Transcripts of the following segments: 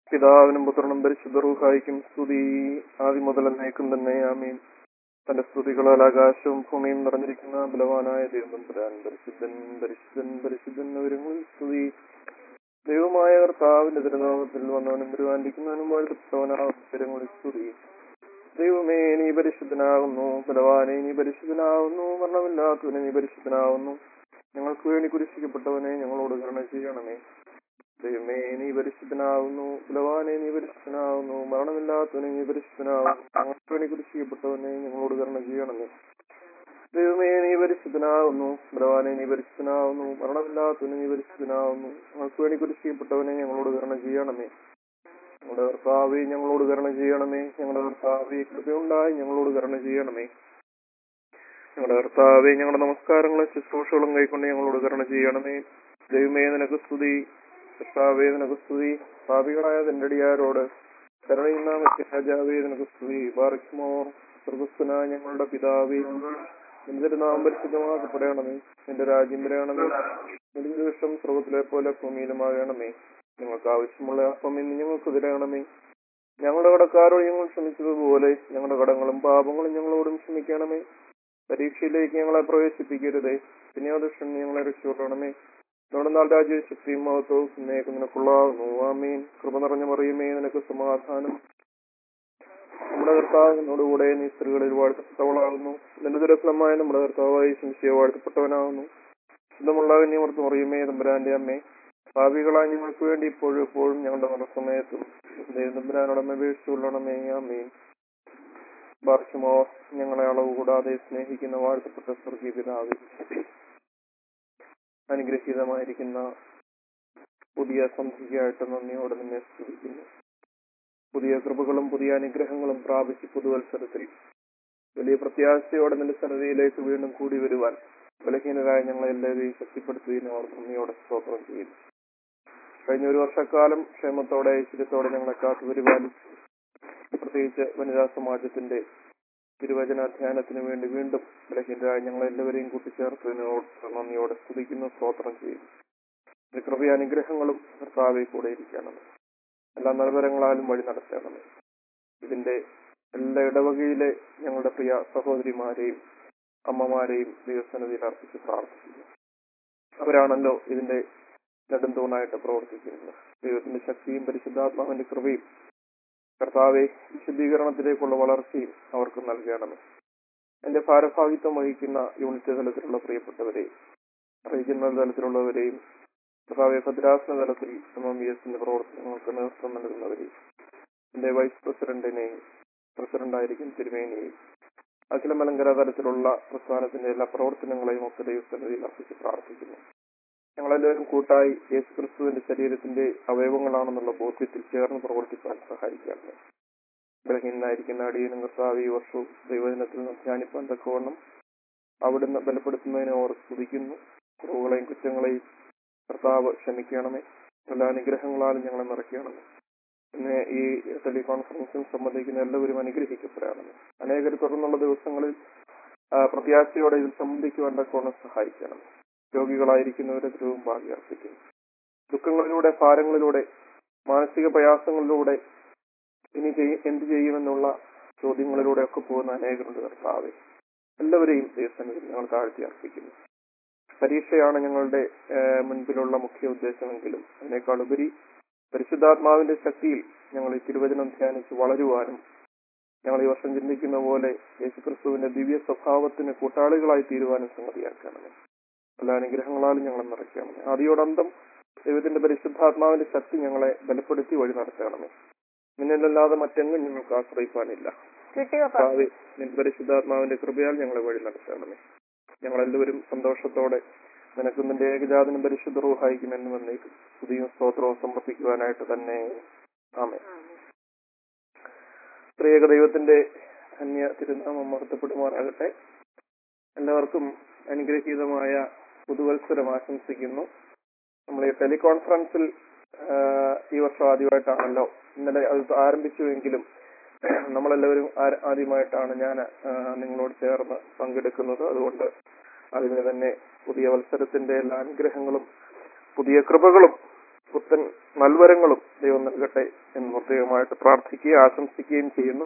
പിതാവിനും പുത്രനും പരിശുദ്ധ റൂഹായിക്കും സ്തുതി ആദ്യം മുതൽ എന്നേക്കും തന്നെ ആമീൻ തന്റെ സ്തുതികളാൽ ആകാശവും ഭൂമിയും നിറഞ്ഞിരിക്കുന്ന ബലവാനായ ദൈവം പുരാൻ പരിശുദ്ധൻ പരിശുദ്ധൻ പരിശുദ്ധൻ ഒരുങ്ങളിൽ സ്തുതി ദൈവമായ കർത്താവിന്റെ തിരുനാമത്തിൽ വന്നവനും തിരുവാന്തിക്കുന്നവനും വാഴ്ത്തപ്പെട്ടവനാവസരങ്ങളിൽ സ്തുതി ദൈവമേ നീ പരിശുദ്ധനാകുന്നു ബലവാനെ നീ പരിശുദ്ധനാകുന്നു മരണമില്ലാത്തവനെ നീ പരിശുദ്ധനാകുന്നു ഞങ്ങൾക്ക് വേണ്ടി കുരിശിക്കപ്പെട്ടവനെ ഞങ്ങളോട് കരുണ ചെയ്യണമേ ദൈവമേ നീ പരിശുദ്ധനാകുന്നു ബലവാനെ നീ പരിശുദ്ധനാകുന്നു മരണമില്ലാത്തവനെ നീ പരിശുദ്ധനാകുന്നു ഞങ്ങൾക്ക് വേണ്ടി കുരിശിക്കപ്പെട്ടവനെ ഞങ്ങളോട് കരുണ ചെയ്യണമേ ദൈവമേ നീ പരിശുദ്ധനാകുന്നു ബലവാനെ നീ പരിശുദ്ധനാകുന്നു മരണമില്ലാത്തവനെ നീ പരിശുദ്ധനാകുന്നു ഞങ്ങൾക്ക് വേണ്ടി കുരിശിക്കപ്പെട്ടവനെ ഞങ്ങളോട് കരുണ ചെയ്യണമേ ഞങ്ങളുടെ കർത്താവെ ഞങ്ങളോട് കരുണ ചെയ്യണമേ ഞങ്ങളുടെ കർത്താവെ കൃപയുണ്ടായി ഞങ്ങളോട് കരുണ ചെയ്യണമേ ഞങ്ങളുടെ കർത്താവെ ഞങ്ങളുടെ നമസ്കാരങ്ങളും ശുശ്രൂഷകളും കൈക്കൊണ്ട് ഞങ്ങളോട് കരുണ ചെയ്യണമേ ദൈവമേ നിനക്ക് സ്തുതി കർത്താവേ നിനക്ക് സ്തുതി പാപികളായ തന്റെ അടിയാരോട് കരുണയുന്ന രാജാവേ നിനക്ക് സ്തുതി ബാർക്കുമോർ സ്വർഗസ്വന ഞങ്ങളുടെ പിതാവേ നിന്റെ നാം പരിശുദ്ധമാക്കപ്പെടണമേ നിന്റെ രാജ്യം വരയണമേ നിന്റെ ദിവസം സ്വർഗത്തിലെ പോലെ ഭൂമിയിലുമാകണമേ ഞങ്ങൾക്ക് ആവശ്യമുള്ള അപ്പം ഇന്ന് ഞങ്ങൾക്ക് തരണമേ ഞങ്ങളുടെ കടക്കാരോട് ഞങ്ങൾ ക്ഷമിച്ചതുപോലെ ഞങ്ങളുടെ കടങ്ങളും പാപങ്ങളും ഞങ്ങളോടും ക്ഷമിക്കണമേ പരീക്ഷയിലേക്ക് ഞങ്ങളെ പ്രവേശിപ്പിക്കരുതേ പിന്നെ ദുഷ്ടൻ ഞങ്ങളെ രക്ഷപ്പെടണമേ നമ്മുടെ നാൾ രാജ്യ ശക്തിയും മഹത്വവും സ്നേഹം നിനക്കുള്ളാകുന്നു ആമീൻ കൃപ നിറഞ്ഞ മറിയുമേ നിനക്ക് സമാധാനം നമ്മുടെ കർത്താവിനോടുകൂടെ നീ സ്ത്രീകളിൽ വാഴ്ത്തപ്പെട്ടവളാകുന്നു നിന്റെ ദുരഫലമായ നമ്മുടെ കർത്താവായി സംശയ വാഴ്ത്തപ്പെട്ടവനാകുന്നു ശുദ്ധമുള്ള കന്യമർത്ത് മറിയുമേ തമ്പുരാന്റെ അമ്മേ ഭാവികളായി ഞങ്ങൾക്ക് വേണ്ടി ഇപ്പോഴും എപ്പോഴും ഞങ്ങളുടെ മരണസമയത്തും ദൈവം തമ്പുരാനോടമേ വീഴ്ചയുള്ളണമേ ആമീൻ ബാർഷമോ ഞങ്ങളെ അളവ് കൂടാതെ സ്നേഹിക്കുന്ന വാഴ്ത്തപ്പെട്ട സ്വർഗീയ പിതാവ് അനുഗ്രഹീതമായിരിക്കുന്ന പുതിയ സന്ധികയായിട്ട് നന്ദിയോടെ നിന്നെ സ്തുതിക്കുന്നു പുതിയ കൃപകളും പുതിയ അനുഗ്രഹങ്ങളും പ്രാപിച്ച് പുതുവത്സരത്തിൽ വലിയ പ്രത്യാശയോടെ നിന്റെ സന്നദ്ധയിലേക്ക് വീണ്ടും കൂടി വരുവാൻ ബലഹീനരായ ഞങ്ങളെ എല്ലാവരെയും ശക്തിപ്പെടുത്തുകയും അവർ നന്ദിയോടെ സ്തോത്രം ചെയ്യുന്നു കഴിഞ്ഞ ഒരു വർഷക്കാലം ക്ഷേമത്തോടെ ഐശ്വര്യത്തോടെ ഞങ്ങളെ കാത്തു വരുവാനും പ്രത്യേകിച്ച് വനിതാ സമാജത്തിന്റെ തിരുവചന ധ്യാനത്തിന് വേണ്ടി വീണ്ടും ബലഹീനരായ ഞങ്ങളെല്ലാവരെയും കൂട്ടിച്ചേർത്തതിനോട് നന്ദിയോടെ സ്തുതിക്കുന്നു സ്തോത്രം ചെയ്യുന്നു ഇത് കൃപയാനുഗ്രഹങ്ങളും കർത്താവെ കൂടെ ഇരിക്കണം എല്ലാ നൽവരങ്ങളാലും വഴി നടത്തണമേ ഇതിന്റെ എല്ലാ ഇടവകയിലെ ഞങ്ങളുടെ പ്രിയ സഹോദരിമാരെയും അമ്മമാരെയും ദൈവസന്നിധിയിൽ അർപ്പിച്ച് പ്രാർത്ഥിക്കുന്നു അവരാണല്ലോ ഇതിന്റെ നെടുന്തൂണായിട്ട് പ്രവർത്തിക്കുന്നത് ദൈവത്തിന്റെ ശക്തിയും പരിശുദ്ധാത്മാവിന്റെ കൃപയും കർത്താവെ വിശുദ്ധീകരണത്തിലേക്കുള്ള വളർച്ചയും അവർക്ക് നൽകണമേ എന്റെ ഭാരഭാഗിത്വം വഹിക്കുന്ന യൂണിറ്റ് തലത്തിലുള്ള പ്രിയപ്പെട്ടവരെയും റീജിയണൽ തലത്തിലുള്ളവരെയും കർത്താവെ ഭദ്രാസന തലത്തിൽ എം എം ബി എസിന്റെ പ്രവർത്തനങ്ങൾക്ക് നേതൃത്വം നൽകുന്നവരെയും എന്റെ വൈസ് പ്രസിഡന്റിനെയും പ്രസിഡന്റായിരിക്കും തിരുമേനിയെയും അഖില മലങ്കര തലത്തിലുള്ള പ്രസ്ഥാനത്തിന്റെ എല്ലാ പ്രവർത്തനങ്ങളെയും ഒക്കെ ദൈവസന്നിധിയിൽ അർപ്പിച്ച് പ്രാർത്ഥിക്കുന്നു ഞങ്ങളെല്ലാവരും കൂട്ടായി യേശു ക്രിസ്തുവിന്റെ ശരീരത്തിന്റെ അവയവങ്ങളാണെന്നുള്ള ബോധ്യത്തിൽ ചേർന്ന് പ്രവർത്തിക്കാൻ സഹായിക്കാറുണ്ട് ബലഹീനായിരിക്കുന്ന അടിയനും കർത്താവ് ഈ വർഷവും ദൈവദിനത്തിൽ നിന്ന് ധ്യാനിപ്പാൻ തക്കവണ്ണം അവിടുന്ന് ബലപ്പെടുത്തുന്നതിനെ അവർ സ്തുതിക്കുന്നു കുറവുകളെയും കുറ്റങ്ങളെയും കർത്താവ് ക്ഷമിക്കണമേ എല്ലാ അനുഗ്രഹങ്ങളാലും ഞങ്ങളെ നിറയ്ക്കണമേ പിന്നെ ഈ ടെലികോൺഫറൻസിൽ സംബന്ധിക്കുന്ന എല്ലാവരും അനുഗ്രഹിക്കപ്പെടണമേ അനേകർ തുറന്നുള്ള ദിവസങ്ങളിൽ ആ, പ്രത്യാശയോടെ ഇതിൽ സംബന്ധിക്കുവാൻ തക്കവണ്ണം സഹായിക്കണം രോഗികളായിരിക്കുന്നവരെ ധ്രുവം ഭാഗ്യ അർപ്പിക്കുന്നു ദുഃഖങ്ങളിലൂടെ ഭാരങ്ങളിലൂടെ മാനസിക പ്രയാസങ്ങളിലൂടെ ഇനി ചെയ്യ- എന്ത് ചെയ്യുമെന്നുള്ള ചോദ്യങ്ങളിലൂടെ ഒക്കെ പോകുന്ന അനേകരുണ്ട് കർത്താവെ എല്ലാവരെയും ദൈവസന്നിധിയിൽ ഞങ്ങൾ താഴ്ത്തി അർപ്പിക്കുന്നു പരീക്ഷയാണ് ഞങ്ങളുടെ ഏഹ്, മുൻപിലുള്ള മുഖ്യ ഉദ്ദേശമെങ്കിലും അതിനേക്കാൾ ഉപരി പരിശുദ്ധാത്മാവിന്റെ ശക്തിയിൽ ഞങ്ങൾ ഈ തിരുവചനം ധ്യാനിച്ച് വളരുവാനും ഞങ്ങൾ ഈ വർഷം ചിന്തിക്കുന്ന പോലെ യേശുക്രിസ്തുവിന്റെ ദിവ്യ സ്വഭാവത്തിന് കൂട്ടാളികളായി തീരുവാനും സംഗതിയാക്കണമേ എല്ലാ അനുഗ്രഹങ്ങളാലും ഞങ്ങളെ നിറയ്ക്കണമേ ആദ്യോടന്തം ദൈവത്തിന്റെ പരിശുദ്ധാത്മാവിന്റെ ശക്തി ഞങ്ങളെ ബലപ്പെടുത്തി വഴി നടത്തണമേ നിന്നിലല്ലാതെ മറ്റെങ്ങും ഞങ്ങൾക്ക് ആശ്രയിക്കാനില്ല കിട്ടിയോ കർത്താവേ, നിൻ പരിശുദ്ധാത്മാവിന്റെ കൃപയാൽ ഞങ്ങളെ വഴി നടത്തണമേ ഞങ്ങളെല്ലാവരും സന്തോഷത്തോടെ നിനക്ക് നിന്റെ ഏകജാതനും പരിശുദ്ധ റൂഹായിക്കുമെന്ന് വന്നേക്കും പുതിയ സ്തോത്രവും സമർപ്പിക്കുവാനായിട്ട് തന്നെ ആമേ ത്രിയേക ദൈവത്തിന്റെ ധന്യ തിരുനാമം മഹത്വപ്പെടുമാറാകട്ടെ എല്ലാവർക്കും അനുഗ്രഹീതമായ പുതുവത്സരം ആശംസിക്കുന്നു നമ്മൾ ഈ ടെലികോൺഫറൻസിൽ ആ, ഈ വർഷം ആദ്യമായിട്ടാണല്ലോ ഇന്നലെ അത് ആരംഭിച്ചുവെങ്കിലും നമ്മളെല്ലാവരും ആ- ആദ്യമായിട്ടാണ് ഞാൻ ആ, നിങ്ങളോട് ചേർന്ന് പങ്കെടുക്കുന്നത് അതുകൊണ്ട് അതിന് തന്നെ പുതിയ വത്സരത്തിന്റെ എല്ലാ അനുഗ്രഹങ്ങളും പുതിയ കൃപകളും പുത്തൻ നൽവരങ്ങളും ദൈവം നൽകട്ടെ എന്ന് പ്രത്യേകമായിട്ട് പ്രാർത്ഥിക്കുകയും ആശംസിക്കുകയും ചെയ്യുന്നു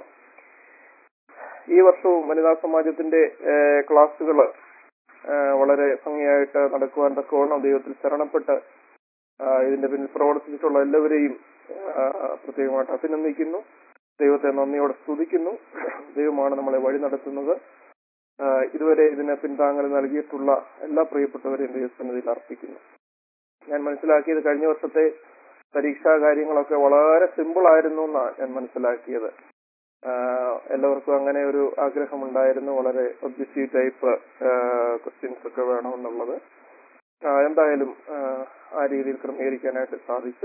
ഈ വർഷവും വനിതാ സമാജത്തിന്റെ ക്ലാസ്സുകൾ വളരെ ഭംഗിയായിട്ട് നടക്കുവാൻ തക്കവണ്ണം ദൈവത്തിൽ ശരണപ്പെട്ട് ആ, ഇതിന്റെ പിന്നിൽ പ്രവർത്തിച്ചിട്ടുള്ള എല്ലാവരെയും ആ, പ്രത്യേകമായിട്ട് അഭിനന്ദിക്കുന്നു ദൈവത്തെ നന്ദിയോടെ സ്തുതിക്കുന്നു ദൈവമാണ് നമ്മളെ വഴി നടത്തുന്നത് ആ, ഇതുവരെ ഇതിന് പിന്താങ്ങൽ നൽകിയിട്ടുള്ള എല്ലാ പ്രിയപ്പെട്ടവരെയും ദൈവസന്നിധിയിൽ അർപ്പിക്കുന്നു ഞാൻ മനസ്സിലാക്കിയത് കഴിഞ്ഞ വർഷത്തെ പരീക്ഷാ കാര്യങ്ങളൊക്കെ വളരെ സിമ്പിൾ ആയിരുന്നു എന്നാണ് ഞാൻ മനസ്സിലാക്കിയത് ആഹ് എല്ലാവർക്കും അങ്ങനെ ഒരു ആഗ്രഹമുണ്ടായിരുന്നു വളരെ ഒബ്ജക്റ്റീവ് ടൈപ്പ് ക്വസ്റ്റ്യൻസ് ഒക്കെ വേണമെന്നുള്ളത് ആഹ് എന്തായാലും ആഹ് ആ രീതിയിൽ ക്രമീകരിക്കാനായിട്ട് സാധിച്ചു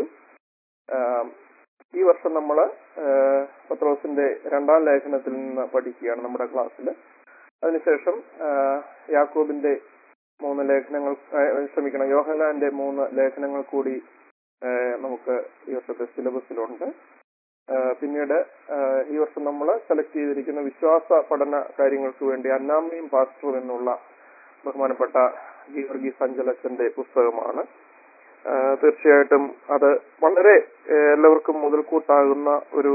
ആഹ് ഈ വർഷം നമ്മൾ പത്രോസിന്റെ രണ്ടാം ലേഖനത്തിൽ നിന്ന് പഠിക്കുകയാണ് നമ്മുടെ ക്ലാസ്സിൽ അതിനുശേഷം ആഹ് യാക്കോബിന്റെ മൂന്ന് ലേഖനങ്ങൾ ആഹ് ക്ഷമിക്കണം യോഹനാന്റെ മൂന്ന് ലേഖനങ്ങൾ കൂടി ആഹ് നമുക്ക് ഈ വർഷത്തെ സിലബസിലുണ്ട് ആഹ് പിന്നീട് ആഹ് ഈ വർഷം നമ്മൾ സെലക്ട് ചെയ്തിരിക്കുന്ന വിശ്വാസ പഠന കാര്യങ്ങൾക്ക് വേണ്ടി അന്നാമയും പാസ്റ്ററും എന്നുള്ള ബഹുമാനപ്പെട്ട ഗീവർഗി സഞ്ചലച്ചന്റെ പുസ്തകമാണ് ആഹ് തീർച്ചയായിട്ടും അത് വളരെ ആഹ് എല്ലാവർക്കും മുതൽക്കൂട്ടാകുന്ന ഒരു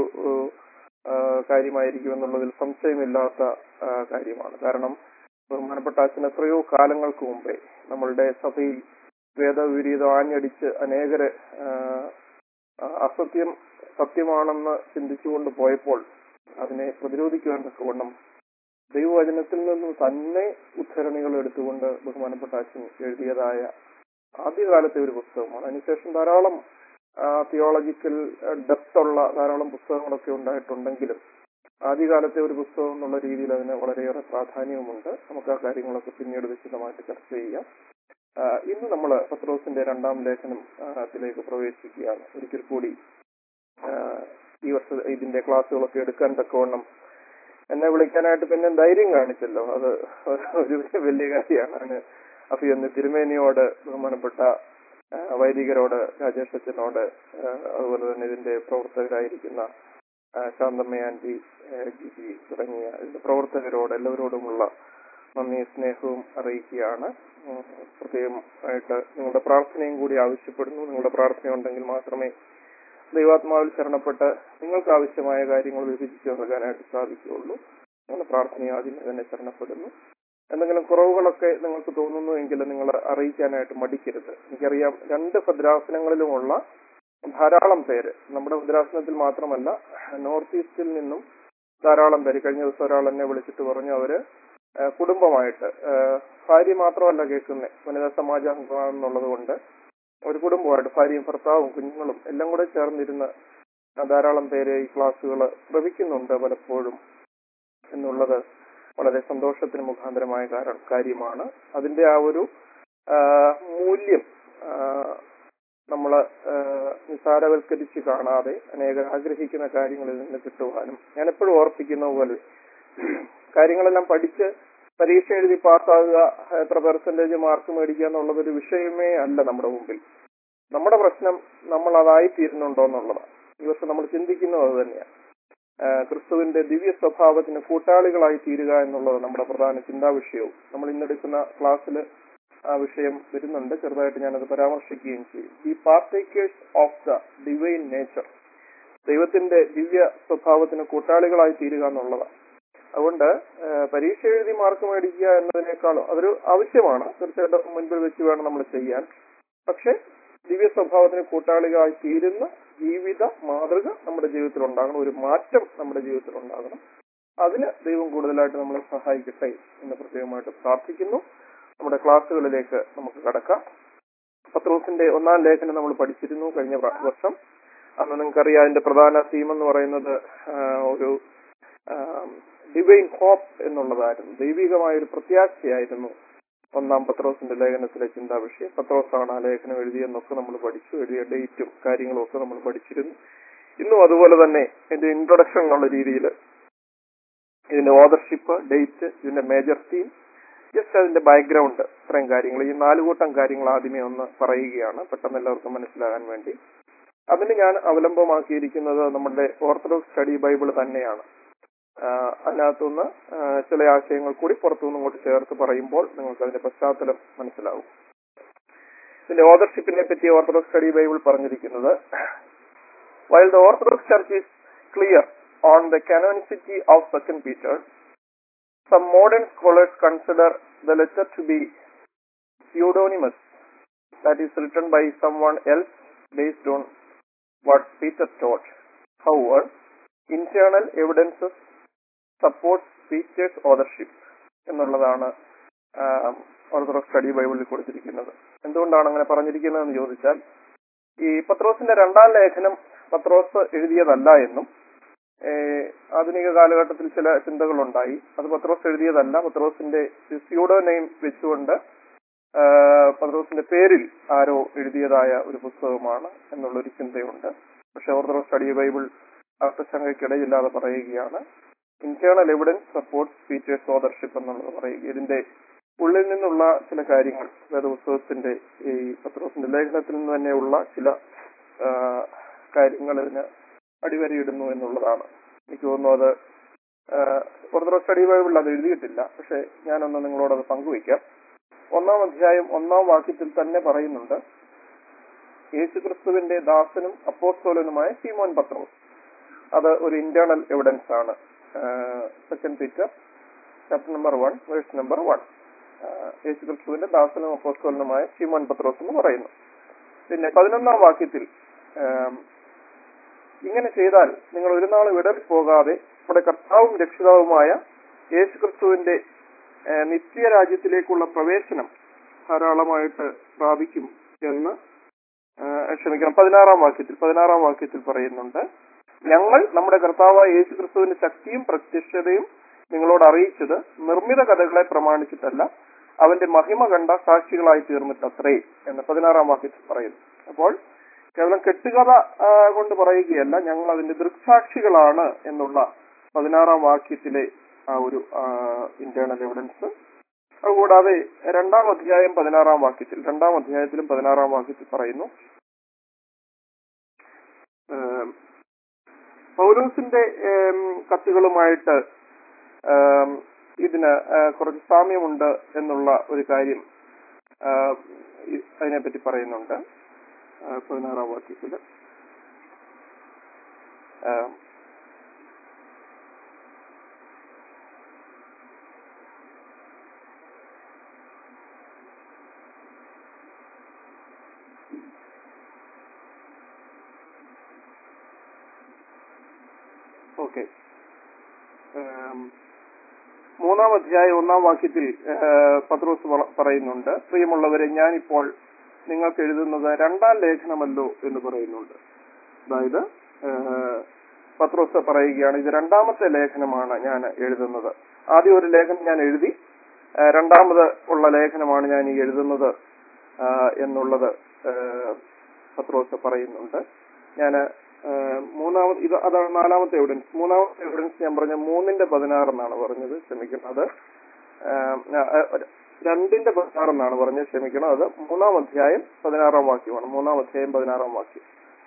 ആഹ് കാര്യമായിരിക്കും എന്നുള്ളതിൽ സംശയമില്ലാത്ത ആഹ് കാര്യമാണ് കാരണം ബഹുമാനപ്പെട്ട അച്ഛൻ എത്രയോ കാലങ്ങൾക്ക് മുമ്പേ നമ്മളുടെ സഭയിൽ വേദവിപരീതം ആഞ്ഞടിച്ച് അനേകരെ ആഹ് അസത്യം സത്യമാണെന്ന് ചിന്തിച്ചുകൊണ്ട് പോയപ്പോൾ അതിനെ പ്രതിരോധിക്കുവാൻ തക്കവണ്ണം ദൈവവചനത്തിൽ നിന്ന് തന്നെ ഉദ്ധരണികൾ എടുത്തുകൊണ്ട് ബഹുമാനപ്പെട്ട അച്ഛൻ എഴുതിയതായ ആദ്യകാലത്തെ ഒരു പുസ്തകമാണ് അതിനുശേഷം ധാരാളം തിയോളജിക്കൽ ഡെപ്ത് ഉള്ള ധാരാളം പുസ്തകങ്ങളൊക്കെ ഉണ്ടായിട്ടുണ്ടെങ്കിലും ആദ്യകാലത്തെ ഒരു പുസ്തകം എന്നുള്ള രീതിയിൽ അതിന് വളരെയേറെ പ്രാധാന്യവുമുണ്ട് നമുക്ക് ആ കാര്യങ്ങളൊക്കെ പിന്നീട് വിശദമായിട്ട് ചർച്ച ചെയ്യാം ആ, ഇന്ന് നമ്മൾ പത്രോസിന്റെ രണ്ടാം ലേഖനത്തിലേക്ക് പ്രവേശിക്കുകയാണ് ഒരിക്കൽ കൂടി ആ, ഈ വർഷം ഇതിന്റെ ക്ലാസ്സുകളൊക്കെ എടുക്കാൻ തക്കവണ്ണം എന്നെ വിളിക്കാനായിട്ട് പിന്നെ ധൈര്യം കാണിച്ചല്ലോ അത് ഒരു വലിയ കാര്യമാണ് അതിന് അപ്പൊ എന്ന് തിരുമേനിയോട് ബഹുമാനപ്പെട്ട ആ, വൈദികരോട് രാജേഷ് അച്ഛനോട് ആ, അതുപോലെ തന്നെ ഇതിന്റെ പ്രവർത്തകരായിരിക്കുന്ന ആ, ശാന്തമ്മ ആന്റി ആ, ജിജി തുടങ്ങിയ ഇതിന്റെ പ്രവർത്തകരോട് എല്ലാവരോടുമുള്ള നന്ദി സ്നേഹവും അറിയിക്കുകയാണ് ഉം, പ്രത്യേകം ആയിട്ട് നിങ്ങളുടെ പ്രാർത്ഥനയും കൂടി ആവശ്യപ്പെടുന്നു നിങ്ങളുടെ പ്രാർത്ഥന ഉണ്ടെങ്കിൽ മാത്രമേ ദൈവാത്മാവിൽ ശരണപ്പെട്ട് നിങ്ങൾക്ക് ആവശ്യമായ കാര്യങ്ങൾ വിഭജിച്ച് നൽകാനായിട്ട് സാധിക്കുകയുള്ളൂ നിങ്ങളുടെ പ്രാർത്ഥനയെ ആദ്യമേ തന്നെ ശരണപ്പെടുന്നു എന്തെങ്കിലും കുറവുകളൊക്കെ നിങ്ങൾക്ക് തോന്നുന്നു എങ്കിൽ നിങ്ങൾ അറിയിക്കാനായിട്ട് മടിക്കരുത് എനിക്കറിയാം രണ്ട് ഭദ്രാസനങ്ങളിലുമുള്ള ധാരാളം പേര് നമ്മുടെ ഭദ്രാസനത്തിൽ മാത്രമല്ല നോർത്ത് ഈസ്റ്റിൽ നിന്നും ധാരാളം പേര് കഴിഞ്ഞ ദിവസം ഒരാൾ എന്നെ വിളിച്ചിട്ട് പറഞ്ഞു അവര് ആ, കുടുംബമായിട്ട് ആ, ഭാര്യ മാത്രമല്ല കേൾക്കുന്നത് വനിതാ സമാജം എന്നുള്ളത് കൊണ്ട് ഒരു കുടുംബമായിട്ട് ഭാര്യയും ഭർത്താവും കുഞ്ഞുങ്ങളും എല്ലാം കൂടെ ചേർന്നിരുന്ന് ധാരാളം പേര് ഈ ക്ലാസ്സുകൾ ശ്രമിക്കുന്നുണ്ട് പലപ്പോഴും എന്നുള്ളത് വളരെ സന്തോഷത്തിന് മുഖാന്തരമായ കാര- കാര്യമാണ് അതിന്റെ ആ ഒരു ആ, മൂല്യം നമ്മൾ നിസാരവൽക്കരിച്ച് കാണാതെ അനേകം ആഗ്രഹിക്കുന്ന കാര്യങ്ങളിൽ നിന്ന് കിട്ടുവാനും ഞാൻ എപ്പോഴും ഓർപ്പിക്കുന്ന പോലെ കാര്യങ്ങളെല്ലാം പഠിച്ച് പരീക്ഷ എഴുതി പാസ്സാകുക എത്ര പെർസെന്റേജ് മാർക്ക് മേടിക്കുക എന്നുള്ളത് ഒരു വിഷയമേ അല്ല നമ്മുടെ മുമ്പിൽ നമ്മുടെ പ്രശ്നം നമ്മൾ അതായി തീരുന്നുണ്ടോ എന്നുള്ളതാണ് ഈ വർഷം നമ്മൾ ചിന്തിക്കുന്നത് അത് തന്നെയാണ് ആ, ക്രിസ്തുവിന്റെ ദിവ്യ സ്വഭാവത്തിന് കൂട്ടാളികളായി തീരുക എന്നുള്ളത് നമ്മുടെ പ്രധാന ചിന്താ വിഷയവും നമ്മൾ ഇന്നെടുക്കുന്ന ക്ലാസ്സിൽ ആ വിഷയം വരുന്നുണ്ട് ചെറുതായിട്ട് ഞാനത് പരാമർശിക്കുകയും ചെയ്യും ഈ partakers of the divine nature ദൈവത്തിന്റെ ദിവ്യ സ്വഭാവത്തിന് കൂട്ടാളികളായി തീരുക എന്നുള്ളതാണ് അതുകൊണ്ട് ആ, പരീക്ഷ എഴുതി മാർക്ക് മേടിക്കുക എന്നതിനേക്കാളും അതൊരു ആവശ്യമാണ് തീർച്ചയായിട്ടും മുൻപിൽ വെച്ച് വേണം നമ്മൾ ചെയ്യാൻ പക്ഷെ ദിവ്യ സ്വഭാവത്തിന് കൂട്ടാളികളായി തീരുന്ന ജീവിത മാതൃക നമ്മുടെ ജീവിതത്തിൽ ഉണ്ടാകണം ഒരു മാറ്റം നമ്മുടെ ജീവിതത്തിൽ ഉണ്ടാകണം അതിന് ദൈവം കൂടുതലായിട്ട് നമ്മളെ സഹായിക്കട്ടെ എന്ന് പ്രത്യേകമായിട്ട് പ്രാർത്ഥിക്കുന്നു നമ്മുടെ ക്ലാസ്സുകളിലേക്ക് നമുക്ക് കടക്കാം പത്രോസിന്റെ ഒന്നാം ലേഖനം നമ്മൾ പഠിച്ചിരുന്നു കഴിഞ്ഞ പ്ര- വർഷം അന്ന് നിങ്ങൾക്കറിയാം അതിന്റെ പ്രധാന തീം എന്ന് പറയുന്നത് ആ, ഒരു ഡിവൈൻ ഹോപ്പ് എന്നുള്ളതായിരുന്നു ദൈവികമായ ഒരു പ്രത്യാശയായിരുന്നു ഒന്നാം പത്രോസിന്റെ ലേഖനത്തിലെ ചിന്താ വിഷയം പത്രോസാണ് ആ ലേഖനം എഴുതിയെന്നൊക്കെ നമ്മൾ പഠിച്ചു എഴുതിയ ഡേറ്റും കാര്യങ്ങളും ഒക്കെ നമ്മൾ പഠിച്ചിരുന്നു ഇന്നും അതുപോലെ തന്നെ ഇതിന്റെ ഇൻട്രൊഡക്ഷൻ എന്നുള്ള രീതിയിൽ ഇതിന്റെ ഓതർഷിപ്പ് ഡേറ്റ് ഇതിന്റെ മേജർ തീം ജസ്റ്റ് അതിന്റെ ബാക്ക്ഗ്രൗണ്ട് ഇത്രയും കാര്യങ്ങൾ ഈ നാല് കൂട്ടം കാര്യങ്ങൾ ആദ്യമേ ഒന്ന് പറയുകയാണ് പെട്ടെന്ന് എല്ലാവർക്കും മനസ്സിലാകാൻ വേണ്ടി അതിന് ഞാൻ അവലംബമാക്കിയിരിക്കുന്നത് നമ്മുടെ ഓർത്തഡോക്സ് സ്റ്റഡി ബൈബിൾ തന്നെയാണ് ആഹ് അതിനകത്തുനിന്ന് ആഹ് ചില ആശയങ്ങൾ കൂടി പുറത്തുനിന്ന് ഇങ്ങോട്ട് ചേർത്ത് പറയുമ്പോൾ നിങ്ങൾക്ക് അതിന്റെ പശ്ചാത്തലം മനസ്സിലാവും ഇതിന്റെ ഓതർഷിപ്പിനെ പറ്റി ഓർത്തഡോക്സ് സ്റ്റഡി ബൈബിൾ പറഞ്ഞിരിക്കുന്നത് while the Orthodox Church is clear on the canonicity of second Peter some modern scholars consider the letter to be pseudonymous, that is written by someone else based on what Peter taught. However, internal evidences support Peter's authorship എന്നുള്ളതാണ് Orthodox Study ബൈബിളിൽ കൊടുത്തിരിക്കുന്നത് എന്തുകൊണ്ടാണ് അങ്ങനെ പറഞ്ഞിരിക്കുന്നതെന്ന് ചോദിച്ചാൽ ഈ പത്രോസിന്റെ രണ്ടാം ലേഖനം പത്രോസ് എഴുതിയതല്ല എന്നും ഏഹ് ആധുനിക കാലഘട്ടത്തിൽ ചില ചിന്തകളുണ്ടായി അത് പത്രോസ് എഴുതിയതല്ല പത്രോസിന്റെ സ്യൂഡോ നെയിം വെച്ചുകൊണ്ട് ആഹ് പത്രോസിന്റെ പേരിൽ ആരോ എഴുതിയതായ ഒരു പുസ്തകമാണ് എന്നുള്ളൊരു ചിന്തയുണ്ട് പക്ഷെ ഓർത്തഡോക്സ് സ്റ്റഡി ബൈബിൾ അർത്ഥശങ്കയ്ക്കിടയില്ലാതെ പറയുകയാണ് internal evidence support features authorship എന്നുള്ളത് പറയുക ഇതിന്റെ ഉള്ളിൽ നിന്നുള്ള ചില കാര്യങ്ങൾ വേദപുസ്തകത്തിന്റെ ഈ പത്രോസിന്റെ ലേഖനത്തിൽ നിന്ന് തന്നെയുള്ള ചില ആഹ് കാര്യങ്ങൾ ഇതിന് അടിവരയിടുന്നു എന്നുള്ളതാണ് എനിക്ക് തോന്നുന്നു അത് ഓർത്തഡോക്സ് സ്റ്റഡി ബൈബിളിൽ അത് എഴുതിയിട്ടില്ല പക്ഷെ ഞാനൊന്ന് നിങ്ങളോട് അത് പങ്കുവയ്ക്കാം ഒന്നാം അധ്യായം ഒന്നാം വാക്യത്തിൽ തന്നെ പറയുന്നുണ്ട് യേശുക്രിസ്തുവിന്റെ ദാസനും അപ്പോസ്തോലനുമായ സീമോൻ പത്രോസ് അത് ഒരു ഇന്റേണൽ എവിഡൻസ് ആണ് second Peter chapter number one verse number one യേശുക്രിസ്തുവിന്റെ ദാസനും അപ്പോസ്തോലനുമായ സീമോൻ പത്രോസ് എന്ന് പറയുന്നു പിന്നെ പതിനൊന്നാം വാക്യത്തിൽ ആം, ഇങ്ങനെ ചെയ്താൽ നിങ്ങൾ ഒരു നാൾ വിടറിപ്പോകാതെ നമ്മുടെ കർത്താവും രക്ഷിതാവുമായ യേശുക്രിസ്തുവിന്റെ ആ, നിത്യരാജ്യത്തിലേക്കുള്ള പ്രവേശനം ധാരാളമായിട്ട് പ്രാപിക്കും എന്ന് ആ, ക്ഷമിക്കണം പതിനാറാം വാക്യത്തിൽ പതിനാറാം വാക്യത്തിൽ പറയുന്നുണ്ട് ഞങ്ങൾ നമ്മുടെ കർത്താവായ യേശുക്രിസ്തുവിന്റെ ശക്തിയും പ്രത്യക്ഷതയും നിങ്ങളോട് അറിയിച്ചത് നിർമ്മിത കഥകളെ പ്രമാണിച്ചിട്ടല്ല അവന്റെ മഹിമ കണ്ട സാക്ഷികളായി തീർന്നിട്ടത്രേ എന്ന് പതിനാറാം വാക്യത്തിൽ പറയുന്നു അപ്പോൾ കേവലം കെട്ടുകഥ ആ, കൊണ്ട് പറയുകയല്ല ഞങ്ങൾ അതിന്റെ ദൃക്സാക്ഷികളാണ് എന്നുള്ള പതിനാറാം വാക്യത്തിലെ ആ ഒരു ഇന്റേണൽ എവിഡൻസ് അതുകൂടാതെ രണ്ടാം അധ്യായം പതിനാറാം വാക്യത്തിൽ രണ്ടാം അധ്യായത്തിലും പതിനാറാം വാക്യത്തിൽ പറയുന്നു ഏം, പൗലോസിന്റെ ഏം, കത്തുകളുമായിട്ട് ഏം, ഇതിന് ആ, കുറച്ച് സാമ്യമുണ്ട് എന്നുള്ള ഒരു കാര്യം ആ, ഇ- അതിനെപ്പറ്റി പറയുന്നുണ്ട് ആ, പതിനാറാം വാക്യത്തില് ആ, ഓക്കെ ഏം, മൂന്നാം അധ്യായം ഒന്നാം വാക്യത്തിൽ ഏ, പത്രോസ് പറ- പറയുന്നുണ്ട് പ്രിയമുള്ളവരെ ഞാനിപ്പോൾ നിങ്ങൾക്ക് എഴുതുന്നത് രണ്ടാം ലേഖനമല്ലോ എന്ന് പറയുന്നുണ്ട് അതായത് ഏ, പത്രോസ് പറയുകയാണ് ഇത് രണ്ടാമത്തെ ലേഖനമാണ് ഞാൻ എഴുതുന്നത് ആദ്യം ഒരു ലേഖനം ഞാൻ എഴുതി ഏ, രണ്ടാമത് ഉള്ള ലേഖനമാണ് ഞാൻ ഈ എഴുതുന്നത് ആ, എന്നുള്ളത് ഏ, പത്രോസ് പറയുന്നുണ്ട് ഞാൻ മൂന്നാമത് ഇത് അതാണ് നാലാമത്തെ എവിഡൻസ് മൂന്നാമത്തെ എവിഡൻസ് ഞാൻ പറഞ്ഞ മൂന്നിന്റെ പതിനാറ് എന്നാണ് പറഞ്ഞത് ക്ഷമിക്കണം അത് ആം, ആ, ആ, രണ്ടിന്റെ പതിനാറ് എന്നാണ് പറഞ്ഞത് ക്ഷമിക്കണം അത് മൂന്നാം അധ്യായം പതിനാറാം വാക്യമാണ് മൂന്നാം അധ്യായം പതിനാറാം വാക്യം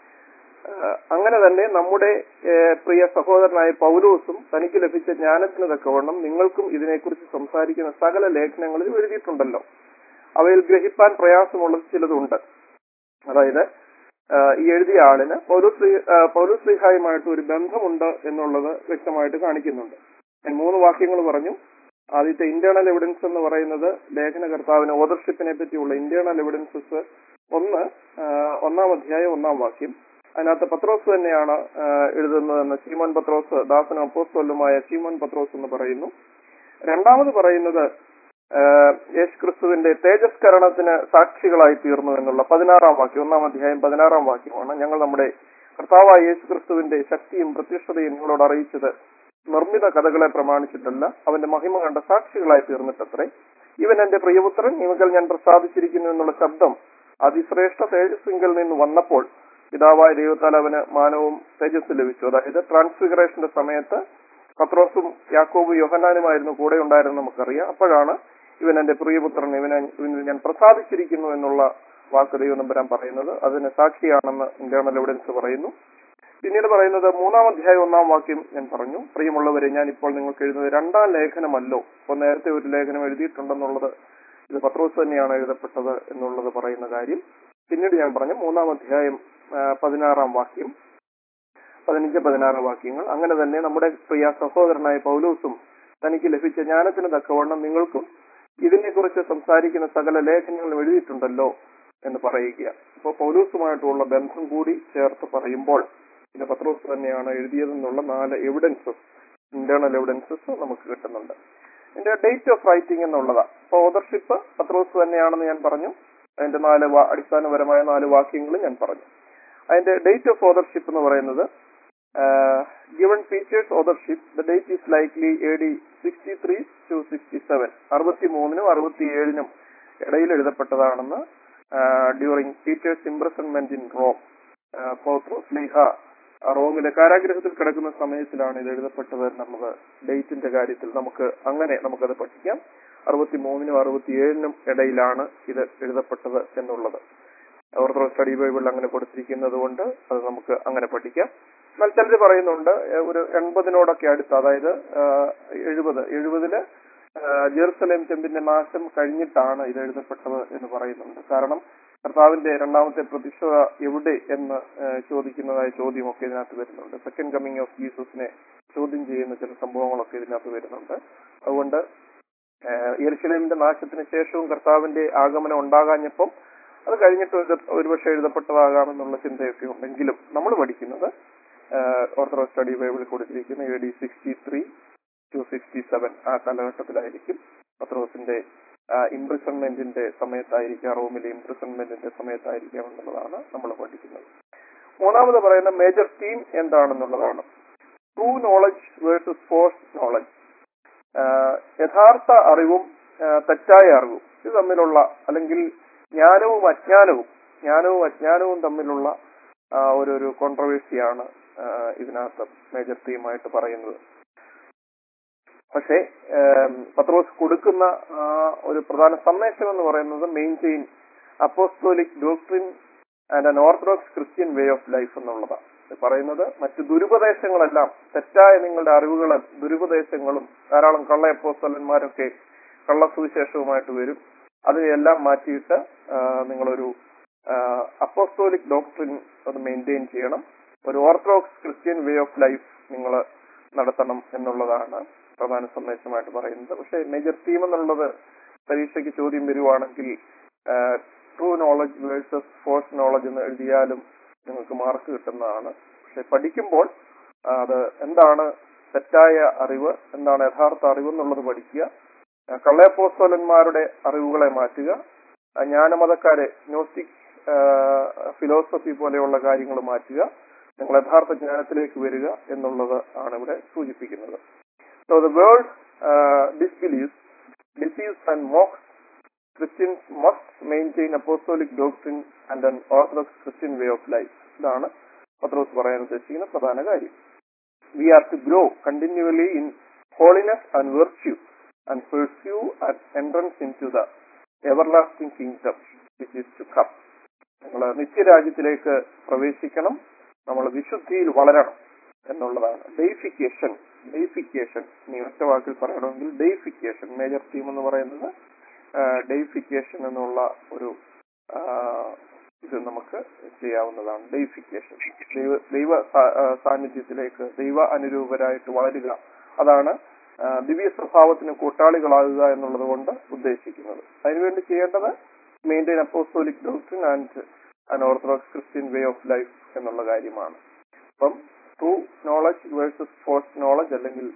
ആ, അങ്ങനെ തന്നെ നമ്മുടെ ഏ, പ്രിയ സഹോദരനായ പൗലോസും തനിക്ക് ലഭിച്ച ജ്ഞാനത്തിന് തക്കവണ്ണം നിങ്ങൾക്കും ഇതിനെക്കുറിച്ച് സംസാരിക്കുന്ന സകല ലേഖനങ്ങളിൽ എഴുതിയിട്ടുണ്ടല്ലോ അവയിൽ ഗ്രഹിപ്പാൻ പ്രയാസമുള്ളത് ചിലതുണ്ട് അതായത് ആ, ഈ എഴുതിയ ആളിന് പൗലോസ് പൗലോസ്ലിഹായുമായിട്ട് ഒരു ബന്ധമുണ്ട് എന്നുള്ളത് വ്യക്തമായിട്ട് കാണിക്കുന്നുണ്ട് ഞാൻ മൂന്ന് വാക്യങ്ങൾ പറഞ്ഞു ആദ്യത്തെ ഇന്റേണൽ എവിഡൻസ് എന്ന് പറയുന്നത് ലേഖനകർത്താവിന് ഓതർഷിപ്പിനെ പറ്റിയുള്ള ഇന്റേണൽ എവിഡൻസസ് ഒന്ന് ആ, ഒന്നാം അധ്യായം ഒന്നാം വാക്യം അതിനകത്ത് പത്രോസ് തന്നെയാണ് ആ, എഴുതുന്നതെന്ന് ശീമോൻ പത്രോസ് ദാസനും അപ്പോസ്തോലുമായ ശീമോൻ പത്രോസ് എന്ന് പറയുന്നു രണ്ടാമത് പറയുന്നത് ആഹ് യേശു ക്രിസ്തുവിന്റെ തേജസ്കരണത്തിന് സാക്ഷികളായി തീർന്നു എന്നുള്ള പതിനാറാം വാക്യം ഒന്നാം അധ്യായം പതിനാറാം വാക്യമാണ് ഞങ്ങൾ നമ്മുടെ കർത്താവായ യേശു ക്രിസ്തുവിന്റെ ശക്തിയും പ്രത്യക്ഷതയും നിങ്ങളോട് അറിയിച്ചത് നിർമ്മിത കഥകളെ പ്രമാണിച്ചിട്ടല്ല അവന്റെ മഹിമ കണ്ട സാക്ഷികളായി തീർന്നിട്ടത്രേ ഇവൻ എന്റെ പ്രിയപുത്രൻ ഇവകൾ ഞാൻ പ്രസാദിച്ചിരിക്കുന്നു എന്നുള്ള ശബ്ദം അതിശ്രേഷ്ഠ തേജസ്സിങ്കിൽ നിന്ന് വന്നപ്പോൾ പിതാവായ ദൈവത്താൽ അവന് മാനവും തേജസ് ലഭിച്ചു അതായത് ട്രാൻസ്ഫിഗറേഷന്റെ സമയത്ത് പത്രോസും യാക്കോബും യോഹനാനുമായിരുന്നു കൂടെ ഉണ്ടായിരുന്നു നമുക്കറിയാം അപ്പോഴാണ് ഇവൻ എന്റെ പ്രിയപുത്രൻ ഇവനെ ഇവനിൽ ഞാൻ പ്രസാദിച്ചിരിക്കുന്നു എന്നുള്ള വാക്ക് ദൈവം നമ്പരാൻ പറയുന്നത് അതിന് സാക്ഷിയാണെന്ന് ഇന്റേണൽ എവിഡൻസ് പറയുന്നു പിന്നീട് പറയുന്നത് മൂന്നാം അധ്യായം ഒന്നാം വാക്യം ഞാൻ പറഞ്ഞു പ്രിയമുള്ളവരെ ഞാൻ ഇപ്പോൾ നിങ്ങൾക്ക് എഴുതുന്നത് രണ്ടാം ലേഖനമല്ലോ ഇപ്പൊ നേരത്തെ ഒരു ലേഖനം എഴുതിയിട്ടുണ്ടെന്നുള്ളത് ഇത് പത്രോസ് തന്നെയാണ് എഴുതപ്പെട്ടത് എന്നുള്ളത് പറയുന്ന കാര്യം പിന്നീട് ഞാൻ പറഞ്ഞു മൂന്നാം അധ്യായം ആ, പതിനാറാം വാക്യം പതിനഞ്ച് പതിനാറ് വാക്യങ്ങൾ അങ്ങനെ തന്നെ നമ്മുടെ പ്രിയ സഹോദരനായ പൗലോസും തനിക്ക് ലഭിച്ച ജ്ഞാനത്തിന് തക്കവണ്ണം നിങ്ങൾക്കും ഇതിനെക്കുറിച്ച് സംസാരിക്കുന്ന സകല ലേഖനങ്ങളും എഴുതിയിട്ടുണ്ടല്ലോ എന്ന് പറയുക അപ്പോൾ പൗലൂസുമായിട്ടുള്ള ബന്ധം കൂടി ചേർത്ത് പറയുമ്പോൾ ഇത് പത്രോസ് തന്നെയാണ് എഴുതിയതെന്നുള്ള നാല് എവിഡൻസസ് ഇന്റേണൽ എവിഡൻസസ് നമുക്ക് കിട്ടുന്നുണ്ട് ഇതിന്റെ ഡേറ്റ് ഓഫ് റൈറ്റിംഗ് എന്നുള്ളതാ അപ്പോൾ ഓതർഷിപ്പ് പത്രോസ് തന്നെയാണെന്ന് ഞാൻ പറഞ്ഞു അതിന്റെ നാല് വാ- അടിസ്ഥാനപരമായ നാല് വാക്യങ്ങൾ ഞാൻ പറഞ്ഞു അതിന്റെ ഡേറ്റ് ഓഫ് ഓതർഷിപ്പ് എന്ന് പറയുന്നത് given features authorship the date is likely A D sixty three to sixty seven അറുപത്തി മൂന്നിനും അറുപത്തിയേഴിനും ഇടയിൽ എഴുതപ്പെട്ടതാണെന്ന് during teachers imprisonment in Rome പൗത്രോസ് ലീഹ റോമിലെ കാരാഗ്രഹത്തിൽ കിടക്കുന്ന സമയത്തിലാണ് ഇത് എഴുതപ്പെട്ടത് എന്നുള്ളത് ഡേറ്റിന്റെ കാര്യത്തിൽ നമുക്ക് അങ്ങനെ നമുക്കത് പഠിക്കാം അറുപത്തി മൂന്നിനും അറുപത്തിയേഴിനും ഇടയിലാണ് ഇത് എഴുതപ്പെട്ടത് എന്നുള്ളത് ഓർത്തഡോക്സ് സ്റ്റഡി ബൈബിളിൽ അങ്ങനെ കൊടുത്തിരിക്കുന്നത് കൊണ്ട് അത് നമുക്ക് അങ്ങനെ പഠിക്കാം എന്നാൽ ചിലർ പറയുന്നുണ്ട് ഏഹ് ഒരു എൺപതിനോടൊക്കെ അടുത്ത് അതായത് ആഹ് എഴുപത് എഴുപതില് ആഹ് ജെറുസലേം ചെമ്പിന്റെ നാശം കഴിഞ്ഞിട്ടാണ് ഇത് എഴുതപ്പെട്ടത് എന്ന് പറയുന്നുണ്ട് കാരണം കർത്താവിന്റെ രണ്ടാമത്തെ പ്രതീക്ഷ എവിടെ എന്ന് ആഹ് ചോദിക്കുന്നതായ ചോദ്യമൊക്കെ ഇതിനകത്ത് വരുന്നുണ്ട് സെക്കൻഡ് കമ്മിങ് ഓഫ് ജീസസിനെ ചോദ്യം ചെയ്യുന്ന ചില സംഭവങ്ങളൊക്കെ ഇതിനകത്ത് വരുന്നുണ്ട് അതുകൊണ്ട് യെരുശലേമിന്റെ നാശത്തിന് ശേഷവും കർത്താവിന്റെ ആഗമനം ഉണ്ടാകാഞ്ഞപ്പം അത് കഴിഞ്ഞിട്ട് ഒരു- ഒരുപക്ഷെ എഴുതപ്പെട്ടതാകാമെന്നുള്ള ചിന്തയൊക്കെ ഉണ്ടെങ്കിലും നമ്മൾ പഠിക്കുന്നത് ഓർത്തഡോക്സ് സ്റ്റഡി ബൈബിളിൽ കൊടുത്തിരിക്കുന്ന A D sixty three to sixty seven ആ കാലഘട്ടത്തിലായിരിക്കും പത്രോസിന്റെ ഇംപ്രിസൺമെന്റിന്റെ സമയത്തായിരിക്കാം റോമിലെ ഇംപ്രിസൺമെന്റിന്റെ സമയത്തായിരിക്കാം എന്നുള്ളതാണ് നമ്മൾ പഠിക്കുന്നത് മൂന്നാമത് പറയുന്ന മേജർ തീം എന്താണെന്നുള്ളതാണ് true knowledge versus false knowledge യഥാർത്ഥ അറിവും ആ, തെറ്റായ അറിവും ഇത് തമ്മിലുള്ള അല്ലെങ്കിൽ ജ്ഞാനവും അജ്ഞാനവും ജ്ഞാനവും അജ്ഞാനവും തമ്മിലുള്ള ആ, ഒരു ഒരു കോൺട്രവേഴ്സിയാണ് ഇതിനകത്ത് മേജർ തീമായിട്ട് പറയുന്നത് പക്ഷേ ഏം, പത്രോസ് കൊടുക്കുന്ന ആ, ഒരു പ്രധാന സന്ദേശം എന്ന് പറയുന്നത് maintain apostolic doctrine and an orthodox Christian way of life എന്നുള്ളതാണ് ഇത് പറയുന്നത് മറ്റു ദുരുപദേശങ്ങളെല്ലാം തെറ്റായ നിങ്ങളുടെ അറിവുകളും ദുരുപദേശങ്ങളും ധാരാളം കള്ള അപ്പോസ്തലന്മാരൊക്കെ കള്ള സുവിശേഷവുമായിട്ട് വരും അതിനെല്ലാം മാറ്റിയിട്ട് ആ, നിങ്ങളൊരു അപ്പോസ്തോലിക് ഡോക്ട്രിൻ അത് മെയിൻറ്റെയിൻ ചെയ്യണം ഒരു orthodox Christian way of life നിങ്ങൾ നടത്തണം എന്നുള്ളതാണ് പ്രധാന സന്ദേശമായിട്ട് പറയുന്നത് പക്ഷേ മേജർ തീം എന്നുള്ളത് പരീക്ഷയ്ക്ക് ചോദ്യം വരുവാണെങ്കിൽ true knowledge versus false knowledge എന്ന് എഴുതിയാലും നിങ്ങൾക്ക് മാർക്ക് കിട്ടുന്നതാണ് പക്ഷെ പഠിക്കുമ്പോൾ ആ, അത് എന്താണ് തെറ്റായ അറിവ് എന്താണ് യഥാർത്ഥ അറിവ് എന്നുള്ളത് പഠിക്കുക ആ, കള്ളയപ്പോസ്തോലന്മാരുടെ അറിവുകളെ മാറ്റുക ആ, ജ്ഞാനമതക്കാരെ ഗ്നോസ്റ്റിക് ഫിലോസഫി പോലെയുള്ള കാര്യങ്ങൾ മാറ്റുക നിങ്ങൾ യഥാർത്ഥ ജ്ഞാനത്തിലേക്ക് വരിക എന്നുള്ളത് ആണ് ഇവിടെ സൂചിപ്പിക്കുന്നത് so the world disbelieves deceives and mocks Christians must maintain apostolic doctrine and an orthodox Christian way of life. ഇതാണ് പത്രോസ് പറയാൻ ഉദ്ദേശിക്കുന്ന പ്രധാന കാര്യം we are to grow continually in holiness and virtue and pursue and entrance into the everlasting kingdom which is to come നമ്മൾ നിത്യരാജ്യത്തിലേക്ക് പ്രവേശിക്കണം നമ്മൾ വിശുദ്ധിയിൽ വളരണം എന്നുള്ളതാണ് ഡെയിഫിക്കേഷൻ ഡെയിഫിക്കേഷൻ ഇനി ഒറ്റ വാക്കിൽ പറയണമെങ്കിൽ ഡെയിഫിക്കേഷൻ മേജർ തീം എന്ന് പറയുന്നത് ഡെയിഫിക്കേഷൻ എന്നുള്ള ഒരു ആ, ഇത് നമുക്ക് ചെയ്യാവുന്നതാണ് ഡെയിഫിക്കേഷൻ ദൈവ ദൈവ സാ- ആ, സാന്നിധ്യത്തിലേക്ക് ദൈവ അനുരൂപരായിട്ട് വളരുക അതാണ് ആ, ദിവ്യ സ്വഭാവത്തിന് കൂട്ടാളികളാകുക എന്നുള്ളത് കൊണ്ട് ഉദ്ദേശിക്കുന്നത് അതിനുവേണ്ടി ചെയ്യേണ്ടത് maintain apostolic doctrine and an orthodox Christian way of life എന്നുള്ള കാര്യമാണ് അപ്പം true knowledge versus false knowledge അല്ലെങ്കിൽ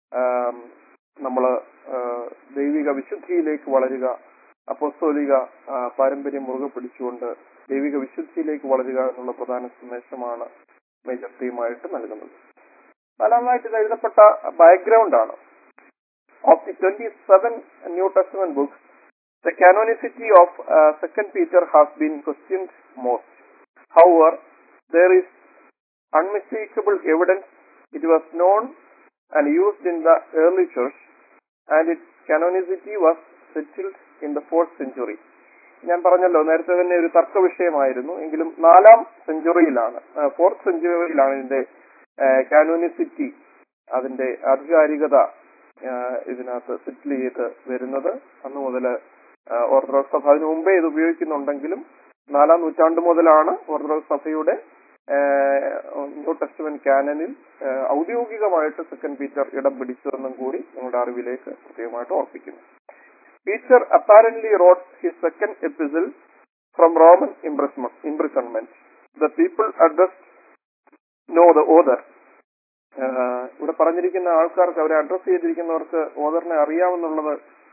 നമ്മൾ ദൈവിക വിശുദ്ധിയിലേക്ക് വളരുക അപ്പോസ്തോലിക ആ, പാരമ്പര്യം മുറുകെ പിടിച്ചുകൊണ്ട് ദൈവിക വിശുദ്ധിയിലേക്ക് വളരുക എന്നുള്ള പ്രധാന സന്ദേശമാണ് മേജർ തീമായിട്ട് നൽകുന്നത് നാലാമതായിട്ട് ഇത് എഴുതപ്പെട്ട ബാക്ക്ഗ്രൗണ്ട് ആണ് of the twenty seven New Testament books the canonicity of second Peter has been questioned most however there is unmistakable evidence it was known and used in the early church and its canonicity was settled in the fourth century ഞാൻ പറഞ്ഞല്ലോ നേരത്തെ തന്നെ ഒരു തർക്ക വിഷയമായിരുന്നു എങ്കിലും നാലാം സെഞ്ചുറിയിലാണ് fourth സെഞ്ചുറിയിലാണ് ഇതിന്റെ കാനോനിസിറ്റി അതിന്റെ ആധികാരികത ആ, ഇതിനകത്ത് സെറ്റിൽ ചെയ്ത് വരുന്നത് അന്ന് മുതൽ ആ, ഓർത്തഡോക്സ് സഭ അതിനു മുമ്പേ ഇത് ഉപയോഗിക്കുന്നുണ്ടെങ്കിലും നാലാം നൂറ്റാണ്ട് മുതലാണ് ഓർത്തഡോക്സ് സഭയുടെ ന്യൂ ടെസ്റ്റ്മെന്റ് കാനനിൽ ആ, ഔദ്യോഗികമായിട്ട് സെക്കൻഡ് പീറ്റർ ഇടം പിടിച്ചതെന്നും കൂടി നിങ്ങളുടെ അറിവിലേക്ക് പ്രത്യേകമായിട്ട് ഓർപ്പിക്കുന്നു Peter apparently wrote his second epistle from Roman imprisonment the people addressed know the author ഇവിടെ പറഞ്ഞിരിക്കുന്ന ആൾക്കാർക്ക് അവരെ അഡ്രസ് ചെയ്തിരിക്കുന്നവർക്ക് ഓദറിനെ അറിയാമെന്നുള്ളത്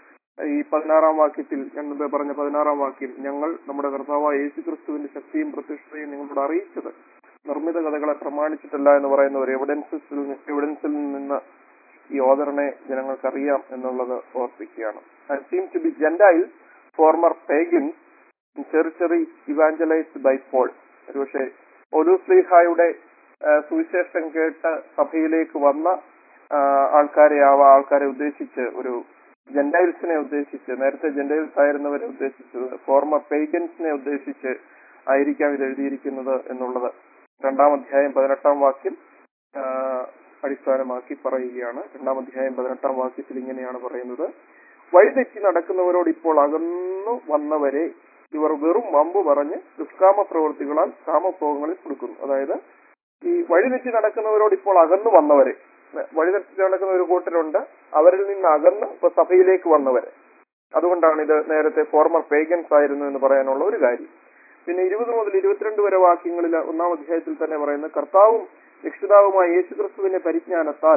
ഈ പതിനാറാം വാക്യത്തിൽ ഞാൻ മുമ്പേ പറഞ്ഞ പതിനാറാം വാക്യം ഞങ്ങൾ നമ്മുടെ കർത്താവായ യേശു ക്രിസ്തുവിന്റെ ശക്തിയും പ്രത്യക്ഷതയും നിങ്ങളോട് അറിയിച്ചത് നിർമ്മിത കഥകളെ പ്രമാണിച്ചിട്ടല്ല എന്ന് പറയുന്ന ഒരു എവിഡൻസിൽ എവിഡൻസിൽ നിന്ന് ഈ ഓദറിനെ ജനങ്ങൾക്ക് അറിയാം എന്നുള്ളത് ഓർപ്പിക്കുകയാണ് and seem to be gentile former pagan ചെറിച്ചെറി ഇവാഞ്ചലൈസ്ഡ് ബൈ പോൾ ഒരുപക്ഷെ ഒലുസ്ലീഹായുടെ സുവിശേഷം കേട്ട് സഭയിലേക്ക് വന്ന ആ, ആൾക്കാരെ ആവാ ആൾക്കാരെ ഉദ്ദേശിച്ച് ഒരു ജെൻഡൈൽസിനെ ഉദ്ദേശിച്ച് നേരത്തെ ജെൻഡൈൽസ് ആയിരുന്നവരെ ഉദ്ദേശിച്ചത് ഫോർമർ പേഗൻസിനെ ഉദ്ദേശിച്ച് ആയിരിക്കാം ഇത് എഴുതിയിരിക്കുന്നത് എന്നുള്ളത് രണ്ടാം അധ്യായം പതിനെട്ടാം വാക്യം ആ, അടിസ്ഥാനമാക്കി പറയുകയാണ് രണ്ടാം അധ്യായം പതിനെട്ടാം വാക്യത്തിൽ ഇങ്ങനെയാണ് പറയുന്നത് വഴിതെറ്റി നടക്കുന്നവരോട് ഇപ്പോൾ അകന്നു വന്നവരെ ഇവർ വെറും വമ്പ് പറഞ്ഞ് ദുഷ്കാമ പ്രവൃത്തികളാൽ കാമഭോഗങ്ങളിൽ കൊടുക്കുന്നു അതായത് ഈ വഴിതെറ്റി നടക്കുന്നവരോട് ഇപ്പോൾ അകന്നു വന്നവരെ വഴിതെറ്റി നടക്കുന്ന ഒരു കൂട്ടരുണ്ട് അവരിൽ നിന്ന് അകന്ന് ഇപ്പൊ സഭയിലേക്ക് വന്നവരെ അതുകൊണ്ടാണ് ഇത് നേരത്തെ ഫോർമർ പേഗൻസ് ആയിരുന്നു എന്ന് പറയാനുള്ള ഒരു കാര്യം പിന്നെ ഇരുപത് മുതൽ ഇരുപത്തിരണ്ട് വരെ വാക്യങ്ങളിൽ ഒന്നാം അധ്യായത്തിൽ തന്നെ പറയുന്ന കർത്താവും രക്ഷിതാവുമായ യേശുക്രിസ്തുവിന്റെ പരിജ്ഞാനത്താൽ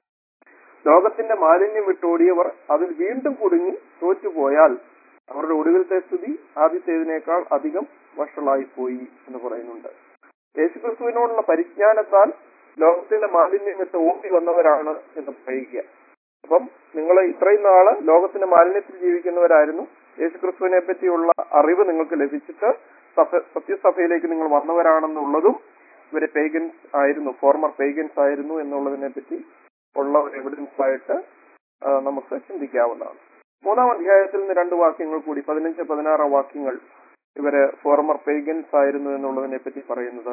ലോകത്തിന്റെ മാലിന്യം വിട്ടോടിയവർ അതിൽ വീണ്ടും കുടുങ്ങി തോറ്റുപോയാൽ അവരുടെ ഒടുവിലത്തെ സ്ഥിതി ആദ്യത്തേതിനേക്കാൾ അധികം വഷളായിപ്പോയി എന്ന് പറയുന്നുണ്ട് യേശുക്രിസ്തുവിനോടുള്ള പരിജ്ഞാനത്താൽ ലോകത്തിന്റെ മാലിന്യം വിട്ട് ഓടി വന്നവരാണ് എന്ന് പറയുക അപ്പം നിങ്ങൾ ഇത്രയും നാള് ലോകത്തിന്റെ മാലിന്യത്തിൽ ജീവിക്കുന്നവരായിരുന്നു യേശുക്രിസ്തുവിനെ പറ്റിയുള്ള അറിവ് നിങ്ങൾക്ക് ലഭിച്ചിട്ട് സഭ സത്യസഭയിലേക്ക് നിങ്ങൾ വന്നവരാണെന്നുള്ളതും ഇവര് പേഗൻസ് ആയിരുന്നു ഫോർമർ പേഗൻസ് ആയിരുന്നു എന്നുള്ളതിനെ പറ്റി ഉള്ള ഒരു എവിഡൻസ് ആയിട്ട് ആ, നമുക്ക് ചിന്തിക്കാവുന്നതാണ് മൂന്നാം അധ്യായത്തിൽ നിന്ന് രണ്ട് വാക്യങ്ങൾ കൂടി പതിനഞ്ച് പതിനാറാം വാക്യങ്ങൾ ഇവര് ഫോർമർ പേഗൻസ് ആയിരുന്നു എന്നുള്ളതിനെ പറ്റി പറയുന്നത്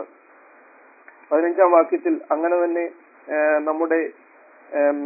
പതിനഞ്ചാം വാക്യത്തിൽ അങ്ങനെ തന്നെ ആ, നമ്മുടെ ഉം,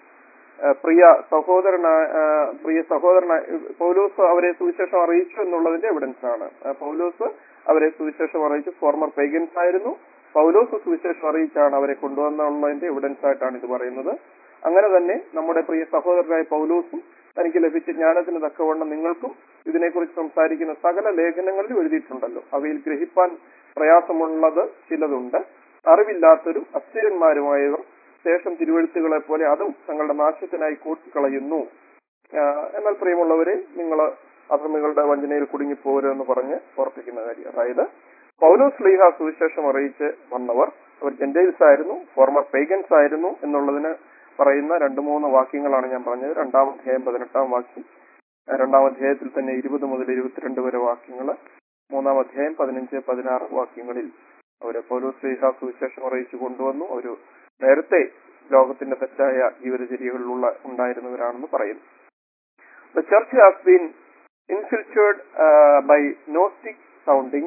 ആ, പ്രിയ സഹോദരനായ ആ, പ്രിയ സഹോദരനായ പൗലോസ് അവരെ സുവിശേഷം അറിയിച്ചു എന്നുള്ളതിന്റെ എവിഡൻസ് ആണ് ആ, പൗലോസ് അവരെ സുവിശേഷം അറിയിച്ചു ഫോർമർ പേഗൻസ് ആയിരുന്നു പൗലോസ് സുവിശേഷം അറിയിച്ചാണ് അവരെ കൊണ്ടുവന്നുള്ളതിന്റെ എവിഡൻസ് ആയിട്ടാണ് ഇത് പറയുന്നത് അങ്ങനെ തന്നെ നമ്മുടെ പ്രിയ സഹോദരനായ പൗലോസും തനിക്ക് ലഭിച്ച ജ്ഞാനത്തിന് തക്കവണ്ണം നിങ്ങൾക്കും ഇതിനെക്കുറിച്ച് സംസാരിക്കുന്ന സകല ലേഖനങ്ങളിലും എഴുതിയിട്ടുണ്ടല്ലോ അവയിൽ ഗ്രഹിപ്പാൻ പ്രയാസമുള്ളത് ചിലതുണ്ട് അറിവില്ലാത്തവരും അസ്ഥിരന്മാരുമായവർ ശേഷം തിരുവഴുത്തുകളെ പോലെ അതും തങ്ങളുടെ നാശത്തിനായി കൂട്ടിക്കളയുന്നു ആഹ് എന്നാൽ പ്രിയമുള്ളവരെ നിങ്ങൾ അധർമ്മികളുടെ വഞ്ചനയിൽ കുടുങ്ങിപ്പോരുമെന്ന് പറഞ്ഞ് ഓർപ്പിക്കുന്ന കാര്യം അതായത് പൗലോസ് ലീഹ സുവിശേഷം അറിയിച്ച് വന്നവർ അവർ ജെന്റൈൽസ് ആയിരുന്നു ഫോർമർ പേഗൻസ് ആയിരുന്നു എന്നുള്ളതിന് പറയുന്ന രണ്ട് മൂന്ന് വാക്യങ്ങളാണ് ഞാൻ പറഞ്ഞത് രണ്ടാം അധ്യായം പതിനെട്ടാം വാക്യം ആ, രണ്ടാം അധ്യായത്തിൽ തന്നെ ഇരുപത് മുതൽ ഇരുപത്തിരണ്ട് വരെ വാക്യങ്ങൾ മൂന്നാം അധ്യായം പതിനഞ്ച് പതിനാറ് വാക്യങ്ങളിൽ അവര് പൗലോസ് ലീഹ സുവിശേഷം അറിയിച്ചു കൊണ്ടുവന്നു ഒരു നേരത്തെ ലോകത്തിന്റെ തെറ്റായ ജീവിതചര്യകളിലുള്ള ഉണ്ടായിരുന്നവരാണെന്ന് പറയുന്നു The church has been infiltrated uh, by Gnostic sounding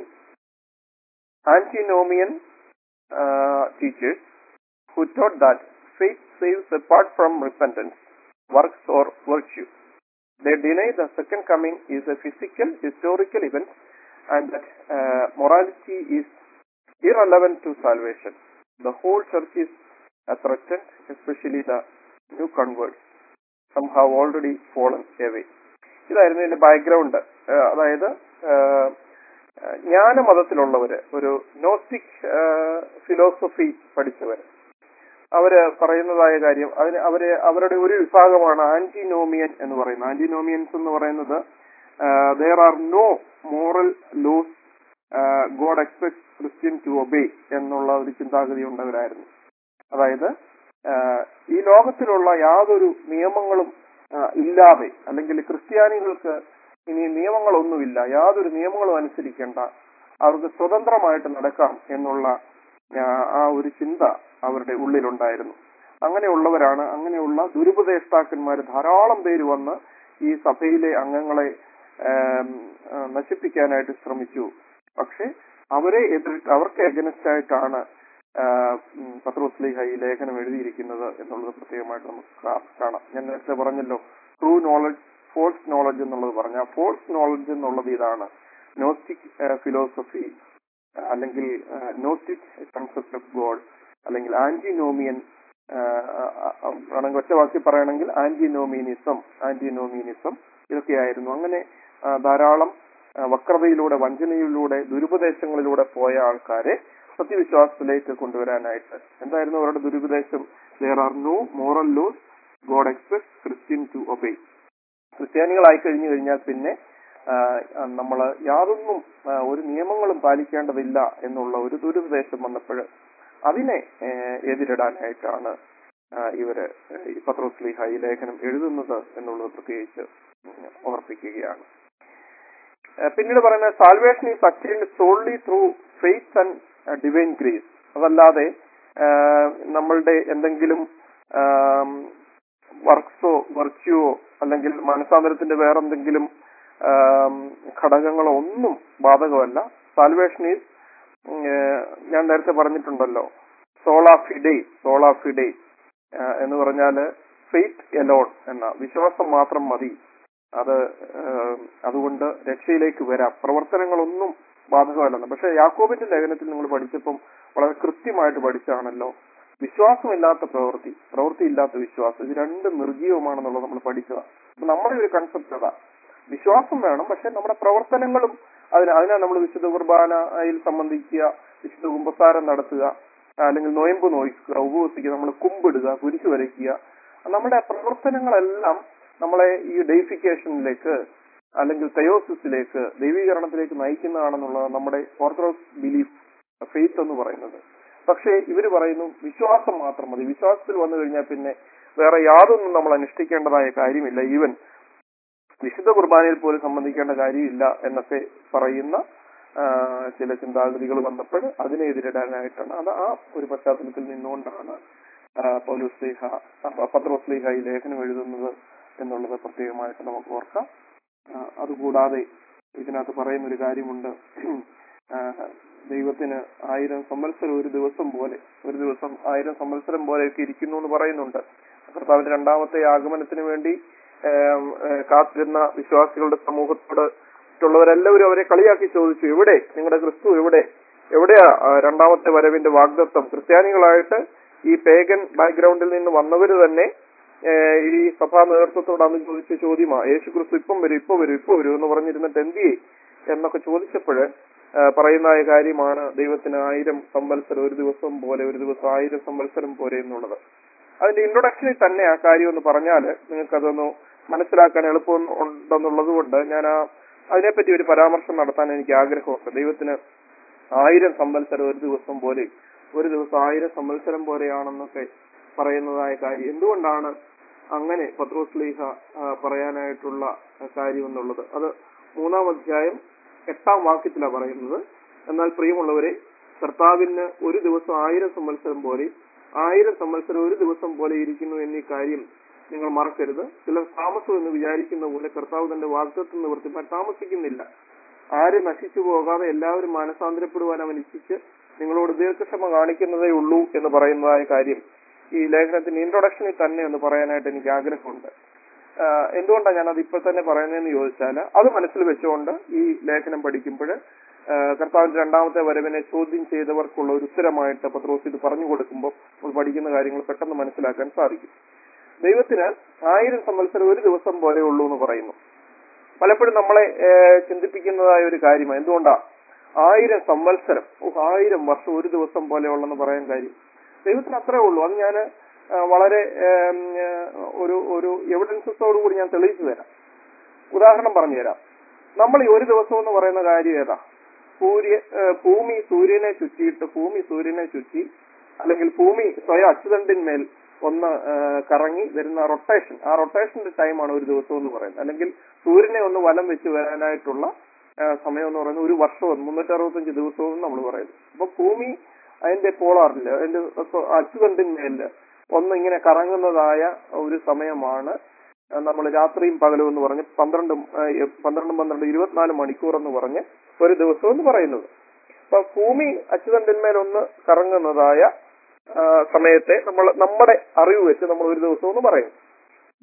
antinomian uh, teachers who taught that faith saves apart from repentance, works or virtue. They deny the second coming is a physical, historical event and that uh, morality is irrelevant to salvation. The whole church is uh, threatened, especially the new converts. some have already fallen away. ഇതായിരുന്നു ഇതിന്റെ background അതായത് ആഹ്, ആഹ്, ജ്ഞാനമതത്തിലുള്ളവര് ഒരു nose stick philosophy പഠിച്ചവര് അവര് പറയുന്നതായ കാര്യം അതിന് അവര് അവരുടെ ഒരു വിഭാഗമാണ് ആന്റിനോമിയൻ എന്ന് പറയുന്നത് ആന്റിനോമിയൻസ് എന്ന് പറയുന്നത് there are no moral laws God expect Christian to obey എന്നുള്ള ഒരു ചിന്താഗതി ഉണ്ടവരായിരുന്നു അതായത് ആഹ് ഈ ലോകത്തിലുള്ള യാതൊരു നിയമങ്ങളും ആഹ് ഇല്ലാതെ അല്ലെങ്കിൽ ക്രിസ്ത്യാനികൾക്ക് ഇനി നിയമങ്ങളൊന്നുമില്ല യാതൊരു നിയമങ്ങളും അനുസരിക്കേണ്ട അവർക്ക് സ്വതന്ത്രമായിട്ട് നടക്കാം എന്നുള്ള ആഹ് ആ ഒരു ചിന്ത അവരുടെ ഉള്ളിലുണ്ടായിരുന്നു അങ്ങനെയുള്ളവരാണ് അങ്ങനെയുള്ള ദുരുപദേഷ്ടാക്കന്മാർ ധാരാളം പേര് വന്ന് ഈ സഭയിലെ അംഗങ്ങളെ ആം, ആ, നശിപ്പിക്കാനായിട്ട് ശ്രമിച്ചു പക്ഷെ അവരെ എതിർ അവർക്ക് എഗനസ്റ്റ് ആയിട്ടാണ് പത്രോസ് ലീഹ ഈ ലേഖനം എഴുതിയിരിക്കുന്നത് എന്നുള്ളത് പ്രത്യേകമായിട്ട് നമുക്ക് കാ- കാണാം ഞാൻ നേരത്തെ പറഞ്ഞല്ലോ ട്രൂ നോളജ് ഫോൾസ് നോളജ് എന്നുള്ളത് പറഞ്ഞ ഫോൾസ് നോളജ് എന്നുള്ളത് ഇതാണ് നോസ്റ്റിക് ഫിലോസഫി അല്ലെങ്കിൽ നോസ്റ്റിക് കൺസെപ്റ്റ് ഓഫ് ഗോഡ് അല്ലെങ്കിൽ ആന്റിനോമിയൻ ആണെങ്കിൽ ഒറ്റ വാക്കി പറയണമെങ്കിൽ ആന്റിനോമിയനിസം ആന്റിനോമിയനിസം ഇതൊക്കെയായിരുന്നു അങ്ങനെ ആ, ധാരാളം ആ, വക്രതയിലൂടെ വഞ്ചനയിലൂടെ ദുരുപദേശങ്ങളിലൂടെ പോയ ആൾക്കാരെ സത്യവിശ്വാസത്തിലേക്ക് കൊണ്ടുവരാനായിട്ട് എന്തായിരുന്നു അവരുടെ ദുരുപദേശം there are no moral laws God expect Christian to obey ക്രിസ്ത്യാനികളായി കഴിഞ്ഞു കഴിഞ്ഞാൽ പിന്നെ നമ്മൾ യാതൊന്നും ആ, ഒരു നിയമങ്ങളും പാലിക്കേണ്ടതില്ല എന്നുള്ള ഒരു ദുരുപദേശം വന്നപ്പോൾ അതിനെ ആ, എതിരിടാനായിട്ടാണ് ആ, ഇവര് ഈ പത്രോസ്ലിഹ ഈ ലേഖനം എഴുതുന്നത് എന്നുള്ളത് പ്രത്യേകിച്ച് ഉം, ഓർപ്പിക്കുകയാണ് ആ, പിന്നീട് പറയുന്നത് salvation is achieved solely through faith and divine grace അതല്ലാതെ ആ, നമ്മളുടെ എന്തെങ്കിലും വർക്ക്സോ വർച്യുവോ അല്ലെങ്കിൽ മനസാന്തരത്തിന്റെ വേറെന്തെങ്കിലും ആം, ഘടകങ്ങളോ ഒന്നും ബാധകമല്ല സാൽവേഷൻ ഈസ് ഞാൻ നേരത്തെ പറഞ്ഞിട്ടുണ്ടല്ലോ സോളാ ഫിഡേ സോളാ ഫിഡേ എന്ന് പറഞ്ഞാല് ഫെയ്ത്ത് എലോൺ എന്ന വിശ്വാസം മാത്രം മതി അത് ആം, അതുകൊണ്ട് രക്ഷയിലേക്ക് വരാം പ്രവർത്തനങ്ങളൊന്നും ബാധകമല്ലെന്ന് പക്ഷെ യാക്കോബിന്റെ ലേഖനത്തിൽ നിങ്ങൾ പഠിച്ചപ്പം വളരെ കൃത്യമായിട്ട് പഠിച്ചാണല്ലോ വിശ്വാസമില്ലാത്ത പ്രവൃത്തി പ്രവൃത്തി ഇല്ലാത്ത വിശ്വാസം ഇത് രണ്ടും നിർജീവമാണെന്നുള്ളത് നമ്മൾ പഠിച്ചതാണ് അപ്പൊ നമ്മുടെ ഒരു കൺസെപ്റ്റ് അതാ വിശ്വാസം വേണം പക്ഷെ നമ്മുടെ പ്രവർത്തനങ്ങളും അതിന് അതിനാ നമ്മൾ വിശുദ്ധ കുർബാനയിൽ സംബന്ധിക്കുക വിശുദ്ധ കുമ്പസാരം നടത്തുക അല്ലെങ്കിൽ നോയമ്പ് നോക്കുക ഉപവസിക്കുക നമ്മൾ കുമ്പിടുക കുരിശു വരയ്ക്കുക നമ്മുടെ പ്രവർത്തനങ്ങളെല്ലാം നമ്മളെ ഈ ഡെയിഫിക്കേഷനിലേക്ക് അല്ലെങ്കിൽ തയോസിസിലേക്ക് ദൈവീകരണത്തിലേക്ക് നയിക്കുന്നതാണെന്നുള്ളത് നമ്മുടെ ഓർത്തഡോക്സ് ബിലീഫ് ഫെയ്ത്ത് എന്ന് പറയുന്നത് പക്ഷേ ഇവർ പറയുന്നു വിശ്വാസം മാത്രം മതി വിശ്വാസത്തിൽ വന്നു കഴിഞ്ഞാൽ പിന്നെ വേറെ യാതൊന്നും നമ്മൾ അനുഷ്ഠിക്കേണ്ടതായ കാര്യമില്ല ഈവൻ വിശുദ്ധ കുർബാനയിൽ പോലും സംബന്ധിക്കേണ്ട കാര്യമില്ല എന്നൊക്കെ പറയുന്ന ആ, ചില ചിന്താഗതികൾ വന്നപ്പോൾ അതിനെ എതിരിടാനായിട്ടാണ് അത് ആ ഒരു പശ്ചാത്തലത്തിൽ നിന്നുകൊണ്ടാണ് പൗലുസ്ലിഹ പത്രോസ്ലിഹ ഈ ലേഖനം എഴുതുന്നത് എന്നുള്ളത് പ്രത്യേകമായിട്ട് നമുക്ക് ഓർക്കാം ആ, അതുകൂടാതെ ഇതിനകത്ത് പറയുന്ന ഒരു കാര്യമുണ്ട് ആ, ദൈവത്തിന് ആയിരം സംവത്സരം ഒരു ദിവസം പോലെ ഒരു ദിവസം ആയിരം സംവത്സരം പോലെയൊക്കെ ഇരിക്കുന്നു എന്ന് പറയുന്നുണ്ട് കർത്താവിന്റെ രണ്ടാമത്തെ ആഗമനത്തിന് വേണ്ടി ഏം, ഏ, കാത്തിരുന്ന വിശ്വാസികളുടെ സമൂഹത്തോട് മറ്റുള്ളവരെല്ലാവരും അവരെ കളിയാക്കി ചോദിച്ചു എവിടെ നിങ്ങളുടെ ക്രിസ്തു എവിടെ എവിടെയാ ആ, രണ്ടാമത്തെ വരവിന്റെ വാഗ്ദത്വം ക്രിസ്ത്യാനികളായിട്ട് ഈ പേഗൻ ബാക്ക്ഗ്രൗണ്ടിൽ നിന്ന് വന്നവര് തന്നെ ഏഹ് ഈ സഭാ നേതൃത്വത്തോട് അന്ന് ചോദിച്ച ചോദ്യമാ യേശു ക്രിസ്തു ഇപ്പം വരും ഇപ്പൊ വരും ഇപ്പൊ വരും എന്ന് പറഞ്ഞിരുന്നിട്ട് എന്തിയേ എന്നൊക്കെ ചോദിച്ചപ്പോഴ് പറയുന്ന കാര്യമാണ് ദൈവത്തിന് ആയിരം സംവത്സരം ഒരു ദിവസം പോലെ ഒരു ദിവസം ആയിരം സംവത്സരം പോലെ എന്നുള്ളത് അതിന്റെ ഇൻട്രൊഡക്ഷനിൽ തന്നെ ആ കാര്യം ഒന്ന് പറഞ്ഞാൽ നിങ്ങൾക്ക് അതൊന്ന് മനസ്സിലാക്കാൻ എളുപ്പം ഉണ്ടെന്നുള്ളത് കൊണ്ട് ഞാൻ ആ അതിനെപ്പറ്റി ഒരു പരാമർശം നടത്താൻ എനിക്ക് ആഗ്രഹമുണ്ട് ദൈവത്തിന് ആയിരം സംവത്സരം ഒരു ദിവസം പോലെ ഒരു ദിവസം ആയിരം സംവത്സരം പോലെയാണെന്നൊക്കെ പറയുന്നതായ കാര്യം എന്തുകൊണ്ടാണ് അങ്ങനെ പത്രോസ്ലീഹ ആ, പറയാനായിട്ടുള്ള കാര്യം എന്നുള്ളത് അത് മൂന്നാം അധ്യായം എട്ടാം വാക്യത്തിലാണ് പറയുന്നത് എന്നാൽ പ്രിയമുള്ളവരെ കർത്താവിന് ഒരു ദിവസം ആയിരം സംവത്സരം പോലെ ആയിരം സംവത്സരം ഒരു ദിവസം പോലെ ഇരിക്കുന്നു എന്നീ കാര്യം നിങ്ങൾ മറക്കരുത് ചിലർ താമസം എന്ന് വിചാരിക്കുന്ന പോലെ കർത്താവ് തന്റെ വാഗ്ദത്വം നിവർത്തിപ്പാൻ താമസിക്കുന്നില്ല ആരും നശിച്ചു പോകാതെ എല്ലാവരും മാനസാന്തരപ്പെടുവാൻ അവൻ ഇച്ഛിച്ച് നിങ്ങളോട് ദീർഘക്ഷമ കാണിക്കുന്നതേ ഉള്ളൂ എന്ന് പറയുന്നതായ കാര്യം ഈ ലേഖനത്തിന്റെ ഇൻട്രൊഡക്ഷനിൽ തന്നെ ഒന്ന് പറയാനായിട്ട് എനിക്ക് ആഗ്രഹമുണ്ട് ആഹ് എന്തുകൊണ്ടാണ് ഞാൻ അത് ഇപ്പൊ തന്നെ പറയുന്നതെന്ന് ചോദിച്ചാൽ അത് മനസ്സിൽ വെച്ചുകൊണ്ട് ഈ ലേഖനം പഠിക്കുമ്പോൾ കർത്താവിന്റെ രണ്ടാമത്തെ വരവിനെ ചോദ്യം ചെയ്തവർക്കുള്ള ഒരു ഉത്തരമായിട്ട് പത്രോസ് ഇത് പറഞ്ഞു കൊടുക്കുമ്പോൾ നമ്മൾ പഠിക്കുന്ന കാര്യങ്ങൾ പെട്ടെന്ന് മനസ്സിലാക്കാൻ സാധിക്കും ദൈവത്തിന് ആയിരം സംവത്സരം ഒരു ദിവസം പോലെ ഉള്ളൂ എന്ന് പറയുന്നു പലപ്പോഴും നമ്മളെ ഏഹ്, ചിന്തിപ്പിക്കുന്നതായ ഒരു കാര്യമാണ് എന്തുകൊണ്ടാ ആയിരം സംവത്സരം ഓ, ആയിരം വർഷം ഒരു ദിവസം പോലെയുള്ളെന്ന് പറയാൻ കാര്യം ദൈവത്തിന് അത്രേ ഉള്ളൂ അത് ഞാൻ വളരെ ഏം, ഏഹ്, ഒരു ഒരു എവിഡൻസസോട് കൂടി ഞാൻ തെളിയിച്ചു തരാം ഉദാഹരണം പറഞ്ഞു തരാം നമ്മൾ ഈ ഒരു ദിവസം എന്ന് പറയുന്ന കാര്യം ഏതാ സൂര്യ ഏഹ്, ഭൂമി സൂര്യനെ ചുറ്റിയിട്ട് ഭൂമി സൂര്യനെ ചുറ്റി അല്ലെങ്കിൽ ഭൂമി സ്വയം അച്ചുതണ്ടിന്മേൽ ഒന്ന് ഏഹ്, കറങ്ങി വരുന്ന റൊട്ടേഷൻ ആ റൊട്ടേഷന്റെ ടൈമാണ് ഒരു ദിവസം എന്ന് പറയുന്നത് അല്ലെങ്കിൽ സൂര്യനെ ഒന്ന് വലം വെച്ച് വരാനായിട്ടുള്ള ഏഹ്, സമയം എന്ന് പറയുന്നത് ഒരു വർഷവും മുന്നൂറ്റി അറുപത്തഞ്ച് ദിവസവും നമ്മൾ പറയുന്നു അപ്പൊ ഭൂമി അതിന്റെ പോളാറില് അതിന്റെ അച്ചുതണ്ടിന്മേല് ഒന്ന് ഇങ്ങനെ കറങ്ങുന്നതായ ഒരു സമയമാണ് നമ്മൾ രാത്രിയും പകലും എന്ന് പറഞ്ഞ് പന്ത്രണ്ടും ഏഹ്, പന്ത്രണ്ടും പന്ത്രണ്ട് ഇരുപത്തിനാല് മണിക്കൂർ എന്ന് പറഞ്ഞ് ഒരു ദിവസം എന്ന് പറയുന്നത് അപ്പൊ ഭൂമി അച്ചുതണ്ടിന്മേൽ ഒന്ന് കറങ്ങുന്നതായ ആ, സമയത്തെ നമ്മൾ നമ്മുടെ അറിവ് വെച്ച് നമ്മൾ ഒരു ദിവസം എന്ന് പറയും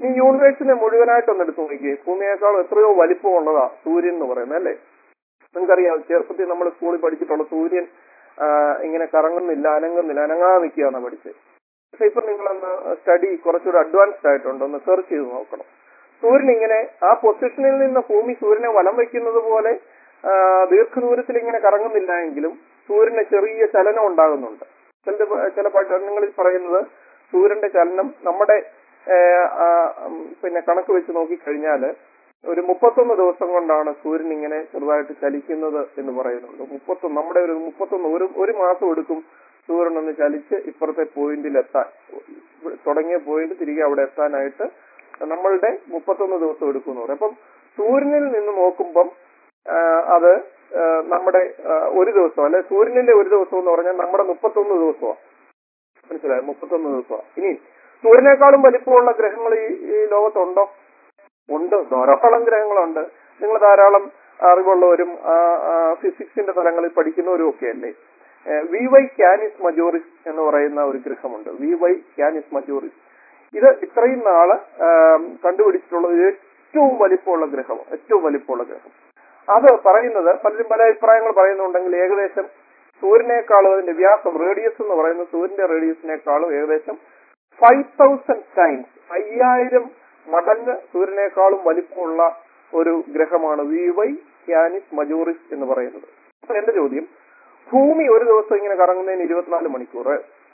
ഈ യൂണിവേഴ്സിനെ മുഴുവനായിട്ടൊന്ന് എടുത്തു നോക്കിയേ ഭൂമിയേക്കാൾ എത്രയോ വലിപ്പമുള്ളതാ സൂര്യൻ എന്ന് പറയുന്നത് അല്ലേ നിങ്ങൾക്കറിയാം ചെറുപ്പത്തിൽ നമ്മൾ സ്കൂളിൽ പഠിച്ചിട്ടുള്ള സൂര്യൻ ആ, ഇങ്ങനെ കറങ്ങുന്നില്ല അനങ്ങുന്നില്ല അനങ്ങാതെ നിൽക്കുകയാണ് പഠിച്ചത് പക്ഷെ ഇപ്പൊ നിങ്ങളൊന്ന് സ്റ്റഡി കുറച്ചുകൂടെ അഡ്വാൻസ്ഡ് ആയിട്ടുണ്ട് ഒന്ന് സെർച്ച് ചെയ്ത് നോക്കണം സൂര്യൻ ഇങ്ങനെ ആ പൊസിഷനിൽ നിന്ന് ഭൂമി സൂര്യനെ വലം വയ്ക്കുന്നത് പോലെ ആ, ദീർഘദൂരത്തിൽ ഇങ്ങനെ കറങ്ങുന്നില്ല എങ്കിലും സൂര്യന് ചെറിയ ചലനം ഉണ്ടാകുന്നുണ്ട് ചില ചില പഠനങ്ങളിൽ പറയുന്നത് സൂര്യന്റെ ചലനം നമ്മുടെ ഏ, ആ, ഉം, പിന്നെ കണക്ക് വെച്ച് നോക്കിക്കഴിഞ്ഞാൽ ഒരു മുപ്പത്തൊന്ന് ദിവസം കൊണ്ടാണ് സൂര്യൻ ഇങ്ങനെ ചെറുതായിട്ട് ചലിക്കുന്നത് എന്ന് പറയുന്നുണ്ട് മുപ്പത്തൊന്ന് നമ്മുടെ ഒരു മുപ്പത്തൊന്ന് ഒരു ഒരു മാസം എടുക്കും സൂര്യൻ ഒന്ന് ചലിച്ച് ഇപ്പുറത്തെ പോയിന്റിൽ എത്താൻ തുടങ്ങിയ പോയിന്റ് തിരികെ അവിടെ എത്താനായിട്ട് നമ്മളുടെ മുപ്പത്തൊന്ന് ദിവസം എടുക്കും എന്ന് പറയും അപ്പം സൂര്യനിൽ നിന്ന് നോക്കുമ്പം ആ, അത് ആ, നമ്മുടെ ആ, ഒരു ദിവസം അല്ലെ സൂര്യനിലെ ഒരു ദിവസം എന്ന് പറഞ്ഞാൽ നമ്മുടെ മുപ്പത്തൊന്ന് ദിവസമാണ് മനസ്സിലായോ മുപ്പത്തൊന്ന് ദിവസമാണ് ഇനി സൂര്യനേക്കാളും വലിപ്പമുള്ള ഗ്രഹങ്ങൾ ഈ ഈ ലോകത്തുണ്ടോ ഉണ്ട് ധാരാളം ഗ്രഹങ്ങളുണ്ട് നിങ്ങൾ ധാരാളം അറിവുള്ളവരും ഫിസിക്സിന്റെ തലങ്ങളിൽ പഠിക്കുന്നവരും ഒക്കെ അല്ലേ വി വൈ ക്യാനിസ് മജോറിസ് എന്ന് പറയുന്ന ഒരു ഗ്രഹമുണ്ട് വി വൈ ക്യാനിസ് മജോറിസ് ഇത് ഇത്രയും നാള് ആം, കണ്ടുപിടിച്ചിട്ടുള്ളത് ഏറ്റവും വലിപ്പമുള്ള ഗ്രഹം ഏറ്റവും വലിപ്പമുള്ള ഗ്രഹം അത് പറയുന്നത് പലരും പല അഭിപ്രായങ്ങൾ പറയുന്നുണ്ടെങ്കിൽ ഏകദേശം സൂര്യനേക്കാളും അതിന്റെ വ്യാസം റേഡിയസ് എന്ന് പറയുന്നത് സൂര്യന്റെ റേഡിയസിനേക്കാളും ഏകദേശം ഫൈവ് തൗസൻഡ് ടൈംസ് അയ്യായിരം മടങ്ങ് സൂര്യനേക്കാളും വലിപ്പമുള്ള ഒരു ഗ്രഹമാണ് വി വൈ ക്യാനിസ് മജോറിസ് എന്ന് പറയുന്നത് അപ്പൊ എന്റെ ചോദ്യം ഭൂമി ഒരു ദിവസം ഇങ്ങനെ കറങ്ങുന്നതിന് ഇരുപത്തിനാല് മണിക്കൂർ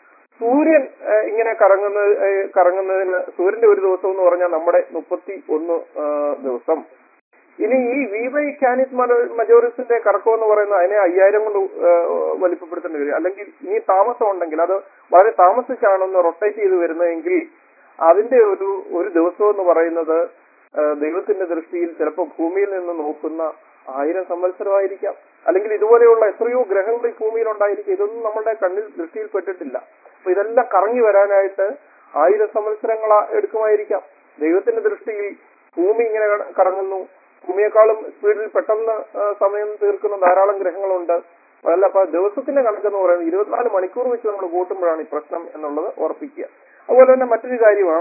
സൂര്യൻ ഏഹ്, ഇങ്ങനെ കറങ്ങുന്ന ഏഹ്, കറങ്ങുന്നതിന് സൂര്യന്റെ ഒരു ദിവസം എന്ന് പറഞ്ഞാൽ നമ്മുടെ മുപ്പത്തി ഒന്ന് ഏഹ്, ദിവസം ഇനി ഈ വി വൈ കാനിസ് മജോറിസിന്റെ കറക്കം എന്ന് പറയുന്നത് അതിനെ അയ്യായിരം കൊണ്ട് ഏഹ്, വലിപ്പപ്പെടുത്തേണ്ടി വരും അല്ലെങ്കിൽ ഇനി താമസം ഉണ്ടെങ്കിൽ അത് വളരെ താമസിച്ചാണെന്ന് റൊട്ടേറ്റ് ചെയ്ത് വരുന്നതെങ്കിൽ അതിന്റെ ഒരു ഒരു ദിവസം എന്ന് പറയുന്നത് ഏഹ്, ദൈവത്തിന്റെ ദൃഷ്ടിയിൽ ചിലപ്പോൾ ഭൂമിയിൽ നിന്ന് നോക്കുന്ന ആയിരം സംവത്സരമായിരിക്കാം അല്ലെങ്കിൽ ഇതുപോലെയുള്ള എത്രയോ ഗ്രഹങ്ങൾ ഈ ഭൂമിയിൽ ഉണ്ടായിരിക്കും ഇതൊന്നും നമ്മുടെ കണ്ണിൽ ദൃഷ്ടിയിൽ പെട്ടിട്ടില്ല അപ്പൊ ഇതെല്ലാം കറങ്ങി വരാനായിട്ട് ആയിരം സംവത്സരങ്ങൾ എടുക്കുമായിരിക്കാം ദൈവത്തിന്റെ ദൃഷ്ടിയിൽ ഭൂമി ഇങ്ങനെ കറ- കറങ്ങുന്നു ഭൂമിയെക്കാളും സ്പീഡിൽ പെട്ടെന്ന് ആ, സമയം തീർക്കുന്ന ധാരാളം ഗ്രഹങ്ങളുണ്ട് അതല്ല അപ്പൊ ദിവസത്തിന്റെ കണക്കെന്ന് പറയുന്നത് ഇരുപത്തിനാല് മണിക്കൂർ വെച്ച് നമ്മൾ കൂട്ടുമ്പോഴാണ് ഈ പ്രശ്നം എന്നുള്ളത് ഓർപ്പിക്കുക അതുപോലെ തന്നെ മറ്റൊരു കാര്യമാണ്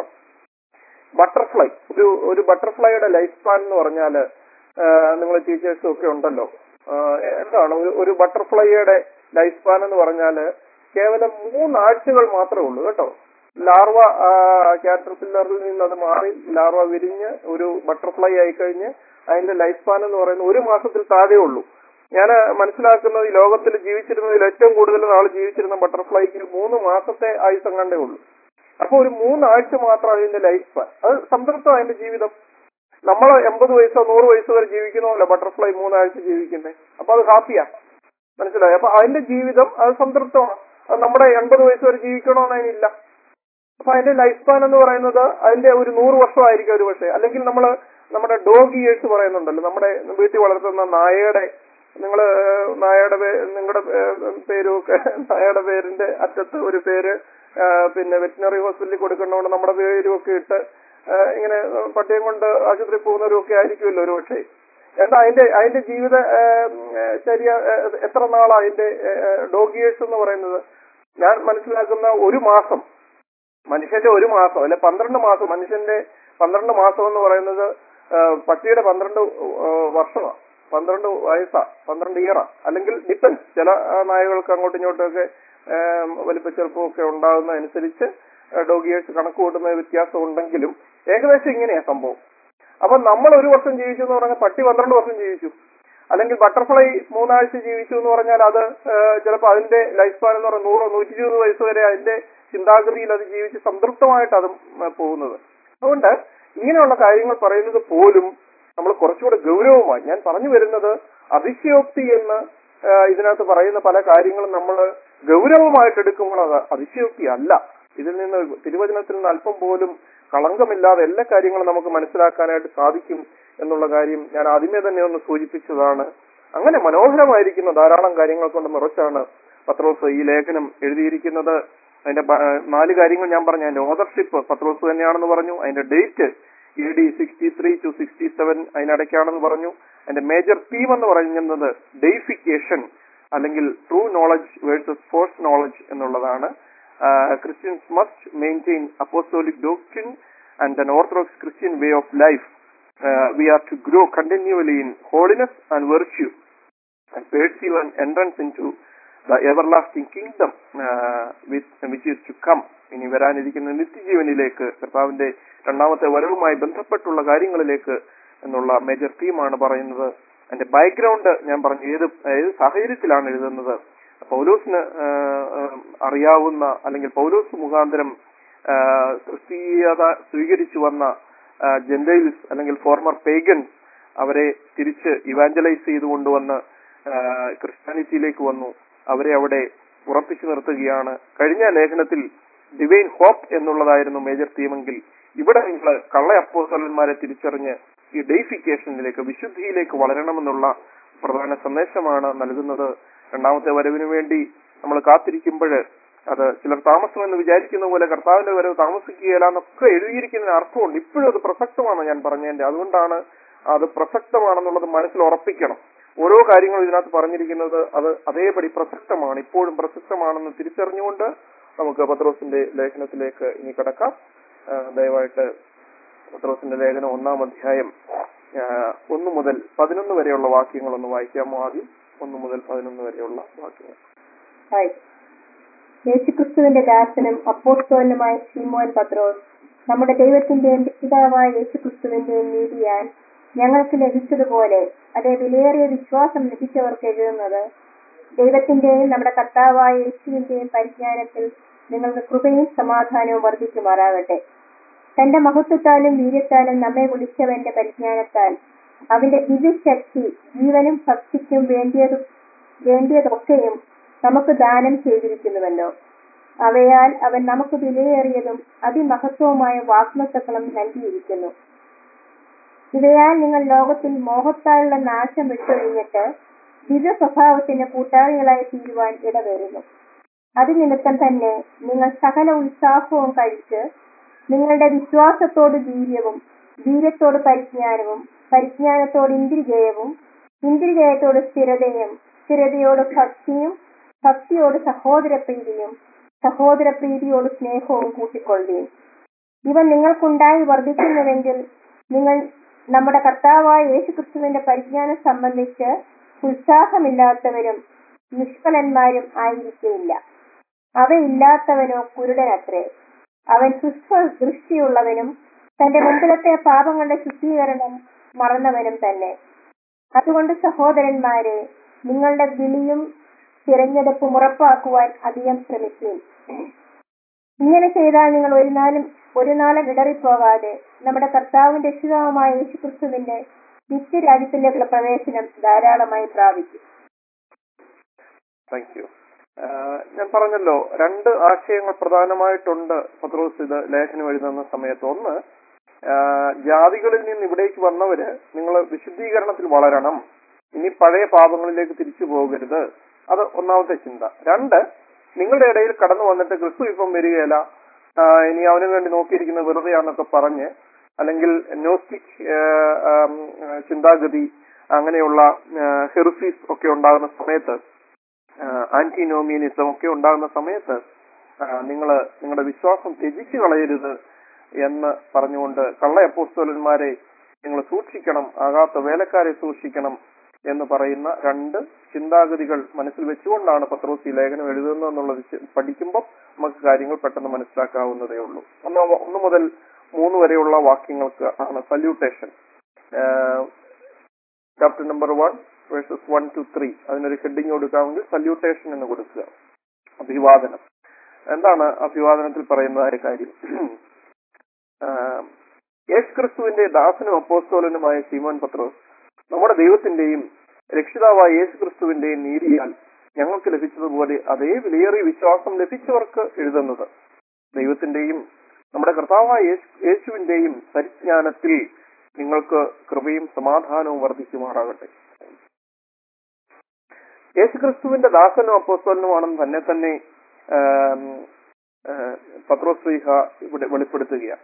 ബട്ടർഫ്ലൈ ഒരു ഒരു ബട്ടർഫ്ലൈയുടെ ലൈഫ് സ്പാൻ എന്ന് പറഞ്ഞാല് നിങ്ങൾ ടീച്ചേഴ്സും ഒക്കെ ഉണ്ടല്ലോ ആ, എന്താണ് ഒരു ഒരു ബട്ടർഫ്ലൈയുടെ ലൈഫ് സ്പാൻ എന്ന് പറഞ്ഞാല് കേവലം മൂന്നാഴ്ചകൾ മാത്രമേ ഉള്ളൂ കേട്ടോ ലാർവ ക്യാറ്റർപില്ലറിൽ നിന്ന് അത് മാറി ലാർവ വിരിഞ്ഞ് ഒരു ബട്ടർഫ്ലൈ ആയി കഴിഞ്ഞ് അതിന്റെ ലൈഫ് സ്പാൻ എന്ന് പറയുന്നത് ഒരു മാസത്തിൽ താഴെ ഉള്ളൂ ഞാൻ മനസ്സിലാക്കുന്നത് ഈ ലോകത്തിൽ ജീവിച്ചിരുന്നതിൽ ഏറ്റവും കൂടുതൽ നാൾ ജീവിച്ചിരുന്ന ബട്ടർഫ്ലൈക്ക് മൂന്ന് മാസത്തെ ആയുസം കണ്ടേ ഉള്ളൂ അപ്പൊ ഒരു മൂന്നാഴ്ച മാത്രം അതിന്റെ ലൈഫ് സ്പാൻ അത് സംതൃപ്തം അതിന്റെ ജീവിതം നമ്മൾ എൺപത് വയസ്സോ നൂറ് വയസ്സ് വരെ ജീവിക്കുന്നതല്ല ബട്ടർഫ്ലൈ മൂന്നാഴ്ച ജീവിക്കുന്നത് അപ്പൊ അത് ഹാപ്പിയാ മനസ്സിലായി അപ്പൊ അതിന്റെ ജീവിതം അത് സംതൃപ്തമാണ് അത് നമ്മുടെ എൺപത് വയസ്സ് വരെ ജീവിക്കണമെന്ന് അതിനില്ല അപ്പൊ അതിന്റെ ലൈഫ് സ്പാൻ എന്ന് പറയുന്നത് അതിന്റെ ഒരു നൂറ് വർഷമായിരിക്കും ഒരു പക്ഷേ അല്ലെങ്കിൽ നമ്മൾ നമ്മുടെ ഡോഗ് ഇയേഴ്സ് പറയുന്നുണ്ടല്ലോ നമ്മുടെ വീട്ടിൽ വളർത്തുന്ന നായയുടെ നിങ്ങൾ നായയുടെ പേ നിങ്ങളുടെ പേരും ഒക്കെ നായയുടെ പേരിന്റെ അറ്റത്ത് ഒരു പേര് ആ, പിന്നെ വെറ്റിനറി ഹോസ്പിറ്റലിൽ കൊടുക്കുന്നതുകൊണ്ട് നമ്മുടെ പേരും ഒക്കെ ഇട്ട് ആ, ഇങ്ങനെ പട്ടിയം കൊണ്ട് ആശുപത്രി പോകുന്നവരും ഒക്കെ ആയിരിക്കുമല്ലോ ഒരു പക്ഷേ എന്താ അതിന്റെ അതിന്റെ ജീവിത ആ, ശരിയ എത്ര നാളാ അതിന്റെ ഡോഗ് ഇയേഴ്സ് എന്ന് പറയുന്നത് ഞാൻ മനസ്സിലാക്കുന്ന ഒരു മാസം മനുഷ്യന്റെ ഒരു മാസം അല്ലെ പന്ത്രണ്ട് മാസം മനുഷ്യന്റെ പന്ത്രണ്ട് മാസം എന്ന് പറയുന്നത് ആ, പട്ടിയുടെ പന്ത്രണ്ട് വർഷമാണ് പന്ത്രണ്ട് വയസ്സാ പന്ത്രണ്ട് ഇയറാ അല്ലെങ്കിൽ ഡിപ്പെൻസ് ചില ആ, നായകൾക്ക് അങ്ങോട്ടും ഇങ്ങോട്ടും ഒക്കെ വലിപ്പ ചെറുപ്പമൊക്കെ ഉണ്ടാകുന്ന അനുസരിച്ച് ഡോഗ് ഇയേഴ്സ് കണക്ക് കൂട്ടുന്ന വ്യത്യാസം ഉണ്ടെങ്കിലും ഏകദേശം ഇങ്ങനെയാ സംഭവം അപ്പൊ നമ്മൾ ഒരു വർഷം ജീവിച്ചു എന്ന് പറഞ്ഞാൽ പട്ടി പന്ത്രണ്ട് വർഷം ജീവിച്ചു അല്ലെങ്കിൽ ബട്ടർഫ്ലൈ മൂന്നാഴ്ച ജീവിച്ചു എന്ന് പറഞ്ഞാൽ അത് ചിലപ്പോൾ അതിന്റെ ലൈഫ് സ്പാൻ എന്ന് പറഞ്ഞാൽ നൂറോ നൂറ്റി ഇരുപത് വയസ്സ് വരെ അതിന്റെ ചിന്താഗതിയിൽ അത് ജീവിച്ച് സംതൃപ്തമായിട്ട് അതും ആ, പോകുന്നത് അതുകൊണ്ട് ഇങ്ങനെയുള്ള കാര്യങ്ങൾ പറയുന്നത് പോലും നമ്മൾ കുറച്ചുകൂടെ ഗൗരവമായി ഞാൻ പറഞ്ഞു വരുന്നത് അതിശയോക്തി എന്ന് ആ, ഇതിനകത്ത് പറയുന്ന പല കാര്യങ്ങളും നമ്മൾ ഗൗരവമായിട്ട് എടുക്കുമ്പോൾ അത് അതിശയോക്തി അല്ല ഇതിൽ നിന്ന് തിരുവചനത്തിൽ നിന്ന് അല്പം പോലും കളങ്കമില്ലാതെ എല്ലാ കാര്യങ്ങളും നമുക്ക് മനസ്സിലാക്കാനായിട്ട് സാധിക്കും എന്നുള്ള കാര്യം ഞാൻ ആദ്യമേ തന്നെ ഒന്ന് സൂചിപ്പിച്ചതാണ് അങ്ങനെ മനോഹരമായിരിക്കുന്ന ധാരാളം കാര്യങ്ങൾ കൊണ്ട് നിറച്ചാണ് പത്രോസ് ഈ ലേഖനം എഴുതിയിരിക്കുന്നത് അതിന്റെ ബ- ആ, നാല് കാര്യങ്ങൾ ഞാൻ പറഞ്ഞു അതിന്റെ ഓതർഷിപ്പ് പത്രോസ് തന്നെയാണെന്ന് പറഞ്ഞു അതിന്റെ date A D sixty three to sixty seven അതിനിടയ്ക്കാണെന്ന് പറഞ്ഞു അതിന്റെ മേജർ തീം എന്ന് പറയുന്നത് ഡെയിഫിക്കേഷൻ അല്ലെങ്കിൽ true knowledge versus false knowledge എന്നുള്ളതാണ് Christians must maintain apostolic doctrine and an orthodox Christian way of life, uh, we are to grow continually in holiness and virtue and pursue an entrance into the everlasting kingdom uh, with, which is to come. ഇനി വരാനിരിക്കുന്ന നിത്യജീവനിലേക്ക് കർത്താവിന്റെ രണ്ടാമത്തെ വരവുമായി ബന്ധപ്പെട്ടുള്ള കാര്യങ്ങളിലേക്ക് എന്നുള്ള major തീമാണ് പറയുന്നത് അതിന്റെ background ഞാൻ പറഞ്ഞു ഏത് ഏത് സാഹചര്യത്തിലാണ് എഴുതുന്നത് പൗലോസിന് ആ, ആ, അറിയാവുന്ന അല്ലെങ്കിൽ പൗലോസ് മുഖാന്തരം ആ, ക്രിസ്തീയത സ്വീകരിച്ചു വന്ന ജെൻഡൈൽസ് അല്ലെങ്കിൽ ഫോർമർ പേഗൻസ് അവരെ തിരിച്ച് ഇവാഞ്ചലൈസ് ചെയ്തു കൊണ്ടുവന്ന് ആ, ക്രിസ്ത്യാനിറ്റിയിലേക്ക് വന്നു അവരെ അവിടെ ഉറപ്പിച്ചു നിർത്തുകയാണ് കഴിഞ്ഞ ലേഖനത്തിൽ ഡിവൈൻ ഹോപ്പ് എന്നുള്ളതായിരുന്നു മേജർ തീമെങ്കിൽ ഇവിടെ നിങ്ങൾ കള്ള അപ്പോസലന്മാരെ തിരിച്ചറിഞ്ഞ് ഈ ഡെയിഫിക്കേഷനിലേക്ക് വിശുദ്ധിയിലേക്ക് വളരണമെന്നുള്ള പ്രധാന സന്ദേശമാണ് നൽകുന്നത് രണ്ടാമത്തെ വരവിന് വേണ്ടി നമ്മൾ കാത്തിരിക്കുമ്പോൾ അത് ചിലർ താമസമെന്ന് വിചാരിക്കുന്ന പോലെ കർത്താവിന്റെ വരവ് താമസിക്കുകയില്ല എന്നൊക്കെ എഴുതിയിരിക്കുന്നതിന് അർത്ഥമുണ്ട് ഇപ്പോഴും അത് പ്രസക്തമാണ് ഞാൻ പറഞ്ഞതിന്റെ അതുകൊണ്ടാണ് അത് പ്രസക്തമാണെന്നുള്ളത് മനസ്സിൽ ഉറപ്പിക്കണം ഓരോ കാര്യങ്ങളും ഇതിനകത്ത് പറഞ്ഞിരിക്കുന്നത് അത് അതേപടി പ്രസക്തമാണ് ഇപ്പോഴും പ്രസക്തമാണെന്ന് തിരിച്ചറിഞ്ഞുകൊണ്ട് നമുക്ക് പത്രോസിന്റെ ലേഖനത്തിലേക്ക് ഇനി കടക്കാം ആ, ദയവായിട്ട് പത്രോസിന്റെ ലേഖനം ഒന്നാം അധ്യായം ആ, ഒന്ന് മുതൽ പതിനൊന്ന് വരെയുള്ള വാക്യങ്ങൾ ഒന്ന് വായിക്കാമോ ആദ്യം ഒന്ന് മുതൽ പതിനൊന്ന് വരെയുള്ള വാക്യങ്ങൾ ഹായ് യേശുക്രിസ്തുവിന്റെ ദാസനും അപ്പോസ്തോലനുമായ ശീമോൻ പത്രോസ് നമ്മുടെ ദൈവത്തിന്റെയും പിതാവായ യേശുക്രിസ്തുവിന്റെയും നീതിയാൽ ഞങ്ങൾക്ക് ലഭിച്ചതുപോലെ അതേ വിലയേറിയ വിശ്വാസം ലഭിച്ചവർക്ക് എഴുതുന്നത് ദൈവത്തിന്റെയും നമ്മുടെ കർത്താവായ യേശുവിന്റെയും പരിജ്ഞാനത്തിൽ നിങ്ങൾക്ക് കൃപയും സമാധാനവും വർദ്ധിക്കുമാറാകട്ടെ തന്റെ മഹത്വത്താലും വീര്യത്താലും നമ്മെ വിളിച്ചവന്റെ പരിജ്ഞാനത്താൽ അവന്റെ ദിവ്യശക്തി ജീവനും ഭക്തിക്കും വേണ്ടിയത് വേണ്ടിയതൊക്കെയും നമുക്ക് ദാനം ചെയ്തിരിക്കുന്നുവല്ലോ അവയാൽ അവൻ നമുക്ക് വിലയേറിയതും അതിമഹത്വവുമായ വാഗ്മത്തക്കളും നൽകിയിരിക്കുന്നു ഇവയാൽ നിങ്ങൾ ലോകത്തിൽ മോഹത്താലുള്ള നാശം വിട്ടൊഴിഞ്ഞിട്ട് ദിവ്യ സ്വഭാവത്തിന് കൂട്ടാളികളായി തീരുവാൻ ഇടവരുന്നു അത് നിമിത്തം തന്നെ നിങ്ങൾ സകല ഉത്സാഹവും കഴിച്ച് നിങ്ങളുടെ വിശ്വാസത്തോട് വീര്യവും വീര്യത്തോട് പരിജ്ഞാനവും പരിജ്ഞാനത്തോട് ഇന്ദ്രിജയവും ഇന്ദ്രിജയത്തോട് സ്ഥിരതയും സ്ഥിരതയോട് ഭക്തിയും ഭക്തിയോട് സഹോദരപ്രീതിയും സഹോദരപ്രീതിയോട് സ്നേഹവും കൂട്ടിക്കൊള്ളുകയും ഇവ നിങ്ങൾക്കുണ്ടായി വർദ്ധിക്കുന്നുവെങ്കിൽ നിങ്ങൾ നമ്മുടെ കർത്താവായ യേശുക്രിസ്തുവിന്റെ പരിജ്ഞാനം സംബന്ധിച്ച് ഉത്സാഹമില്ലാത്തവരും നിഷ്ഫലന്മാരും ആയിരിക്കില്ല അവയില്ലാത്തവനോ കുരുടനത്രേ അവൻ സുസ്ഥ ദൃഷ്ടിയുള്ളവനും തന്റെ മുമ്പിലത്തെ പാപങ്ങളുടെ ശുദ്ധീകരണം മറന്നവനും തന്നെ അതുകൊണ്ട് സഹോദരന്മാരെ നിങ്ങളുടെ വിളിയും തിരഞ്ഞെടുപ്പും ഉറപ്പാക്കുവാൻ അധികം ശ്രമിക്കുകയും ഇങ്ങനെ ചെയ്താൽ നിങ്ങൾ ഒരു നാളും ഒരു നാളും ഇടറിപ്പോകാതെ നമ്മുടെ കർത്താവും രക്ഷിതാവുമായ യേശുക്രിസ്തുവിന്റെ നിത്യരാജ്യത്തിലേക്കുള്ള പ്രവേശനം ധാരാളമായി പ്രാപിക്കും താങ്ക് യു ഞാൻ പറഞ്ഞല്ലോ രണ്ട് ആശയങ്ങൾ പ്രധാനമായിട്ടുണ്ട് പത്രോസ് ഇത് ലേഖനം എഴുതുന്ന സമയത്ത് ഒന്ന് ആ, ജാതികളിൽ നിന്ന് ഇവിടേക്ക് വന്നവര് നിങ്ങൾ വിശുദ്ധീകരണത്തിൽ വളരണം ഇനി പഴയ പാപങ്ങളിലേക്ക് തിരിച്ചു പോകരുത് അത് ഒന്നാമത്തെ ചിന്ത രണ്ട് നിങ്ങളുടെ ഇടയിൽ കടന്നു വന്നിട്ട് ക്രിസ്തു ഇപ്പം വരികയില്ല ആ, ഇനി അവന് വേണ്ടി നോക്കിയിരിക്കുന്നത് വെറുതെയാന്നൊക്കെ പറഞ്ഞ് അല്ലെങ്കിൽ നോസ്റ്റിക് ചിന്താഗതി അങ്ങനെയുള്ള ഹെറുസീസ് ഒക്കെ ഉണ്ടാകുന്ന സമയത്ത് ആന്റിനോമിയനിസം ഒക്കെ ഉണ്ടാകുന്ന സമയത്ത് നിങ്ങൾ നിങ്ങളുടെ വിശ്വാസം ത്യജിച്ചു കളയരുത് എന്ന് പറഞ്ഞുകൊണ്ട് കള്ള അപ്പോസ്തോലന്മാരെ നിങ്ങൾ സൂക്ഷിക്കണം ആകാത്ത വേലക്കാരെ സൂക്ഷിക്കണം എന്ന് പറയുന്ന രണ്ട് ചിന്താഗതികൾ മനസ്സിൽ വെച്ചുകൊണ്ടാണ് പത്രോസ് ഈ ലേഖനം എഴുതുന്നത് എന്നുള്ളത് ചി- പഠിക്കുമ്പോൾ നമുക്ക് കാര്യങ്ങൾ പെട്ടെന്ന് മനസ്സിലാക്കാവുന്നതേ ഉള്ളൂ ഒന്ന് ഒന്ന് മുതൽ മൂന്ന് വരെയുള്ള വാക്യങ്ങൾക്ക് ആണ് salutation chapter number one verses one two three അതിനൊരു ഹെഡിങ് കൊടുക്കാമെങ്കിൽ സല്യൂട്ടേഷൻ എന്ന് കൊടുക്കുക അഭിവാദനം എന്താണ് അഭിവാദനത്തിൽ പറയുന്നതായ കാര്യം ആഹ് യേശുക്രിസ്തുവിന്റെ ദാസനും അപ്പോസ്തോലനുമായ സീമോൻ പത്രോസ് നമ്മുടെ ദൈവത്തിന്റെയും രക്ഷിതാവായ യേശുക്രിസ്തുവിന്റെയും നീതിയാൽ ഞങ്ങൾക്ക് ലഭിച്ചതുപോലെ അതേ വിലയേറിയ വിശ്വാസം ലഭിച്ചവർക്ക് എഴുതുന്നത് ദൈവത്തിന്റെയും നമ്മുടെ കർത്താവായ യേശു യേശുവിന്റെയും പരിജ്ഞാനത്തിൽ നിങ്ങൾക്ക് കൃപയും സമാധാനവും വർദ്ധിക്കുമാറാകട്ടെ യേശുക്രിസ്തുവിന്റെ ദാസനും അപ്പോസ്തോലനുമാണെന്ന് തന്നെ തന്നെ ആം, ആ, പത്രോസ് ശ്രീഹ ഇവിടെ വെളിപ്പെടുത്തുകയാണ്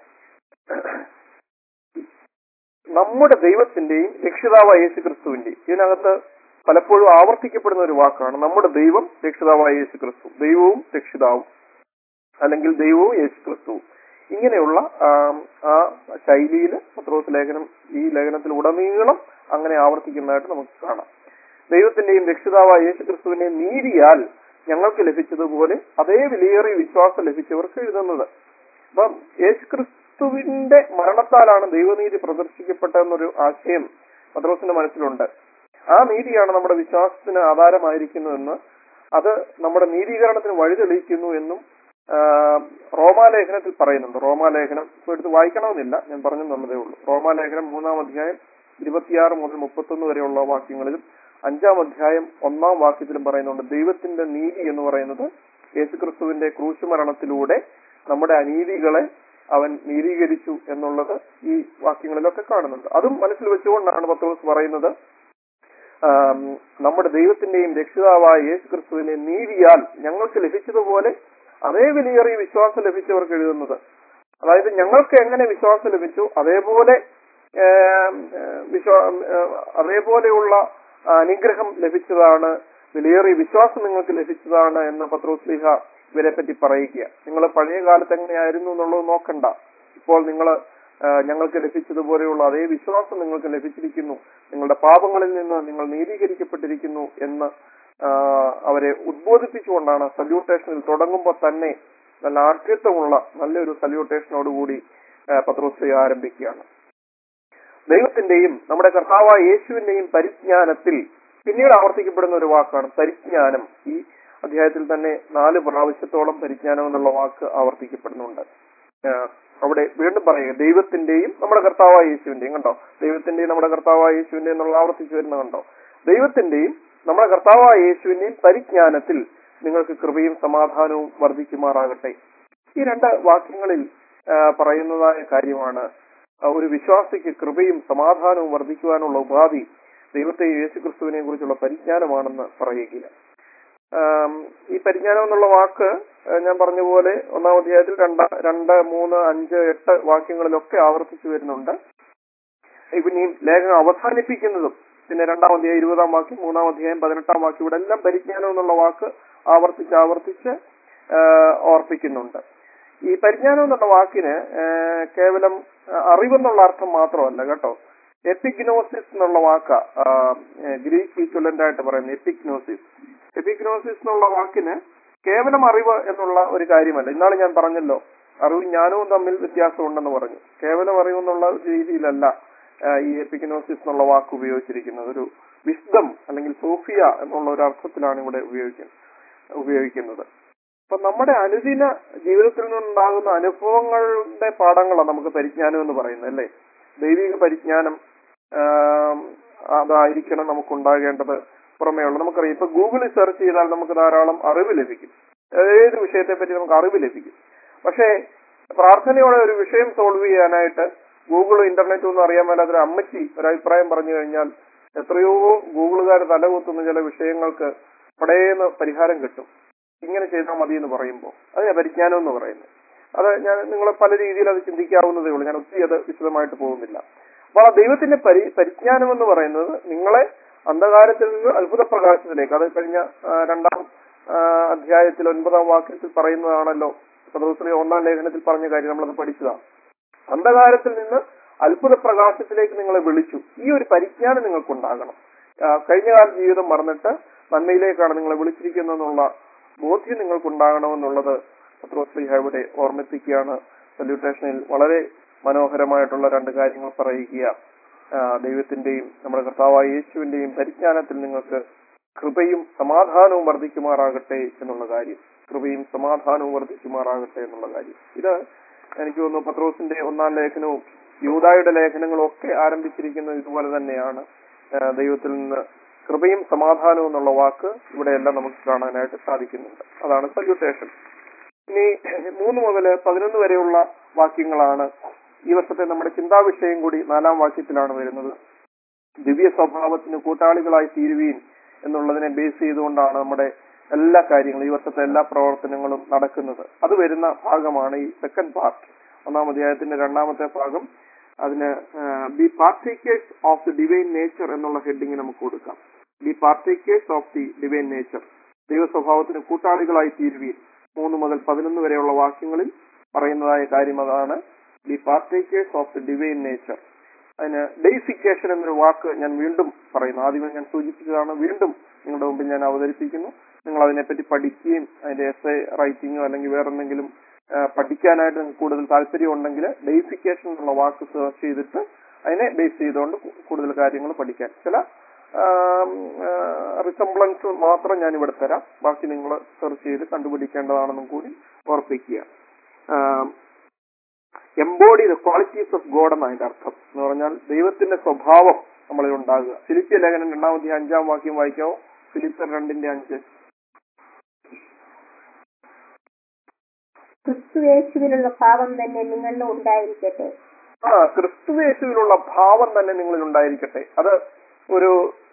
നമ്മുടെ ദൈവത്തിന്റെയും രക്ഷിതാവായ യേശു ക്രിസ്തുവിന്റെയും ഇതിനകത്ത് പലപ്പോഴും ആവർത്തിക്കപ്പെടുന്ന ഒരു വാക്കാണ് നമ്മുടെ ദൈവം രക്ഷിതാവായ യേശു ക്രിസ്തു ദൈവവും രക്ഷിതാവും അല്ലെങ്കിൽ ദൈവവും യേശു ക്രിസ്തുവും ഇങ്ങനെയുള്ള ആം, ആ ശൈലിയിൽ പത്രോസ് ലേഖനം ഈ ലേഖനത്തിൽ ഉടനീളം അങ്ങനെ ആവർത്തിക്കുന്നതായിട്ട് നമുക്ക് കാണാം ദൈവത്തിന്റെയും രക്ഷിതാവായ യേശു ക്രിസ്തുവിന്റെയും നീതിയാൽ ഞങ്ങൾക്ക് ലഭിച്ചതുപോലെ അതേ വിലയേറിയ വിശ്വാസം ലഭിച്ചവർക്ക് എഴുതുന്നത് അപ്പം യേശു ക്രിസ്തുവിന്റെ മരണത്താലാണ് ദൈവനീതി പ്രദർശിക്കപ്പെട്ടതെന്നൊരു ആശയം പത്രോസിന്റെ മനസ്സിലുണ്ട് ആ നീതിയാണ് നമ്മുടെ വിശ്വാസത്തിന് ആധാരമായിരിക്കുന്നതെന്ന് അത് നമ്മുടെ നീതീകരണത്തിന് വഴി തെളിയിക്കുന്നു എന്നും ആ, റോമാലേഖനത്തിൽ പറയുന്നുണ്ട് റോമാലേഖനം ഇപ്പൊ എടുത്ത് വായിക്കണമെന്നില്ല ഞാൻ പറഞ്ഞെന്നുള്ളതേ ഉള്ളൂ റോമാലേഖനം മൂന്നാം അധ്യായം ഇരുപത്തിയാറ് മുതൽ മുപ്പത്തൊന്ന് വരെയുള്ള വാക്യങ്ങളിലും അഞ്ചാം അധ്യായം ഒന്നാം വാക്യത്തിലും പറയുന്നുണ്ട് ദൈവത്തിന്റെ നീതി എന്ന് പറയുന്നത് യേശുക്രിസ്തുവിന്റെ ക്രൂശുമരണത്തിലൂടെ നമ്മുടെ അനീതികളെ അവൻ നീതീകരിച്ചു എന്നുള്ളത് ഈ വാക്യങ്ങളിലൊക്കെ കാണുന്നുണ്ട് അതും മനസ്സിൽ വെച്ചുകൊണ്ടാണ് പത്രോസ് പറയുന്നത് ആം, നമ്മുടെ ദൈവത്തിന്റെയും രക്ഷിതാവായ യേശു ക്രിസ്തുവിന്റെ നീതിയാൽ ഞങ്ങൾക്ക് ലഭിച്ചതുപോലെ അതേ വിലയേറിയ വിശ്വാസം ലഭിച്ചവർക്ക് എഴുതുന്നത് അതായത് ഞങ്ങൾക്ക് എങ്ങനെ വിശ്വാസം ലഭിച്ചു അതേപോലെ ഏം, ഏഹ്, വിശ്വാ ഏഹ്, അതേപോലെയുള്ള അനുഗ്രഹം ലഭിച്ചതാണ് വിലയേറിയ വിശ്വാസം നിങ്ങൾക്ക് ലഭിച്ചതാണ് എന്ന് പത്രോസ്ലിഹ ഇവരെ പറ്റി പറയുക നിങ്ങൾ പഴയ കാലത്ത് എങ്ങനെയായിരുന്നു എന്നുള്ളത് നോക്കണ്ട ഇപ്പോൾ നിങ്ങൾ ഞങ്ങൾക്ക് ലഭിച്ചതുപോലെയുള്ള അതേ വിശ്വാസം നിങ്ങൾക്ക് ലഭിച്ചിരിക്കുന്നു നിങ്ങളുടെ പാപങ്ങളിൽ നിന്ന് നിങ്ങൾ നീതീകരിക്കപ്പെട്ടിരിക്കുന്നു എന്ന് ആ, അവരെ ഉദ്ബോധിപ്പിച്ചുകൊണ്ടാണ് സല്യൂട്ടേഷനിൽ തുടങ്ങുമ്പോൾ തന്നെ നല്ല ആർദ്യത്വമുള്ള നല്ലൊരു സല്യൂട്ടേഷനോടുകൂടി പത്രോസ്ലിഹ ആരംഭിക്കുകയാണ് ദൈവത്തിന്റെയും നമ്മുടെ കർത്താവായ യേശുവിന്റെയും പരിജ്ഞാനത്തിൽ പിന്നീട് ആവർത്തിക്കപ്പെടുന്ന ഒരു വാക്കാണ് പരിജ്ഞാനം ഈ അധ്യായത്തിൽ തന്നെ നാല് പ്രാവശ്യത്തോളം പരിജ്ഞാനം എന്നുള്ള വാക്ക് ആവർത്തിക്കപ്പെടുന്നുണ്ട് ആഹ് അവിടെ വീണ്ടും പറയുക ദൈവത്തിന്റെയും നമ്മുടെ കർത്താവായ യേശുവിന്റെയും കണ്ടോ ദൈവത്തിന്റെയും നമ്മുടെ കർത്താവായ യേശുവിന്റെയും എന്നുള്ള ആവർത്തിച്ചു വരുന്ന കണ്ടോ ദൈവത്തിന്റെയും നമ്മുടെ കർത്താവായ യേശുവിന്റെയും പരിജ്ഞാനത്തിൽ നിങ്ങൾക്ക് കൃപയും സമാധാനവും വർദ്ധിക്കുമാറാകട്ടെ ഈ രണ്ട് വാക്യങ്ങളിൽ ആഹ് പറയുന്നതായ കാര്യമാണ് ആ ഒരു വിശ്വാസിക്ക് കൃപയും സമാധാനവും വർദ്ധിക്കുവാനുള്ള ഉപാധി ദൈവത്തെ യേശുക്രിസ്തുവിനെ കുറിച്ചുള്ള പരിജ്ഞാനമാണെന്ന് പറയുക ആം, ഈ പരിജ്ഞാനം എന്നുള്ള വാക്ക് ആ, ഞാൻ പറഞ്ഞ പോലെ ഒന്നാം അധ്യായത്തിൽ രണ്ട് രണ്ട് മൂന്ന് അഞ്ച് എട്ട് വാക്യങ്ങളിലൊക്കെ ആവർത്തിച്ചു വരുന്നുണ്ട് പിന്നെ ഈ ലേഖനം അവസാനിപ്പിക്കുന്നതും പിന്നെ രണ്ടാം അധ്യായം ഇരുപതാം വാക്യം മൂന്നാം അധ്യായം പതിനെട്ടാം വാക്യം ഇവിടെ എല്ലാം പരിജ്ഞാനം എന്നുള്ള വാക്ക് ആവർത്തിച്ച് ആവർത്തിച്ച് ആ, ഓർപ്പിക്കുന്നുണ്ട് ഈ പരിജ്ഞാനം എന്നുള്ള വാക്കിന് ആ, കേവലം ആ, അറിവെന്നുള്ള അർത്ഥം മാത്രമല്ല കേട്ടോ എപ്പിഗ്നോസിസ് എന്നുള്ള വാക്ക ഗ്രീക്ക് ഈക്വലന്റ് ആയിട്ട് പറയുന്നത് എപ്പിഗ്നോസിസ് എപ്പിഗ്നോസിസ് എന്നുള്ള വാക്കിന് കേവലം അറിവ് എന്നുള്ള ഒരു കാര്യമല്ല ഇന്നാള് ഞാൻ പറഞ്ഞല്ലോ അറിവും ജ്ഞാനവും തമ്മിൽ വ്യത്യാസമുണ്ടെന്ന് പറഞ്ഞു കേവലം അറിവ് എന്നുള്ള രീതിയിലല്ല ആ, ഈ എപ്പിഗ്നോസിസ് എന്നുള്ള വാക്ക് ഉപയോഗിച്ചിരിക്കുന്നത് ഒരു വിസ്ഡം അല്ലെങ്കിൽ സോഫിയ എന്നുള്ള ഒരു അർത്ഥത്തിലാണ് ഇവിടെ ഉപയോഗിക്കുന്നത് ഉപയോഗിക്കുന്നത് അപ്പൊ നമ്മുടെ അനുദിന ജീവിതത്തിൽ നിന്നുണ്ടാകുന്ന അനുഭവങ്ങളുടെ പാഠങ്ങളാണ് നമുക്ക് പരിജ്ഞാനം എന്ന് പറയുന്നത് അല്ലേ ദൈവിക പരിജ്ഞാനം ആം, അതായിരിക്കണം നമുക്കുണ്ടാകേണ്ടത് പുറമേയുള്ള നമുക്കറിയാം ഇപ്പൊ ഗൂഗിളിൽ സെർച്ച് ചെയ്താൽ നമുക്ക് ധാരാളം അറിവ് ലഭിക്കും ഏത് വിഷയത്തെ പറ്റി നമുക്ക് അറിവ് ലഭിക്കും പക്ഷേ പ്രാർത്ഥനയോടെ ഒരു വിഷയം സോൾവ് ചെയ്യാനായിട്ട് ഗൂഗിളും ഇന്റർനെറ്റും ഒന്നും അറിയാൻ മേലാത്തൊരു അമ്മച്ചി ഒരു അഭിപ്രായം പറഞ്ഞു കഴിഞ്ഞാൽ എത്രയോ ഗൂഗിളുകാർ തലകുത്തുന്ന ചില വിഷയങ്ങൾക്ക് പടേന്ന് പരിഹാരം കിട്ടും ഇങ്ങനെ ചെയ്താൽ മതി എന്ന് പറയുമ്പോൾ അതിനെ പരിജ്ഞാനം എന്ന് പറയുന്നത് അത് ഞാൻ നിങ്ങൾ പല രീതിയിൽ അത് ചിന്തിക്കാവുന്നതേ ഉള്ളൂ ഞാൻ ഒത്തിരി അത് വിശദമായിട്ട് പോകുന്നില്ല അപ്പോൾ ആ ദൈവത്തിന്റെ പരി പരിജ്ഞാനം എന്ന് പറയുന്നത് നിങ്ങളെ അന്ധകാരത്തിൽ നിന്ന് അത്ഭുത പ്രകാശത്തിലേക്ക് അത് കഴിഞ്ഞ ആ, രണ്ടാം ആ, അധ്യായത്തിൽ ഒൻപതാം വാക്യത്തിൽ പറയുന്നതാണല്ലോ പത്രോസിലെ ഒന്നാം ലേഖനത്തിൽ പറഞ്ഞ കാര്യം നമ്മളത് പഠിച്ചതാണ് അന്ധകാരത്തിൽ നിന്ന് അത്ഭുത പ്രകാശത്തിലേക്ക് നിങ്ങളെ വിളിച്ചു ഈ ഒരു പരിജ്ഞാനം നിങ്ങൾക്കുണ്ടാകണം ആ, കഴിഞ്ഞ കാല ജീവിതം മറന്നിട്ട് നന്മയിലേക്കാണ് നിങ്ങളെ വിളിച്ചിരിക്കുന്നതെന്നുള്ള ബോധ്യം നിങ്ങൾക്കുണ്ടാകണമെന്നുള്ളത് പത്രോസ്ലിഹ ഇവിടെ ഓർമ്മിപ്പിക്കുകയാണ് സല്യൂട്ടേഷനിൽ വളരെ മനോഹരമായിട്ടുള്ള രണ്ട് കാര്യങ്ങൾ പറയുക ആ, ദൈവത്തിന്റെയും നമ്മുടെ കർത്താവായ യേശുവിന്റെയും പരിജ്ഞാനത്തിൽ നിങ്ങൾക്ക് കൃപയും സമാധാനവും വർദ്ധിക്കുമാറാകട്ടെ എന്നുള്ള കാര്യം കൃപയും സമാധാനവും വർദ്ധിക്കുമാറാകട്ടെ എന്നുള്ള കാര്യം ഇത് എനിക്ക് തോന്നുന്നു പത്രോസിന്റെ ഒന്നാം ലേഖനവും യൂതായുടെ ലേഖനങ്ങളും ഒക്കെ ആരംഭിച്ചിരിക്കുന്നത് ഇതുപോലെ തന്നെയാണ് ആ, ദൈവത്തിൽ നിന്ന് കൃപയും സമാധാനവും എന്നുള്ള വാക്ക് ഇവിടെയെല്ലാം നമുക്ക് കാണാനായിട്ട് സാധിക്കുന്നുണ്ട് അതാണ് സല്യൂട്ടേഷൻ ഇനി മൂന്ന് മുതൽ പതിനൊന്ന് വരെയുള്ള വാക്യങ്ങളാണ് ഈ വർഷത്തെ നമ്മുടെ ചിന്താവിഷയം കൂടി നാലാം വാക്യത്തിലാണ് വരുന്നത് ദിവ്യ സ്വഭാവത്തിന് കൂട്ടാളികളായി തീരുവീൻ എന്നുള്ളതിനെ ബേസ് ചെയ്തുകൊണ്ടാണ് നമ്മുടെ എല്ലാ കാര്യങ്ങളും ഈ വർഷത്തെ എല്ലാ പ്രവർത്തനങ്ങളും നടക്കുന്നത് അത് വരുന്ന ഭാഗമാണ് ഈ സെക്കൻഡ് പാർട്ട് ഒന്നാം അധ്യായത്തിന്റെ രണ്ടാമത്തെ ഭാഗം അതിന് be partakers of the divine nature എന്നുള്ള ഹെഡിങ് നമുക്ക് കൊടുക്കാം ബി പാർട്ടേക്കേഴ്സ് ഓഫ് ദി ഡിവൈൻ നേച്ചർ ദൈവ സ്വഭാവത്തിന് കൂട്ടാളികളായി തീരുവീൻ മൂന്ന് മുതൽ പതിനൊന്ന് വരെയുള്ള വാക്യങ്ങളിൽ പറയുന്നതായ കാര്യം അതാണ് the partakers of the divine nature അതിന് ഡെയ്സിക്കേഷൻ എന്നൊരു വാക്ക് ഞാൻ വീണ്ടും പറയുന്നു ആദ്യമേ ഞാൻ സൂചിപ്പിച്ചതാണ് വീണ്ടും നിങ്ങളുടെ മുമ്പിൽ ഞാൻ അവതരിപ്പിക്കുന്നു നിങ്ങൾ അതിനെപ്പറ്റി പഠിക്കുകയും അതിന്റെ എസ് എ റൈറ്റിങ്ങോ അല്ലെങ്കിൽ വേറെന്തെങ്കിലും ആ, പഠിക്കാനായിട്ട് നിങ്ങൾക്ക് കൂടുതൽ താല്പര്യം ഉണ്ടെങ്കിൽ ഡെയ്സിക്കേഷൻ എന്നുള്ള വാക്ക് സെർച്ച് ചെയ്തിട്ട് അതിനെ ബേസ് ചെയ്തുകൊണ്ട് കു- കൂടുതൽ കാര്യങ്ങൾ പഠിക്കാൻ ചില റിസംബ്ലൻസ് മാത്രം ഞാൻ ഇവിടെ തരാം ബാക്കി നിങ്ങൾ സെർച്ച് ചെയ്ത് കണ്ടുപിടിക്കേണ്ടതാണെന്നും കൂടി ഓർപ്പിക്കുക embody the qualities of God എന്നാണ് അതിന്റെ അർത്ഥം എന്ന് പറഞ്ഞാൽ ദൈവത്തിന്റെ സ്വഭാവം നമ്മളിൽ ഉണ്ടാകുക ഫിലിപ്പിയ ലേഖനം രണ്ടാമത്തെ അഞ്ചാം വാക്യം വായിക്കാവോ ഫിലിപ്പർ രണ്ടിന്റെ അഞ്ച് ക്രിസ്തുയേശുവിലുള്ള ഭാവം തന്നെ നിങ്ങളിലും ഉണ്ടായിരിക്കട്ടെ ആ ക്രിസ്തുവേശുവിലുള്ള ഭാവം തന്നെ നിങ്ങളിൽ ഉണ്ടായിരിക്കട്ടെ അത് ഒരു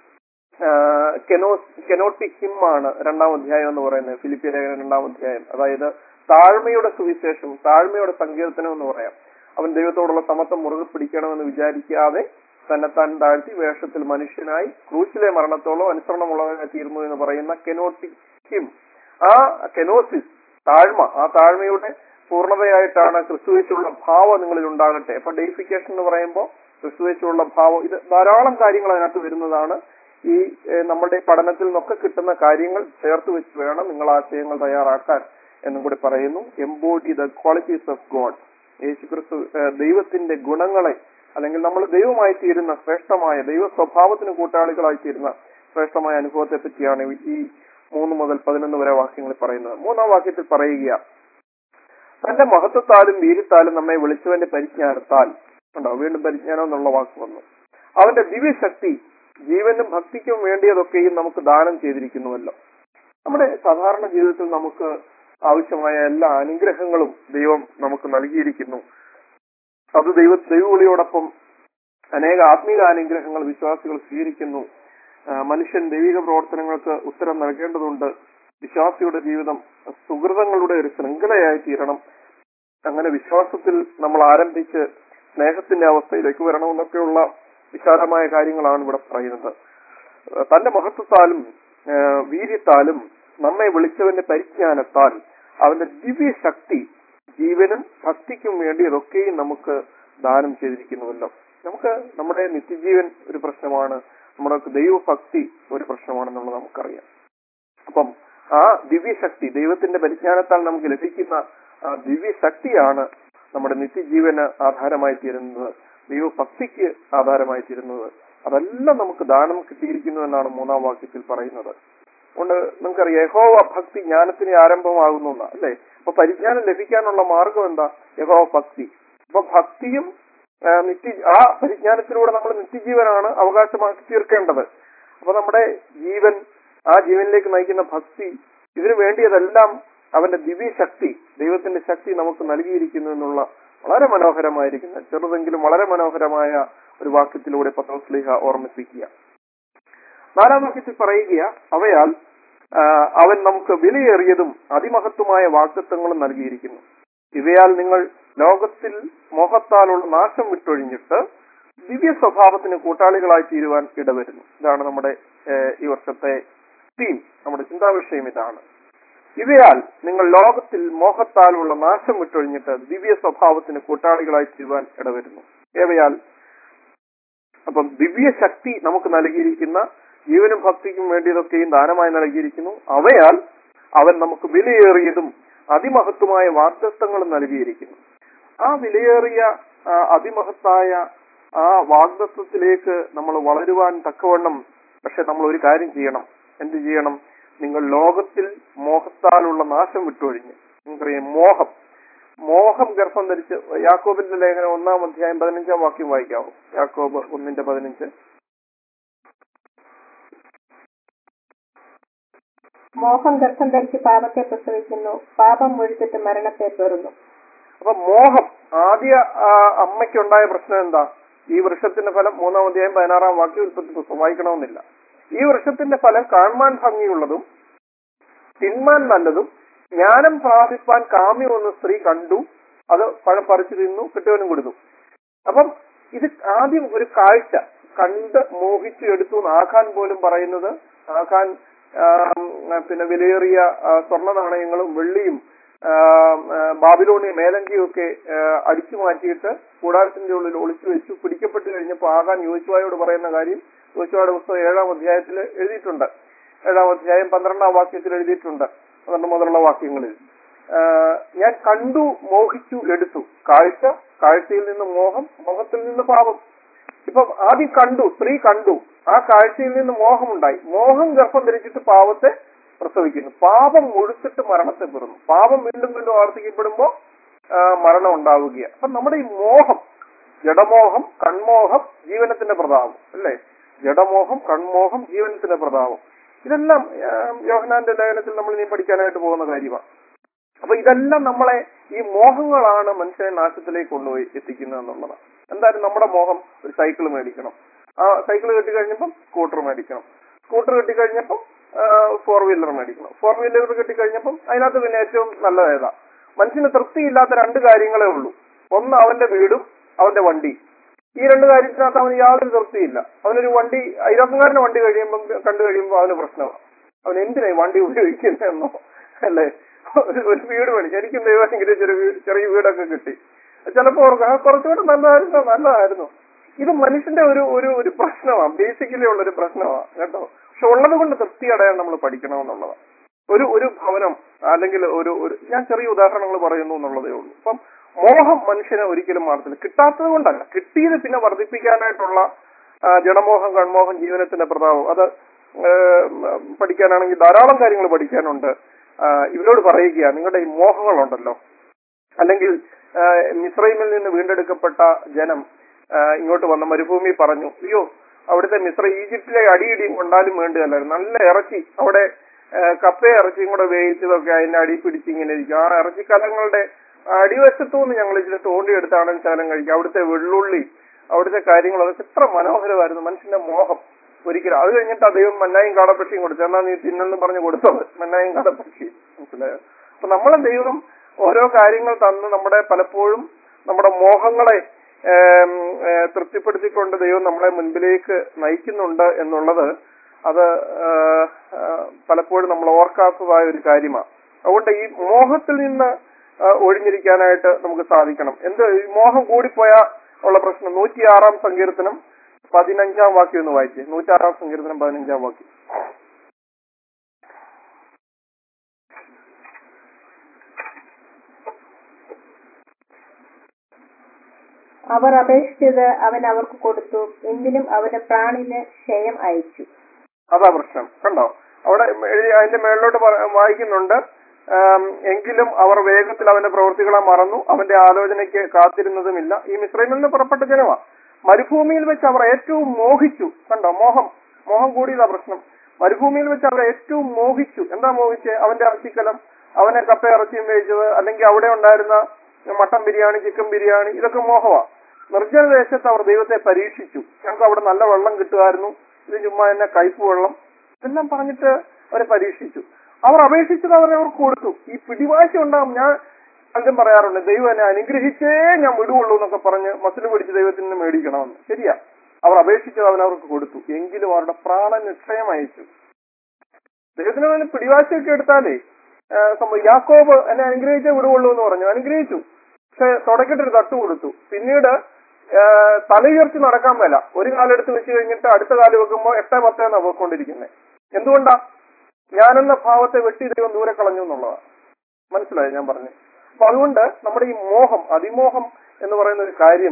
കെനോ കെനോട്ടിക് ഹിം ആണ് രണ്ടാം അധ്യായം എന്ന് പറയുന്നത് ഫിലിപ്പിയ ലേഖനം രണ്ടാം അധ്യായം അതായത് താഴ്മയുടെ സുവിശേഷം താഴ്മയുടെ സങ്കീർത്തനം എന്ന് പറയാം അവൻ ദൈവത്തോടുള്ള സമത്വം മുറുകെ പിടിക്കണമെന്ന് വിചാരിക്കാതെ തന്നെത്താൻ താഴ്ത്തി വേഷത്തിൽ മനുഷ്യനായി ക്രൂശിലെ മരണത്തോളം അനുസരണമുള്ളവനായി തീർന്നു എന്ന് പറയുന്ന കെനോട്ടിക് ഹിം ആ കെനോസിസ് താഴ്മ ആ താഴ്മയുടെ പൂർണ്ണതയായിട്ടാണ് ക്രിസ്തുവേശുള്ള ഭാവം നിങ്ങളിൽ ഉണ്ടാകട്ടെ അപ്പൊ ഡെയിഫിക്കേഷൻ എന്ന് പറയുമ്പോൾ ക്രിസ്തുവേശുള്ള ഭാവം ഇത് ധാരാളം കാര്യങ്ങൾ അതിനകത്ത് വരുന്നതാണ് ഈ ഏഹ്, നമ്മുടെ പഠനത്തിൽ നിന്നൊക്കെ കിട്ടുന്ന കാര്യങ്ങൾ ചേർത്ത് വെച്ച് വേണം നിങ്ങൾ ആശയങ്ങൾ തയ്യാറാക്കാൻ എന്നും കൂടി പറയുന്നു embody the qualities of God Yesu Kristu ഏഹ്, ദൈവത്തിന്റെ ഗുണങ്ങളെ അല്ലെങ്കിൽ നമ്മൾ ദൈവമായി തീരുന്ന ശ്രേഷ്ഠമായ ദൈവ സ്വഭാവത്തിന് കൂട്ടാളികളായി തീരുന്ന ശ്രേഷ്ഠമായ അനുഭവത്തെ പറ്റിയാണ് ഈ മൂന്ന് മുതൽ പതിനൊന്ന് വരെ വാക്യങ്ങളിൽ പറയുന്നത് മൂന്നാം വാക്യത്തിൽ പറയുക തന്റെ മഹത്വത്താലും വീര്യത്താലും നമ്മെ വിളിച്ചവന്റെ പരിജ്ഞാനത്താൽ ഉണ്ടോ വീണ്ടും പരിജ്ഞാനം എന്നുള്ള വാക്ക് വന്നു അവന്റെ ദിവ്യശക്തി ജീവനും ഭക്തിക്കും വേണ്ടിയതൊക്കെയും നമുക്ക് ദാനം ചെയ്തിരിക്കുന്നുവല്ലോ നമ്മുടെ സാധാരണ ജീവിതത്തിൽ നമുക്ക് ആവശ്യമായ എല്ലാ അനുഗ്രഹങ്ങളും ദൈവം നമുക്ക് നൽകിയിരിക്കുന്നു അത് ദൈവ ദൈവവിളിയോടൊപ്പം അനേക ആത്മീക അനുഗ്രഹങ്ങൾ വിശ്വാസികൾ സ്വീകരിക്കുന്നു ആ, മനുഷ്യൻ ദൈവിക പ്രവർത്തനങ്ങൾക്ക് ഉത്തരം നൽകേണ്ടതുണ്ട് വിശ്വാസിയുടെ ജീവിതം സുഹൃതങ്ങളുടെ ഒരു ശൃംഖലയായി തീരണം അങ്ങനെ വിശ്വാസത്തിൽ നമ്മൾ ആരംഭിച്ച് സ്നേഹത്തിന്റെ അവസ്ഥയിലേക്ക് വരണമെന്നൊക്കെയുള്ള വിശാലമായ കാര്യങ്ങളാണ് ഇവിടെ പറയുന്നത് ആ, തന്റെ മഹത്വത്താലും ആ, വീര്യത്താലും നമ്മെ വിളിച്ചവന്റെ പരിജ്ഞാനത്താൽ അവന്റെ ദിവ്യശക്തി ജീവനും ഭക്തിക്കും വേണ്ടി അതൊക്കെയും നമുക്ക് ദാനം ചെയ്തിരിക്കുന്നുവല്ലോ നമുക്ക് നമ്മുടെ നിത്യജീവൻ ഒരു പ്രശ്നമാണ് നമ്മുടെ ദൈവഭക്തി ഒരു പ്രശ്നമാണെന്നുള്ളത് നമുക്കറിയാം അപ്പം ആ ദിവ്യശക്തി ദൈവത്തിന്റെ പരിജ്ഞാനത്താൽ നമുക്ക് ലഭിക്കുന്ന ആ ദിവ്യശക്തിയാണ് നമ്മുടെ നിത്യജീവന് ആധാരമായി തീരുന്നത് ദൈവഭക്തിക്ക് ആധാരമായി തീരുന്നത് അതെല്ലാം നമുക്ക് ദാനം കിട്ടിയിരിക്കുന്നു എന്നാണ് മൂന്നാം വാക്യത്തിൽ പറയുന്നത് അതുകൊണ്ട് നമുക്കറിയാം യഹോവ ഭക്തി ജ്ഞാനത്തിന് ആരംഭമാകുന്നു എന്നാ, അല്ലേ അപ്പൊ പരിജ്ഞാനം ലഭിക്കാനുള്ള മാർഗം എന്താ യഹോവ ഭക്തി അപ്പൊ ഭക്തിയും ആ, നിത്യ ആ പരിജ്ഞാനത്തിലൂടെ നമ്മൾ നിത്യജീവനാണ് അവകാശമാക്കി തീർക്കേണ്ടത് അപ്പൊ നമ്മുടെ ജീവൻ ആ ജീവനിലേക്ക് നയിക്കുന്ന ഭക്തി ഇതിനു വേണ്ടിയതെല്ലാം അവന്റെ ദിവ്യശക്തി ദൈവത്തിന്റെ ശക്തി നമുക്ക് നൽകിയിരിക്കുന്നു എന്നുള്ള വളരെ മനോഹരമായിരിക്കുന്ന ചെറുതെങ്കിലും വളരെ മനോഹരമായ ഒരു വാക്യത്തിലൂടെ പത്രോസ്ലിഹ ഓർമ്മിപ്പിക്കുക നാലാം വാക്യത്തിൽ പറയുക അവയാൽ ആ, അവൻ നമുക്ക് വിലയേറിയതും അതിമഹത്വമായ വാക്തത്വങ്ങളും നൽകിയിരിക്കുന്നു ഇവയാൽ നിങ്ങൾ ലോകത്തിൽ മോഹത്താലുള്ള നാശം വിട്ടൊഴിഞ്ഞിട്ട് ദിവ്യ സ്വഭാവത്തിന് കൂട്ടാളികളായി തീരുവാൻ ഇടവരുന്നു ഇതാണ് നമ്മുടെ ഏഹ്, ഈ വർഷത്തെ തീം നമ്മുടെ ചിന്താവിഷയം ഇതാണ് ഇവയാൽ നിങ്ങൾ ലോകത്തിൽ മോഹത്താലുള്ള നാശം വിട്ടൊഴിഞ്ഞിട്ട് ദിവ്യ സ്വഭാവത്തിന് കൂട്ടാളികളായി തീരുവാൻ ഇടവരുന്നു ഏവയാൽ അപ്പം ദിവ്യശക്തി നമുക്ക് നൽകിയിരിക്കുന്ന ജീവനും ഭക്തിക്കും വേണ്ടിയതൊക്കെയും ദാനമായി നൽകിയിരിക്കുന്നു അവയാൽ അവൻ നമുക്ക് വിലയേറിയതും അതിമഹത്വമായ വാഗ്ദത്തങ്ങളും നൽകിയിരിക്കുന്നു ആ വിലയേറിയ ആ, അതിമഹത്തായ ആ വാഗ്ദത്വത്തിലേക്ക് നമ്മൾ വളരുവാൻ തക്കവണ്ണം പക്ഷെ നമ്മൾ ഒരു കാര്യം ചെയ്യണം എന്ത് ചെയ്യണം നിങ്ങൾ ലോകത്തിൽ മോഹത്താലുള്ള നാശം വിട്ടൊഴിഞ്ഞ് നിങ്ങൾക്കറിയാം മോഹം മോഹം ഗർഭം ധരിച്ച് യാക്കോബിന്റെ ലേഖനം ഒന്നാം അധ്യായം പതിനഞ്ചാം വാക്യം വായിക്കാവോ യാക്കോബ് ഒന്നിന്റെ പതിനഞ്ച് മോഹം ഗർഭം ധരിച്ച് പാപത്തെ പ്രസവിക്കുന്നു പാപം മുഴുത്തിട്ട് മരണത്തെ പേറുന്നു അപ്പൊ മോഹം ആദ്യ ആ, അമ്മയ്ക്കുണ്ടായ പ്രശ്നം എന്താ ഈ വൃക്ഷത്തിന്റെ ഫലം മൂന്നാം അധ്യായം പതിനാറാം വാക്യം ഉൽപ്പത്തി പുസ്തകം വായിക്കണമെന്നില്ല ഈ വൃക്ഷത്തിന്റെ ഫലം കാണുവാൻ ഭംഗിയുള്ളതും തിന്മാൻ നല്ലതും ജ്ഞാനം പ്രാപിപ്പാൻ കാമ്യമെന്ന് സ്ത്രീ കണ്ടു അത് പഴം പറിച്ചു തിന്നു കിട്ടിയവനും കൊടുത്തു അപ്പം ഇത് ആദ്യം ഒരു കാഴ്ച കണ്ട് മോഹിച്ചു എടുത്തു എന്ന് ആഖാൻ പോലും പറയുന്നത് ആഖാൻ ആം, പിന്നെ വിലയേറിയ ആ, സ്വർണ്ണ നാണയങ്ങളും വെള്ളിയും ആ, ആ, ബാബിലോണിയ മേലങ്കിയൊക്കെ ആ, അടിച്ചു മാറ്റിയിട്ട് കൂടാരത്തിന്റെ ഉള്ളിൽ ഒളിച്ചു വെച്ചു പിടിക്കപ്പെട്ട് കഴിഞ്ഞപ്പോൾ ആകാൻ യോശുവായോട് പറയുന്ന കാര്യം യോശുവയുടെ പുസ്തകം ഏഴാം അധ്യായത്തിൽ എഴുതിയിട്ടുണ്ട് ഏഴാം അധ്യായം പന്ത്രണ്ടാം വാക്യത്തിൽ എഴുതിയിട്ടുണ്ട് പന്ത്രണ്ട് മുതലുള്ള വാക്യങ്ങളിൽ ആ, ഞാൻ കണ്ടു മോഹിച്ചു എടുത്തു കാഴ്ച കാഴ്ചയിൽ നിന്ന് മോഹം മോഹത്തിൽ നിന്ന് പാപം ഇപ്പൊ ആദ്യം കണ്ടു സ്ത്രീ കണ്ടു ആ കാഴ്ചയിൽ നിന്ന് മോഹമുണ്ടായി മോഹം ഗർഭം ധരിച്ചിട്ട് പാവത്തെ പ്രസവിക്കുന്നു പാപം മുഴുത്തിട്ട് മരണത്തെ പെറുന്നു പാപം വീണ്ടും വീണ്ടും ആവർത്തിക്കപ്പെടുമ്പോ ആ, മരണം ഉണ്ടാവുകയാണ് അപ്പൊ നമ്മുടെ ഈ മോഹം ജഡമോഹം കൺമോഹം ജീവനത്തിന്റെ പ്രതാപം അല്ലേ ജഡമോഹം കൺമോഹം ജീവനത്തിന്റെ പ്രതാപം ഇതെല്ലാം ആ, യോഹനാന്റെ ലേഖനത്തിൽ നമ്മൾ ഇനി പഠിക്കാനായിട്ട് പോകുന്ന കാര്യമാണ് അപ്പൊ ഇതെല്ലാം നമ്മളെ ഈ മോഹങ്ങളാണ് മനുഷ്യനെ നാശത്തിലേക്ക് കൊണ്ടുപോയി എത്തിക്കുന്നത് എന്നുള്ളതാണ് എന്തായാലും നമ്മുടെ മോഹം ഒരു സൈക്കിൾ മേടിക്കണം ആ സൈക്കിൾ കെട്ടിക്കഴിഞ്ഞപ്പം സ്കൂട്ടർ മേടിക്കണം സ്കൂട്ടർ കെട്ടിക്കഴിഞ്ഞപ്പം ഫോർ വീലർ മേടിക്കണം ഫോർ വീലർ കെട്ടിക്കഴിഞ്ഞപ്പം അതിനകത്ത് പിന്നെ ഏറ്റവും നല്ലത് ഏതാ മനുഷ്യന് തൃപ്തിയില്ലാത്ത രണ്ട് കാര്യങ്ങളേ ഉള്ളൂ ഒന്ന് അവന്റെ വീടും അവന്റെ വണ്ടി ഈ രണ്ട് കാര്യത്തിനകത്ത് അവന് യാതൊരു തൃപ്തിയില്ല അവനൊരു വണ്ടി ഇരുപത്തിനാലിന് വണ്ടി കഴിയുമ്പം കണ്ടു കഴിയുമ്പോൾ അവന് പ്രശ്നമാണ് അവൻ എന്തിനായി വണ്ടി ഉപയോഗിക്കുന്നതെന്നോ അല്ലേ ഒരു ഒരു വീട് മേടിച്ചു എനിക്കും ദൈവമെങ്കിലും ചെറിയ വീട് ചെറിയ വീടൊക്കെ കിട്ടി ചിലപ്പോ ഓർക്കും ആ കുറച്ചുകൂടെ നല്ലതായിരുന്നു നല്ലതായിരുന്നു ഇത് മനുഷ്യന്റെ ഒരു ഒരു ഒരു പ്രശ്നമാണ് ബേസിക്കലി ഉള്ള ഒരു പ്രശ്നമാണ് കേട്ടോ പക്ഷെ ഉള്ളത് കൊണ്ട് തൃപ്തി അടയാൻ നമ്മൾ പഠിക്കണമെന്നുള്ളതാണ് ഒരു ഒരു ഭവനം അല്ലെങ്കിൽ ഒരു ഒരു ഞാൻ ചെറിയ ഉദാഹരണങ്ങൾ പറയുന്നു എന്നുള്ളതേ ഉള്ളൂ അപ്പം മോഹം മനുഷ്യനെ ഒരിക്കലും മാറത്തില്ല കിട്ടാത്തത് കൊണ്ടല്ല കിട്ടിയത് പിന്നെ വർദ്ധിപ്പിക്കാനായിട്ടുള്ള ആ, ജഡമോഹം കൺമോഹം ജീവനത്തിന്റെ പ്രതാപം അത് ആ, പഠിക്കാനാണെങ്കിൽ ധാരാളം കാര്യങ്ങൾ പഠിക്കാനുണ്ട് ആ, ഇവരോട് പറയുക നിങ്ങളുടെ ഈ മോഹങ്ങളുണ്ടല്ലോ അല്ലെങ്കിൽ ആ, മിസ്രൈമിൽ നിന്ന് വീണ്ടെടുക്കപ്പെട്ട ജനം ആ, ഇങ്ങോട്ട് വന്ന മരുഭൂമി പറഞ്ഞു അയ്യോ അവിടുത്തെ മിസ്ര ഈജിപ്തിലെ അടിയിടിയും കൊണ്ടാലും വേണ്ടതല്ലായിരുന്നു നല്ല ഇറച്ചി അവിടെ ആ, കപ്പയും ഇറച്ചിയും കൂടെ വേവിച്ചതൊക്കെ അതിന്റെ അടി പിടിച്ച് ഇങ്ങനെ ഇരിക്കും ആ ഇറച്ചിക്കലങ്ങളുടെ അടിവശത്തു നിന്ന് ഞങ്ങൾ ഇച്ചിരി തോണ്ടിയെടുത്താണ് ശകലം കഴിക്കുക അവിടുത്തെ വെള്ളുള്ളി അവിടുത്തെ കാര്യങ്ങളൊക്കെ എത്ര മനോഹരമായിരുന്നു മനുഷ്യന്റെ മോഹം ഒരിക്കലും അത് കഴിഞ്ഞിട്ട് അദ്ദേഹം മന്നായും കാടപ്പക്ഷിയും കൊടുത്തു എന്നാ നീ തിന്നെന്ന് പറഞ്ഞു കൊടുത്തത് മന്നായും കാടപ്പക്ഷി മനസ്സിലായോ അപ്പൊ നമ്മളെ ദൈവം ഓരോ കാര്യങ്ങൾ തന്ന് നമ്മുടെ പലപ്പോഴും നമ്മുടെ മോഹങ്ങളെ ഏം, ഏ, തൃപ്തിപ്പെടുത്തിക്കൊണ്ട് ദൈവം നമ്മളെ മുൻപിലേക്ക് നയിക്കുന്നുണ്ട് എന്നുള്ളത് അത് ആ, ആ, പലപ്പോഴും നമ്മൾ ഓർക്കാത്തതായ ഒരു കാര്യമാണ് അതുകൊണ്ട് ഈ മോഹത്തിൽ നിന്ന് ആ, ഒഴിഞ്ഞിരിക്കാനായിട്ട് നമുക്ക് സാധിക്കണം എന്ത് ഈ മോഹം കൂടിപ്പോയ ഉള്ള പ്രശ്നം നൂറ്റിയാറാം സങ്കീർത്തനം പതിനഞ്ചാം വാക്യം ഒന്ന് വായിച്ചേ നൂറ്റാറാം സങ്കീർത്തനം പതിനഞ്ചാം വാക്യം അവർ അപേക്ഷിച്ചത് അവൻ അവർക്ക് കൊടുത്തു എങ്കിലും അവന്റെ പ്രാണിന് ക്ഷയം അയച്ചു അതാ പ്രശ്നം കണ്ടോ അവിടെ എഴുതി അതിന്റെ മേളിലോട്ട് പറ- വായിക്കുന്നുണ്ട് ആം, എങ്കിലും അവർ വേഗത്തിൽ അവന്റെ പ്രവൃത്തികളെ മറന്നു അവന്റെ ആലോചനയ്ക്ക് കാത്തിരുന്നതുമില്ല ഈ മിശ്രമിൽ നിന്ന് പുറപ്പെട്ട ജനമാ മരുഭൂമിയിൽ വെച്ച് അവർ ഏറ്റവും മോഹിച്ചു കണ്ടോ മോഹം മോഹം കൂടിയതാ പ്രശ്നം മരുഭൂമിയിൽ വെച്ച് അവർ ഏറ്റവും മോഹിച്ചു എന്താ മോഹിച്ചേ അവന്റെ ഇറച്ചിക്കലം അവനെ കപ്പ ഇറച്ചിയും വേവിച്ചത് അല്ലെങ്കിൽ അവിടെ ഉണ്ടായിരുന്ന മട്ടൻ ബിരിയാണി ചിക്കൻ ബിരിയാണി ഇതൊക്കെ മോഹമാ നിർജ്ജന ദേശത്ത് അവർ ദൈവത്തെ പരീക്ഷിച്ചു ഞങ്ങൾക്ക് അവിടെ നല്ല വെള്ളം കിട്ടുമായിരുന്നു ഇത് ചുമ്മാ എന്നെ കയ്പ് വെള്ളം ഇതെല്ലാം പറഞ്ഞിട്ട് അവരെ പരീക്ഷിച്ചു അവർ അപേക്ഷിച്ചത് അവരെ അവർക്ക് കൊടുത്തു ഈ പിടിവാശി ഉണ്ടാകും ഞാൻ പലരും പറയാറുണ്ട് ദൈവം എന്നെ അനുഗ്രഹിച്ചേ ഞാൻ വിടുവുള്ളൂ എന്നൊക്കെ പറഞ്ഞ് മസിൽ പിടിച്ച് ദൈവത്തിൽ നിന്ന് മേടിക്കണമെന്ന് ശരിയാ അവർ അപേക്ഷിച്ചത് അവൻ അവർക്ക് കൊടുത്തു എങ്കിലും അവരുടെ പ്രാണൻ നിക്ഷയം അയച്ചു ദൈവത്തിന് തന്നെ പിടിവാശിയൊക്കെ എടുത്താലേ ആ, സംഭവം യാക്കോബ് എന്നെ അനുഗ്രഹിച്ചേ വിടുവുള്ളൂ എന്ന് പറഞ്ഞു അനുഗ്രഹിച്ചു പക്ഷെ തുടക്കിട്ടൊരു തട്ട് കൊടുത്തു പിന്നീട് ആ, തലയുയർത്തി നടക്കാൻ മേല ഒരു കാലെടുത്ത് വെച്ച് കഴിഞ്ഞിട്ട് അടുത്ത കാല് വെക്കുമ്പോൾ എട്ടേ പത്തേ എന്നാ പോയിക്കൊണ്ടിരിക്കുന്നത് എന്തുകൊണ്ടാ ഞാനെന്ന ഭാവത്തെ വെട്ടി ദൈവം ദൂരെ കളഞ്ഞു എന്നുള്ളതാണ് മനസ്സിലായോ ഞാൻ പറഞ്ഞു അപ്പൊ അതുകൊണ്ട് നമ്മുടെ ഈ മോഹം അതിമോഹം എന്ന് പറയുന്ന ഒരു കാര്യം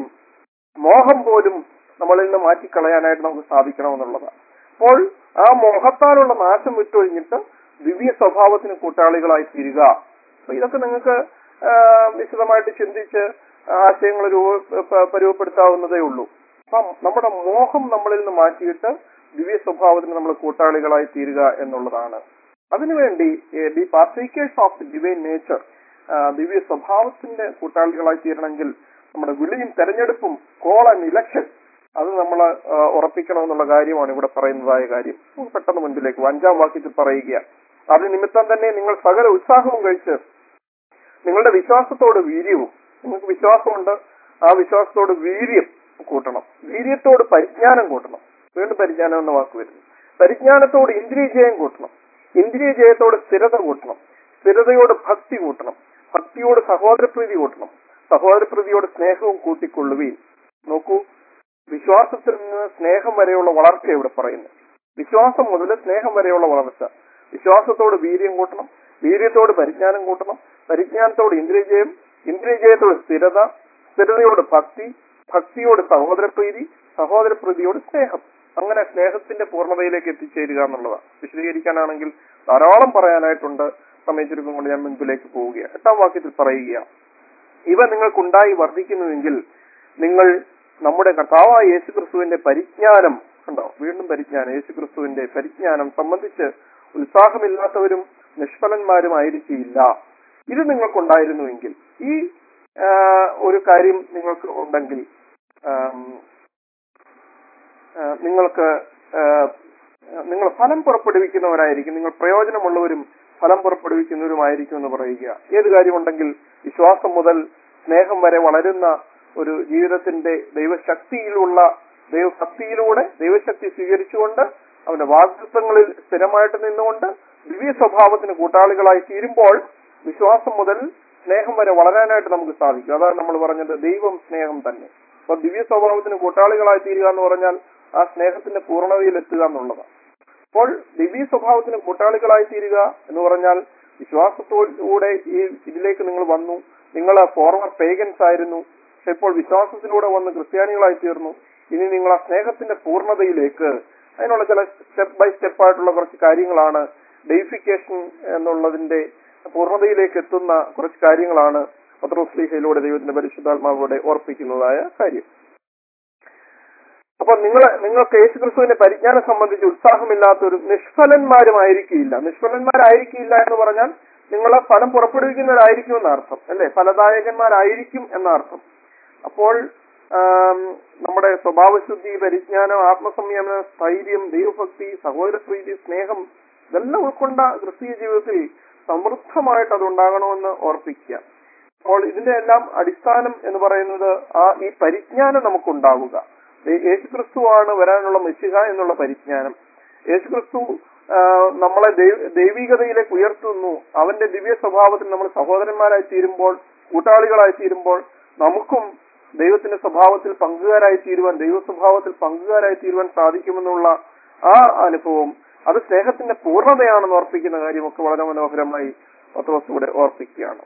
മോഹം പോലും നമ്മളിൽ നിന്ന് മാറ്റിക്കളയാനായിട്ട് നമുക്ക് സാധിക്കണമെന്നുള്ളതാണ് അപ്പോൾ ആ മോഹത്താലുള്ള നാശം വിട്ടൊഴിഞ്ഞിട്ട് ദിവ്യ സ്വഭാവത്തിന് കൂട്ടാളികളായി തീരുക അപ്പൊ ഇതൊക്കെ നിങ്ങൾക്ക് ആ, വിശദമായിട്ട് ചിന്തിച്ച് ആശയങ്ങൾ രൂപ പ- പരുവപ്പെടുത്താവുന്നതേ ഉള്ളൂ അപ്പം നമ്മുടെ മോഹം നമ്മളിൽ നിന്ന് മാറ്റിയിട്ട് ദിവ്യ സ്വഭാവത്തിന് നമ്മൾ കൂട്ടാളികളായി തീരുക എന്നുള്ളതാണ് അതിനുവേണ്ടി the partakers of the divine nature ദിവ്യ സ്വഭാവത്തിന്റെ കൂട്ടാളികളായി തീരണമെങ്കിൽ നമ്മുടെ വിളിയും തെരഞ്ഞെടുപ്പും കോൾ ആൻഡ് ഇലക്ഷൻ അത് നമ്മൾ ഉറപ്പിക്കണമെന്നുള്ള കാര്യമാണ് ഇവിടെ പറയുന്നതായ കാര്യം നമുക്ക് പെട്ടെന്ന് മുൻപിലേക്ക് വാ. അഞ്ചാം വാക്യത്തിൽ പറയുക അത് നിമിത്തം തന്നെ നിങ്ങൾ സകല ഉത്സാഹവും കഴിച്ച് നിങ്ങളുടെ വിശ്വാസത്തോട് വീര്യവും നിങ്ങൾക്ക് വിശ്വാസമുണ്ട് ആ വിശ്വാസത്തോട് വീര്യം കൂട്ടണം വീര്യത്തോട് പരിജ്ഞാനം കൂട്ടണം വീണ്ടും പരിജ്ഞാനം എന്ന വാക്ക് വരുന്നു പരിജ്ഞാനത്തോട് ഇന്ദ്രിയജയം കൂട്ടണം ഇന്ദ്രിയജയത്തോട് സ്ഥിരത കൂട്ടണം സ്ഥിരതയോട് ഭക്തി കൂട്ടണം ഭക്തിയോട് സഹോദരപ്രീതി കൂട്ടണം സഹോദരപ്രീതിയോട് സ്നേഹവും കൂട്ടിക്കൊള്ളുകയും നോക്കൂ വിശ്വാസത്തിൽ നിന്ന് സ്നേഹം വരെയുള്ള വളർച്ച ഇവിടെ പറയുന്നു വിശ്വാസം മുതൽ സ്നേഹം വരെയുള്ള വളർച്ച വിശ്വാസത്തോട് വീര്യം കൂട്ടണം വീര്യത്തോട് പരിജ്ഞാനം കൂട്ടണം പരിജ്ഞാനത്തോട് ഇന്ദ്രിയജയം ഇന്ദ്രിയജയത്തോട് സ്ഥിരത സ്ഥിരതയോട് ഭക്തി ഭക്തിയോട് സഹോദരപ്രീതി സഹോദരപ്രീതിയോട് സ്നേഹം അങ്ങനെ സ്നേഹത്തിന്റെ പൂർണ്ണതയിലേക്ക് എത്തിച്ചേരുക എന്നുള്ളതാണ് വിശദീകരിക്കാനാണെങ്കിൽ ധാരാളം പറയാനായിട്ടുണ്ട് സമയം ചുരുക്കം കൊണ്ട് ഞാൻ മുൻപിലേക്ക് പോവുകയാണ് എട്ടാം വാക്യത്തിൽ പറയുക ഇവ നിങ്ങൾക്കുണ്ടായി വർദ്ധിക്കുന്നുവെങ്കിൽ നിങ്ങൾ നമ്മുടെ കർത്താവായ യേശുക്രിസ്തുവിന്റെ പരിജ്ഞാനം കണ്ടോ വീണ്ടും പരിജ്ഞാനം യേശുക്രിസ്തുവിന്റെ പരിജ്ഞാനം സംബന്ധിച്ച് ഉത്സാഹമില്ലാത്തവരും നിഷ്ഫലന്മാരുമായിരിക്കില്ല ഇത് നിങ്ങൾക്കുണ്ടായിരുന്നുവെങ്കിൽ ഈ ആ, ഒരു കാര്യം നിങ്ങൾക്ക് ഉണ്ടെങ്കിൽ ആം, ആ, നിങ്ങൾക്ക് ആ, നിങ്ങൾ ഫലം പുറപ്പെടുവിക്കുന്നവരായിരിക്കും നിങ്ങൾ പ്രയോജനമുള്ളവരും ഫലം പുറപ്പെടുവിക്കുന്നവരുമായിരിക്കും എന്ന് പറയുക ഏത് കാര്യമുണ്ടെങ്കിൽ വിശ്വാസം മുതൽ സ്നേഹം വരെ വളരുന്ന ഒരു ജീവിതത്തിന്റെ ദൈവശക്തിയിലുള്ള ദൈവഭക്തിയിലൂടെ ദൈവശക്തി സ്വീകരിച്ചുകൊണ്ട് അവന്റെ വാഗ്ദത്വങ്ങളിൽ സ്ഥിരമായിട്ട് നിന്നുകൊണ്ട് ദിവ്യ സ്വഭാവത്തിന് കൂട്ടാളികളായി തീരുമ്പോൾ വിശ്വാസം മുതൽ സ്നേഹം വരെ വളരാനായിട്ട് നമുക്ക് സാധിക്കും അതാണ് നമ്മൾ പറഞ്ഞത് ദൈവം സ്നേഹം തന്നെ അപ്പൊ ദിവ്യ സ്വഭാവത്തിന് കൂട്ടാളികളായി തീരുക എന്ന് പറഞ്ഞാൽ ആ സ്നേഹത്തിന്റെ പൂർണ്ണതയിൽ എത്തുക എന്നുള്ളതാണ് അപ്പോൾ ദിവ്യ സ്വഭാവത്തിന് കൂട്ടാളികളായി തീരുക എന്ന് പറഞ്ഞാൽ വിശ്വാസത്തോടുകൂടെ ഈ ഇതിലേക്ക് നിങ്ങൾ വന്നു നിങ്ങൾ ഫോർമർ പേഗൻസ് ആയിരുന്നു പക്ഷെ ഇപ്പോൾ വിശ്വാസത്തിലൂടെ വന്ന് ക്രിസ്ത്യാനികളായി തീർന്നു ഇനി നിങ്ങൾ ആ സ്നേഹത്തിന്റെ പൂർണ്ണതയിലേക്ക് അതിനുള്ള ചില സ്റ്റെപ്പ് ബൈ സ്റ്റെപ്പ് ആയിട്ടുള്ള കുറച്ച് കാര്യങ്ങളാണ് ഡെയിഫിക്കേഷൻ എന്നുള്ളതിന്റെ പൂർണ്ണതയിലേക്ക് എത്തുന്ന കുറച്ച് കാര്യങ്ങളാണ് പത്രോസ്ലീഹയിലൂടെ ദൈവത്തിന്റെ പരിശുദ്ധാത്മാവോടെ ഓർപ്പിക്കുന്നതായ കാര്യം അപ്പൊ നിങ്ങൾ നിങ്ങൾക്ക് യേശുക്രിസ്തുവിന്റെ പരിജ്ഞാനം സംബന്ധിച്ച് ഉത്സാഹമില്ലാത്തൊരു നിഷ്ഫലന്മാരുമായിരിക്കില്ല നിഷ്ഫലന്മാരായിരിക്കില്ല എന്ന് പറഞ്ഞാൽ നിങ്ങൾ ഫലം പുറപ്പെടുവിക്കുന്നവരായിരിക്കും എന്ന അർത്ഥം അല്ലെ ഫലദായകന്മാരായിരിക്കും എന്ന അർത്ഥം അപ്പോൾ ആം, നമ്മുടെ സ്വഭാവശുദ്ധി പരിജ്ഞാനം ആത്മസംയമനം സ്ഥൈര്യം ദൈവഭക്തി സഹോദരപ്രീതി സ്നേഹം ഇതെല്ലാം ഉൾക്കൊണ്ട ക്രിസ്തീയ ജീവിതത്തിൽ സമൃദ്ധമായിട്ട് അത് ഉണ്ടാകണമെന്ന് ഓർപ്പിക്കുക അപ്പോൾ ഇതിന്റെ എല്ലാം അടിസ്ഥാനം എന്ന് പറയുന്നത് ആ ഈ പരിജ്ഞാനം നമുക്കുണ്ടാവുക യേ- യേശുക്രിസ്തുവാണ് വരാനുള്ള മെസ്സിഹ എന്നുള്ള പരിജ്ഞാനം യേശുക്രിസ്തു ആ, നമ്മളെ ദൈ- ദൈവികതയിലേക്ക് ഉയർത്തുന്നു അവന്റെ ദിവ്യ സ്വഭാവത്തിൽ നമ്മൾ സഹോദരന്മാരായി തീരുമ്പോൾ കൂട്ടാളികളായി തീരുമ്പോൾ നമുക്കും ദൈവത്തിന്റെ സ്വഭാവത്തിൽ പങ്കുകാരായി തീരുവാൻ ദൈവ സ്വഭാവത്തിൽ പങ്കുകാരായി തീരുവാൻ സാധിക്കുമെന്നുള്ള ആ അനുഭവം അത് സ്നേഹത്തിന്റെ പൂർണ്ണതയാണെന്ന് ഓർപ്പിക്കുന്ന കാര്യമൊക്കെ വളരെ മനോഹരമായി പത്രോസ് ഇവിടെ ഓർപ്പിക്കുകയാണ്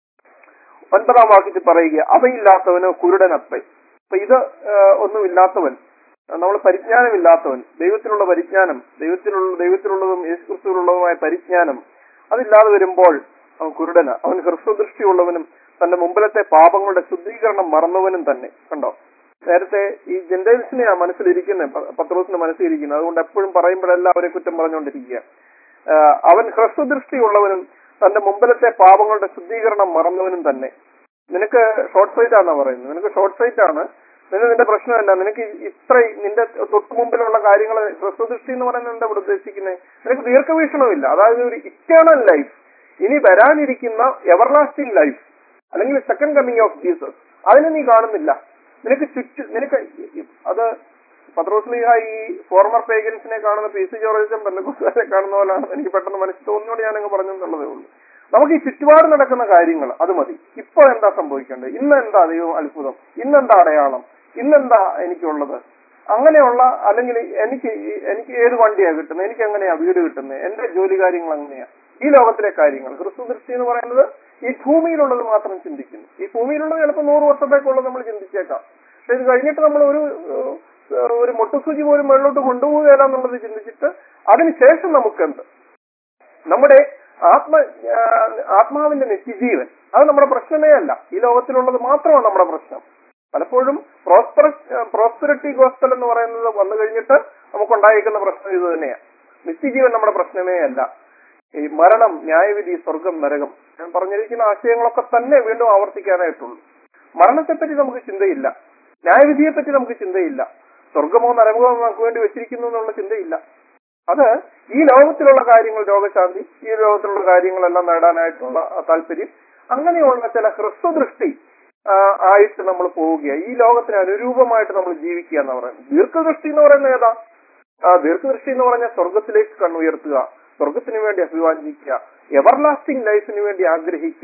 ഒൻപതാം വാക്യത്തിൽ പറയുക അവയില്ലാത്തവനോ കുരുടനപ്പൻ അപ്പൊ ഇത് ആ, ഒന്നുമില്ലാത്തവൻ നമ്മൾ പരിജ്ഞാനമില്ലാത്തവൻ ദൈവത്തിലുള്ള പരിജ്ഞാനം ദൈവത്തിലുള്ള ദൈവത്തിലുള്ളതും യേശുക്രിസ്തുവിലുള്ളതുമായ പരിജ്ഞാനം അതില്ലാതെ വരുമ്പോൾ അവൻ കുരുടന അവൻ ഹ്രസ്വദൃഷ്ടിയുള്ളവനും തന്റെ മുമ്പിലത്തെ പാപങ്ങളുടെ ശുദ്ധീകരണം മറന്നവനും തന്നെ കണ്ടോ നേരത്തെ ഈ ജെന്റൈൽസിനെയാ മനസ്സിലിരിക്കുന്നത് പ- പത്രോസിന്റെ മനസ്സിലിരിക്കുന്നത് അതുകൊണ്ട് എപ്പോഴും പറയുമ്പോഴെല്ലാം അവരെ കുറ്റം പറഞ്ഞുകൊണ്ടിരിക്കുക ആഹ് അവൻ ഹ്രസ്വദൃഷ്ടിയുള്ളവനും തന്റെ മുമ്പിലത്തെ പാപങ്ങളുടെ ശുദ്ധീകരണം മറന്നവനും തന്നെ നിനക്ക് ഷോർട്ട് സൈറ്റ് ആണെന്നാ പറയുന്നത് നിനക്ക് ഷോർട്ട് സൈറ്റ് ആണ് നിനക്ക് നിന്റെ പ്രശ്നമല്ല നിനക്ക് ഇത്ര നിന്റെ തൊട്ടു മുമ്പിലുള്ള കാര്യങ്ങൾ ഹ്രസ്വദൃഷ്ടി എന്ന് പറയുന്നത് എന്താ ഇവിടെ ഉദ്ദേശിക്കുന്നത് നിനക്ക് ദീർഘവീക്ഷണമില്ല അതായത് ഒരു ഇറ്റേണൽ ലൈഫ് ഇനി വരാനിരിക്കുന്ന എവർലാസ്റ്റിംഗ് ലൈഫ് അല്ലെങ്കിൽ സെക്കൻഡ് കമ്മിങ് ഓഫ് ജീസസ് അതിനെ നീ കാണുന്നില്ല നിനക്ക് ചുറ്റു നിനക്ക് അത് പത്രോസ്ലിഹ ഈ ഫോർമർ പേഗൻസിനെ കാണുന്ന പി സി ജോർജും പെണ്ണക്കുസാരെ കാണുന്ന പോലാണ് എനിക്ക് പെട്ടെന്ന് മനസ്സിൽ തോന്നിയോട് ഞാനങ്ങ് പറഞ്ഞെന്നുള്ളതേ ഉള്ളൂ നമുക്ക് ഈ ചുറ്റുപാട് നടക്കുന്ന കാര്യങ്ങൾ അത് മതി ഇപ്പോൾ എന്താ സംഭവിക്കേണ്ടത് ഇന്ന് എന്താ ദൈവം അത്ഭുതം ഇന്നെന്താ അടയാളം ഇന്നെന്താ എനിക്കുള്ളത് അങ്ങനെയുള്ള അല്ലെങ്കിൽ എനിക്ക് ഈ- എനിക്ക് ഏത് വണ്ടിയാ കിട്ടുന്നത് എനിക്ക് എങ്ങനെയാ വീട് കിട്ടുന്നത് എന്റെ ജോലി കാര്യങ്ങൾ എങ്ങനെയാ ഈ ലോകത്തിലെ കാര്യങ്ങൾ ക്രിസ്തു ദൃഷ്ടി എന്ന് പറയുന്നത് ഈ ഭൂമിയിലുള്ളത് മാത്രം ചിന്തിക്കുന്നു ഈ ഭൂമിയിലുള്ളത് ചിലപ്പോൾ നൂറ് വർഷത്തേക്കുള്ളത് നമ്മൾ ചിന്തിച്ചേക്കാം പക്ഷെ ഇത് കഴിഞ്ഞിട്ട് നമ്മൾ ഒരു ഏഹ്, ഒരു മുട്ടുസൂചി പോലും മുകളിലോട്ട് കൊണ്ടുപോവുകയില്ല എന്നുള്ളത് ചിന്തിച്ചിട്ട് അതിനുശേഷം നമുക്കെന്ത് നമ്മുടെ ആത്മ ആ, ആത്മാവിന്റെ നിത്യജീവൻ അത് നമ്മുടെ പ്രശ്നമേ അല്ല ഈ ലോകത്തിലുള്ളത് മാത്രമാണ് നമ്മുടെ പ്രശ്നം പലപ്പോഴും പ്രോസ്പെറ പ്രോസ്പെറിറ്റി ഗോസ്പൽ എന്ന് പറയുന്നത് വന്നു കഴിഞ്ഞിട്ട് നമുക്കുണ്ടായിരിക്കുന്ന പ്രശ്നം ഇത് തന്നെയാണ് നിത്യജീവൻ നമ്മുടെ പ്രശ്നമേ അല്ല ഈ മരണം ന്യായവിധി സ്വർഗം നരകം ഞാൻ പറഞ്ഞിരിക്കുന്ന ആശയങ്ങളൊക്കെ തന്നെ വീണ്ടും ആവർത്തിക്കാനായിട്ടുള്ളൂ മരണത്തെപ്പറ്റി നമുക്ക് ചിന്തയില്ല ന്യായവിധിയെപ്പറ്റി നമുക്ക് ചിന്തയില്ല സ്വർഗമോ നരകമോ നമുക്ക് വേണ്ടി വെച്ചിരിക്കുന്നു എന്നുള്ള ചിന്തയില്ല അത് ഈ ലോകത്തിലുള്ള കാര്യങ്ങൾ രോഗശാന്തി ഈ ലോകത്തിലുള്ള കാര്യങ്ങളെല്ലാം നേടാനായിട്ടുള്ള ആ താല്പര്യം അങ്ങനെയുള്ള ചില ഹ്രസ്വദൃഷ്ടി ആ, ആയിട്ട് നമ്മൾ പോവുകയാണ് ഈ ലോകത്തിന് അനുരൂപമായിട്ട് നമ്മൾ ജീവിക്കുക എന്ന് പറയുന്നത് ദീർഘദൃഷ്ടി എന്ന് പറയുന്നത് ഏതാ ആ ദീർഘദൃഷ്ടി എന്ന് പറഞ്ഞാൽ സ്വർഗത്തിലേക്ക് കണ്ണുയർത്തുക സ്വർഗത്തിന് വേണ്ടി അഭിവാഞ്ചിക്കുക എവർലാസ്റ്റിംഗ് ലൈഫിന് വേണ്ടി ആഗ്രഹിക്കുക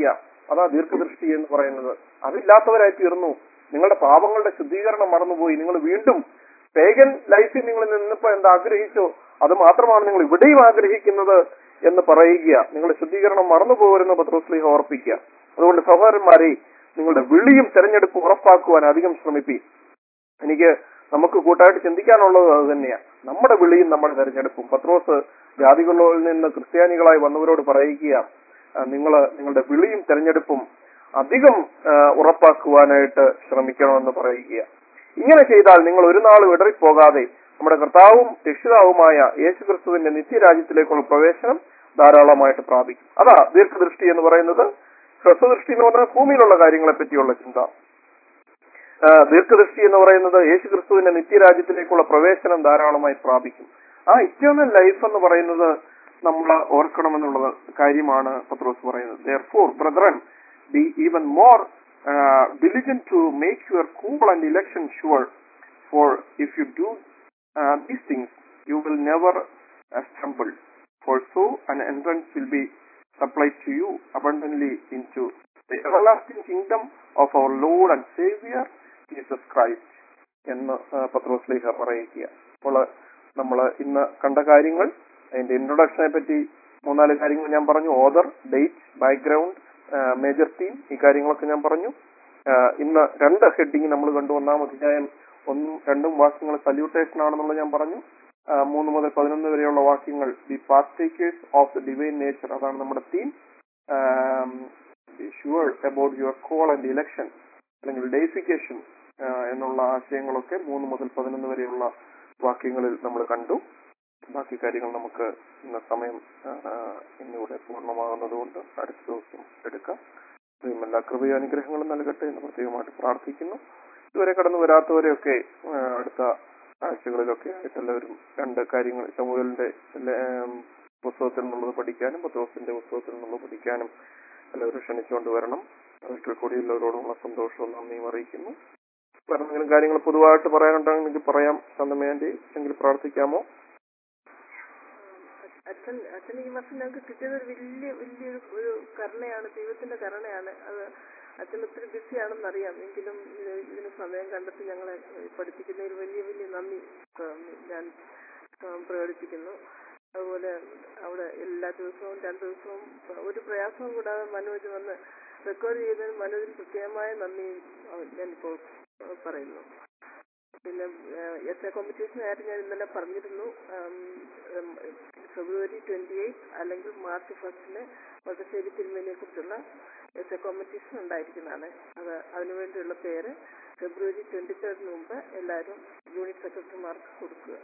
അതാ ദീർഘദൃഷ്ടി എന്ന് പറയുന്നത് അതില്ലാത്തവരായി തീർന്നു നിങ്ങളുടെ പാപങ്ങളുടെ ശുദ്ധീകരണം മറന്നുപോയി നിങ്ങൾ വീണ്ടും പേഗൻ ലൈഫിൽ നിങ്ങൾ നിന്നിപ്പോ എന്താ ആഗ്രഹിച്ചോ അത് മാത്രമാണ് നിങ്ങൾ ഇവിടെയും ആഗ്രഹിക്കുന്നത് എന്ന് പറയുക നിങ്ങളുടെ ശുദ്ധീകരണം മറന്നു പോകരുന്ന പത്രോസ്ലിഹ ഓർപ്പിക്കുക അതുകൊണ്ട് സഹോദരന്മാരെ നിങ്ങളുടെ വിളിയും തെരഞ്ഞെടുപ്പും ഉറപ്പാക്കുവാൻ അധികം ശ്രമിപ്പി എനിക്ക് നമുക്ക് കൂട്ടായിട്ട് ചിന്തിക്കാനുള്ളത് അത് തന്നെയാണ് നമ്മുടെ വിളിയും നമ്മുടെ തെരഞ്ഞെടുപ്പും പത്രോസ് ജാതികളിൽ നിന്ന് ക്രിസ്ത്യാനികളായി വന്നവരോട് പറയുക നിങ്ങൾ നിങ്ങളുടെ വിളിയും തെരഞ്ഞെടുപ്പും അധികം ആ, ഉറപ്പാക്കുവാനായിട്ട് ശ്രമിക്കണമെന്ന് പറയുക ഇങ്ങനെ ചെയ്താൽ നിങ്ങൾ ഒരു നാളും ഇടറിപ്പോകാതെ നമ്മുടെ കർത്താവും രക്ഷിതാവുമായ യേശുക്രിസ്തുവിന്റെ നിത്യരാജ്യത്തിലേക്കുള്ള പ്രവേശനം ധാരാളമായിട്ട് പ്രാപിക്കും അതാ ദീർഘദൃഷ്ടി എന്ന് പറയുന്നത് ഹ്രസ്വദൃഷ്ടി എന്ന് പറഞ്ഞാൽ ഭൂമിയിലുള്ള കാര്യങ്ങളെ പറ്റിയുള്ള ചിന്ത ആ, ദീർഘദൃഷ്ടി എന്ന് പറയുന്നത് യേശുക്രിസ്തുവിന്റെ നിത്യരാജ്യത്തിലേക്കുള്ള പ്രവേശനം ധാരാളമായി പ്രാപിക്കും ആ ഇറ്റേണൽ ലൈഫ് എന്ന് പറയുന്നത് നമ്മൾ ഓർക്കണമെന്നുള്ള കാര്യമാണ് പത്രോസ് പറയുന്നത് therefore brethren be even more diligent to make your call and election sure for if you do uh, these things you will never uh, stumble for so an entrance will be supplied to you abundantly into the everlasting kingdom of our Lord and Savior Jesus Christ എന്ന് ആ, പത്രോസ് ലേഖ പറയുക അപ്പോൾ നമ്മൾ ഇന്ന് കണ്ട കാര്യങ്ങൾ അതിന്റെ ഇൻട്രൊഡക്ഷനെ പറ്റി മൂന്നാല് കാര്യങ്ങൾ ഞാൻ പറഞ്ഞു author date background major theme ഈ കാര്യങ്ങളൊക്കെ ഞാൻ പറഞ്ഞു ആ, ഇന്ന് രണ്ട് ഹെഡിങ് നമ്മൾ കണ്ടു ഒന്നാം അധ്യായം ഒന്നും രണ്ടും വാക്യങ്ങൾ സല്യൂട്ടേഷൻ ആണെന്നുള്ളത് ഞാൻ പറഞ്ഞു ആ, മൂന്ന് മുതൽ പതിനൊന്ന് വരെയുള്ള വാക്യങ്ങൾ the partakers of the divine nature അതാണ് നമ്മുടെ theme sure about your call and election അല്ലെങ്കിൽ ഡേസിക്കേഷൻ എന്നുള്ള ആശയങ്ങളൊക്കെ മൂന്ന് മുതൽ പതിനൊന്ന് വരെയുള്ള വാക്യങ്ങളിൽ നമ്മൾ കണ്ടു ബാക്കി കാര്യങ്ങൾ നമുക്ക് ഇന്ന സമയം ആ, ഇന്നിവിടെ പൂർണ്ണമാകുന്നത് കൊണ്ട് അടുത്ത ദിവസം എടുക്കാം ദൈവം എല്ലാ കൃപയും അനുഗ്രഹങ്ങളും നൽകട്ടെ എന്ന് പ്രത്യേകമായിട്ട് പ്രാർത്ഥിക്കുന്നു ഇതുവരെ കടന്നു വരാത്തവരെയൊക്കെ ആ, അടുത്ത ആഴ്ചകളിലൊക്കെ ആയിട്ട് എല്ലാവരും രണ്ട് കാര്യങ്ങൾ സമൂഹലിന്റെ പുസ്തകത്തിൽ നിന്നുള്ളത് പഠിക്കാനും പത്രോസിന്റെ പുസ്തകത്തിൽ നിന്നുള്ളത് പഠിക്കാനും എല്ലാവരും ക്ഷണിച്ചുകൊണ്ട് വരണം ഒരിക്കൽ കൂടി എല്ലാവരോടുമുള്ള സന്തോഷവും നന്ദിയും അറിയിക്കുന്നു വേറെ എന്തെങ്കിലും കാര്യങ്ങൾ പൊതുവായിട്ട് പറയാനുണ്ടെങ്കിൽ പറയാം ശാന്തമേന്റെ എങ്കിൽ പ്രാർത്ഥിക്കാമോ അച്ഛൻ അച്ഛൻ ഈ വർഷം ഞങ്ങൾക്ക് കിട്ടിയത് ഒരു വലിയ വലിയൊരു ഒരു കരുണയാണ് ദൈവത്തിന്റെ കരുണയാണ് അത് അച്ഛൻ ഒത്തിരി ബിസിയാണെന്ന് അറിയാം എങ്കിലും ഇത് ഇതിന് സമയം കണ്ടെത്തി ഞങ്ങളെ ഏഹ്, പഠിപ്പിക്കുന്നതിൽ വലിയ വലിയ നന്ദി ഏഹ്, ഞാൻ ഏഹ്, പ്രകടിപ്പിക്കുന്നു അതുപോലെ അവിടെ എല്ലാ ദിവസവും രണ്ട് ദിവസവും ഒരു പ്രയാസവും കൂടാതെ മനോജ് വന്ന് റെക്കോർഡ് ചെയ്തതിന് മനോജിന് പ്രത്യേകമായ നന്ദി ഏഹ്, ഞാനിപ്പോൾ ഏഹ്, പറയുന്നു പിന്നെ എസ് എ കോമ്പറ്റീഷനായിട്ട് ഞാൻ ഇന്നലെ പറഞ്ഞിരുന്നു ഉം, ഉം, ഫെബ്രുവരി ട്വന്റി എയ്റ്റ് അല്ലെങ്കിൽ മാർച്ച് ഫസ്റ്റിന് വട്ടശ്ശേരി തിരുമേനിയെ കുറിച്ചുള്ള എസ് എ കോമ്പറ്റീഷൻ ഉണ്ടായിരിക്കുന്നതാണ് അത് അതിനുവേണ്ടിയുള്ള പേര് ഫെബ്രുവരി ട്വന്റി തേർഡിന് മുമ്പ് എല്ലാവരും യൂണിറ്റ് സെക്രട്ടറിമാർക്ക് കൊടുക്കുക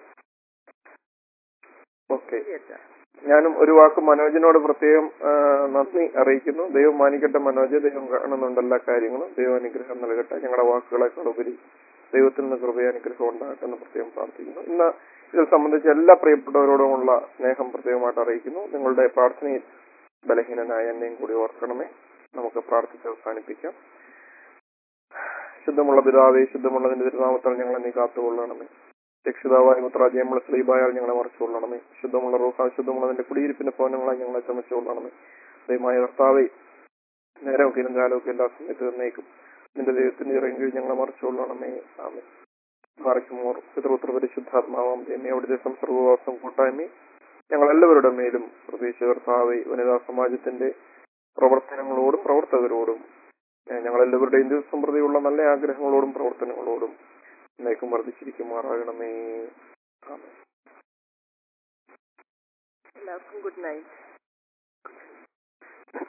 ഓക്കെ ശരി അച്ഛാ ഞാനും ഒരു വാക്ക് മനോജിനോട് പ്രത്യേകം ആ, നന്ദി അറിയിക്കുന്നു ദൈവം മാനിക്കട്ടെ മനോജ് ദൈവം കാണുന്നുണ്ട് എല്ലാ കാര്യങ്ങളും ദൈവം അനുഗ്രഹം നൽകട്ടെ ഞങ്ങളുടെ വാക്കുകളെക്കാൾ ഉപരി ദൈവത്തിൽ നിന്ന് കൃപയാനുഗ്രഹം ഉണ്ടാകട്ടെ എന്ന് പ്രത്യേകം പ്രാർത്ഥിക്കുന്നു ഇന്ന് ഇതിൽ സംബന്ധിച്ച് എല്ലാ പ്രിയപ്പെട്ടവരോടുമുള്ള സ്നേഹം പ്രത്യേകമായിട്ട് അറിയിക്കുന്നു നിങ്ങളുടെ പ്രാർത്ഥനയിൽ ബലഹീനനായ എന്നെയും കൂടി ഓർക്കണമേ നമുക്ക് പ്രാർത്ഥിച്ച് അവസാനിപ്പിക്കാം ശുദ്ധമുള്ള പിതാവേ ശുദ്ധമുള്ളതിന്റെ തിരുനാമത്താൽ ഞങ്ങളെ നീ കാത്തുകൊള്ളണമേ രക്ഷിതാവായ മുത്രാജയമുള്ള സ്ലീബായാൽ ഞങ്ങളെ മറച്ചുകൊള്ളണമേ ശുദ്ധമുള്ള റൂഹ ശുദ്ധമുള്ളതിന്റെ കുടിയിരിപ്പിന്റെ ഭവനങ്ങളായി ഞങ്ങളെ ചമച്ചുകൊള്ളണമേ ദയമായ കർത്താവേ നേരമൊക്കെ കാലമൊക്കെ എല്ലാ സമയത്ത് തന്നേക്കും നിന്റെ ദൈവത്തിന്റെ ഇറങ്ങി ഞങ്ങളെ മറച്ചുകൊള്ളണമേ ആമേ മറയ്ക്കുമോർ പിതൃപുത്ര പരിശുദ്ധാത്മാവാം ദൈവമേ അവിടുത്തെ സംസർഗവാസം കൂട്ടായ്മ ഞങ്ങൾ എല്ലാവരുടെ മേലും പ്രത്യേകിച്ച് കർത്താവെ വനിതാ സമാജത്തിന്റെ പ്രവർത്തനങ്ങളോടും പ്രവർത്തകരോടും ഏഹ് ഞങ്ങളെല്ലാവരുടെയും ദിവസം പ്രതിയുള്ള നല്ല ആഗ്രഹങ്ങളോടും പ്രവർത്തനങ്ങളോടും എന്നേക്കും വർദ്ധിച്ചിരിക്കുമാറാകണമേ ആമേ എല്ലാവർക്കും ഗുഡ് നൈറ്റ്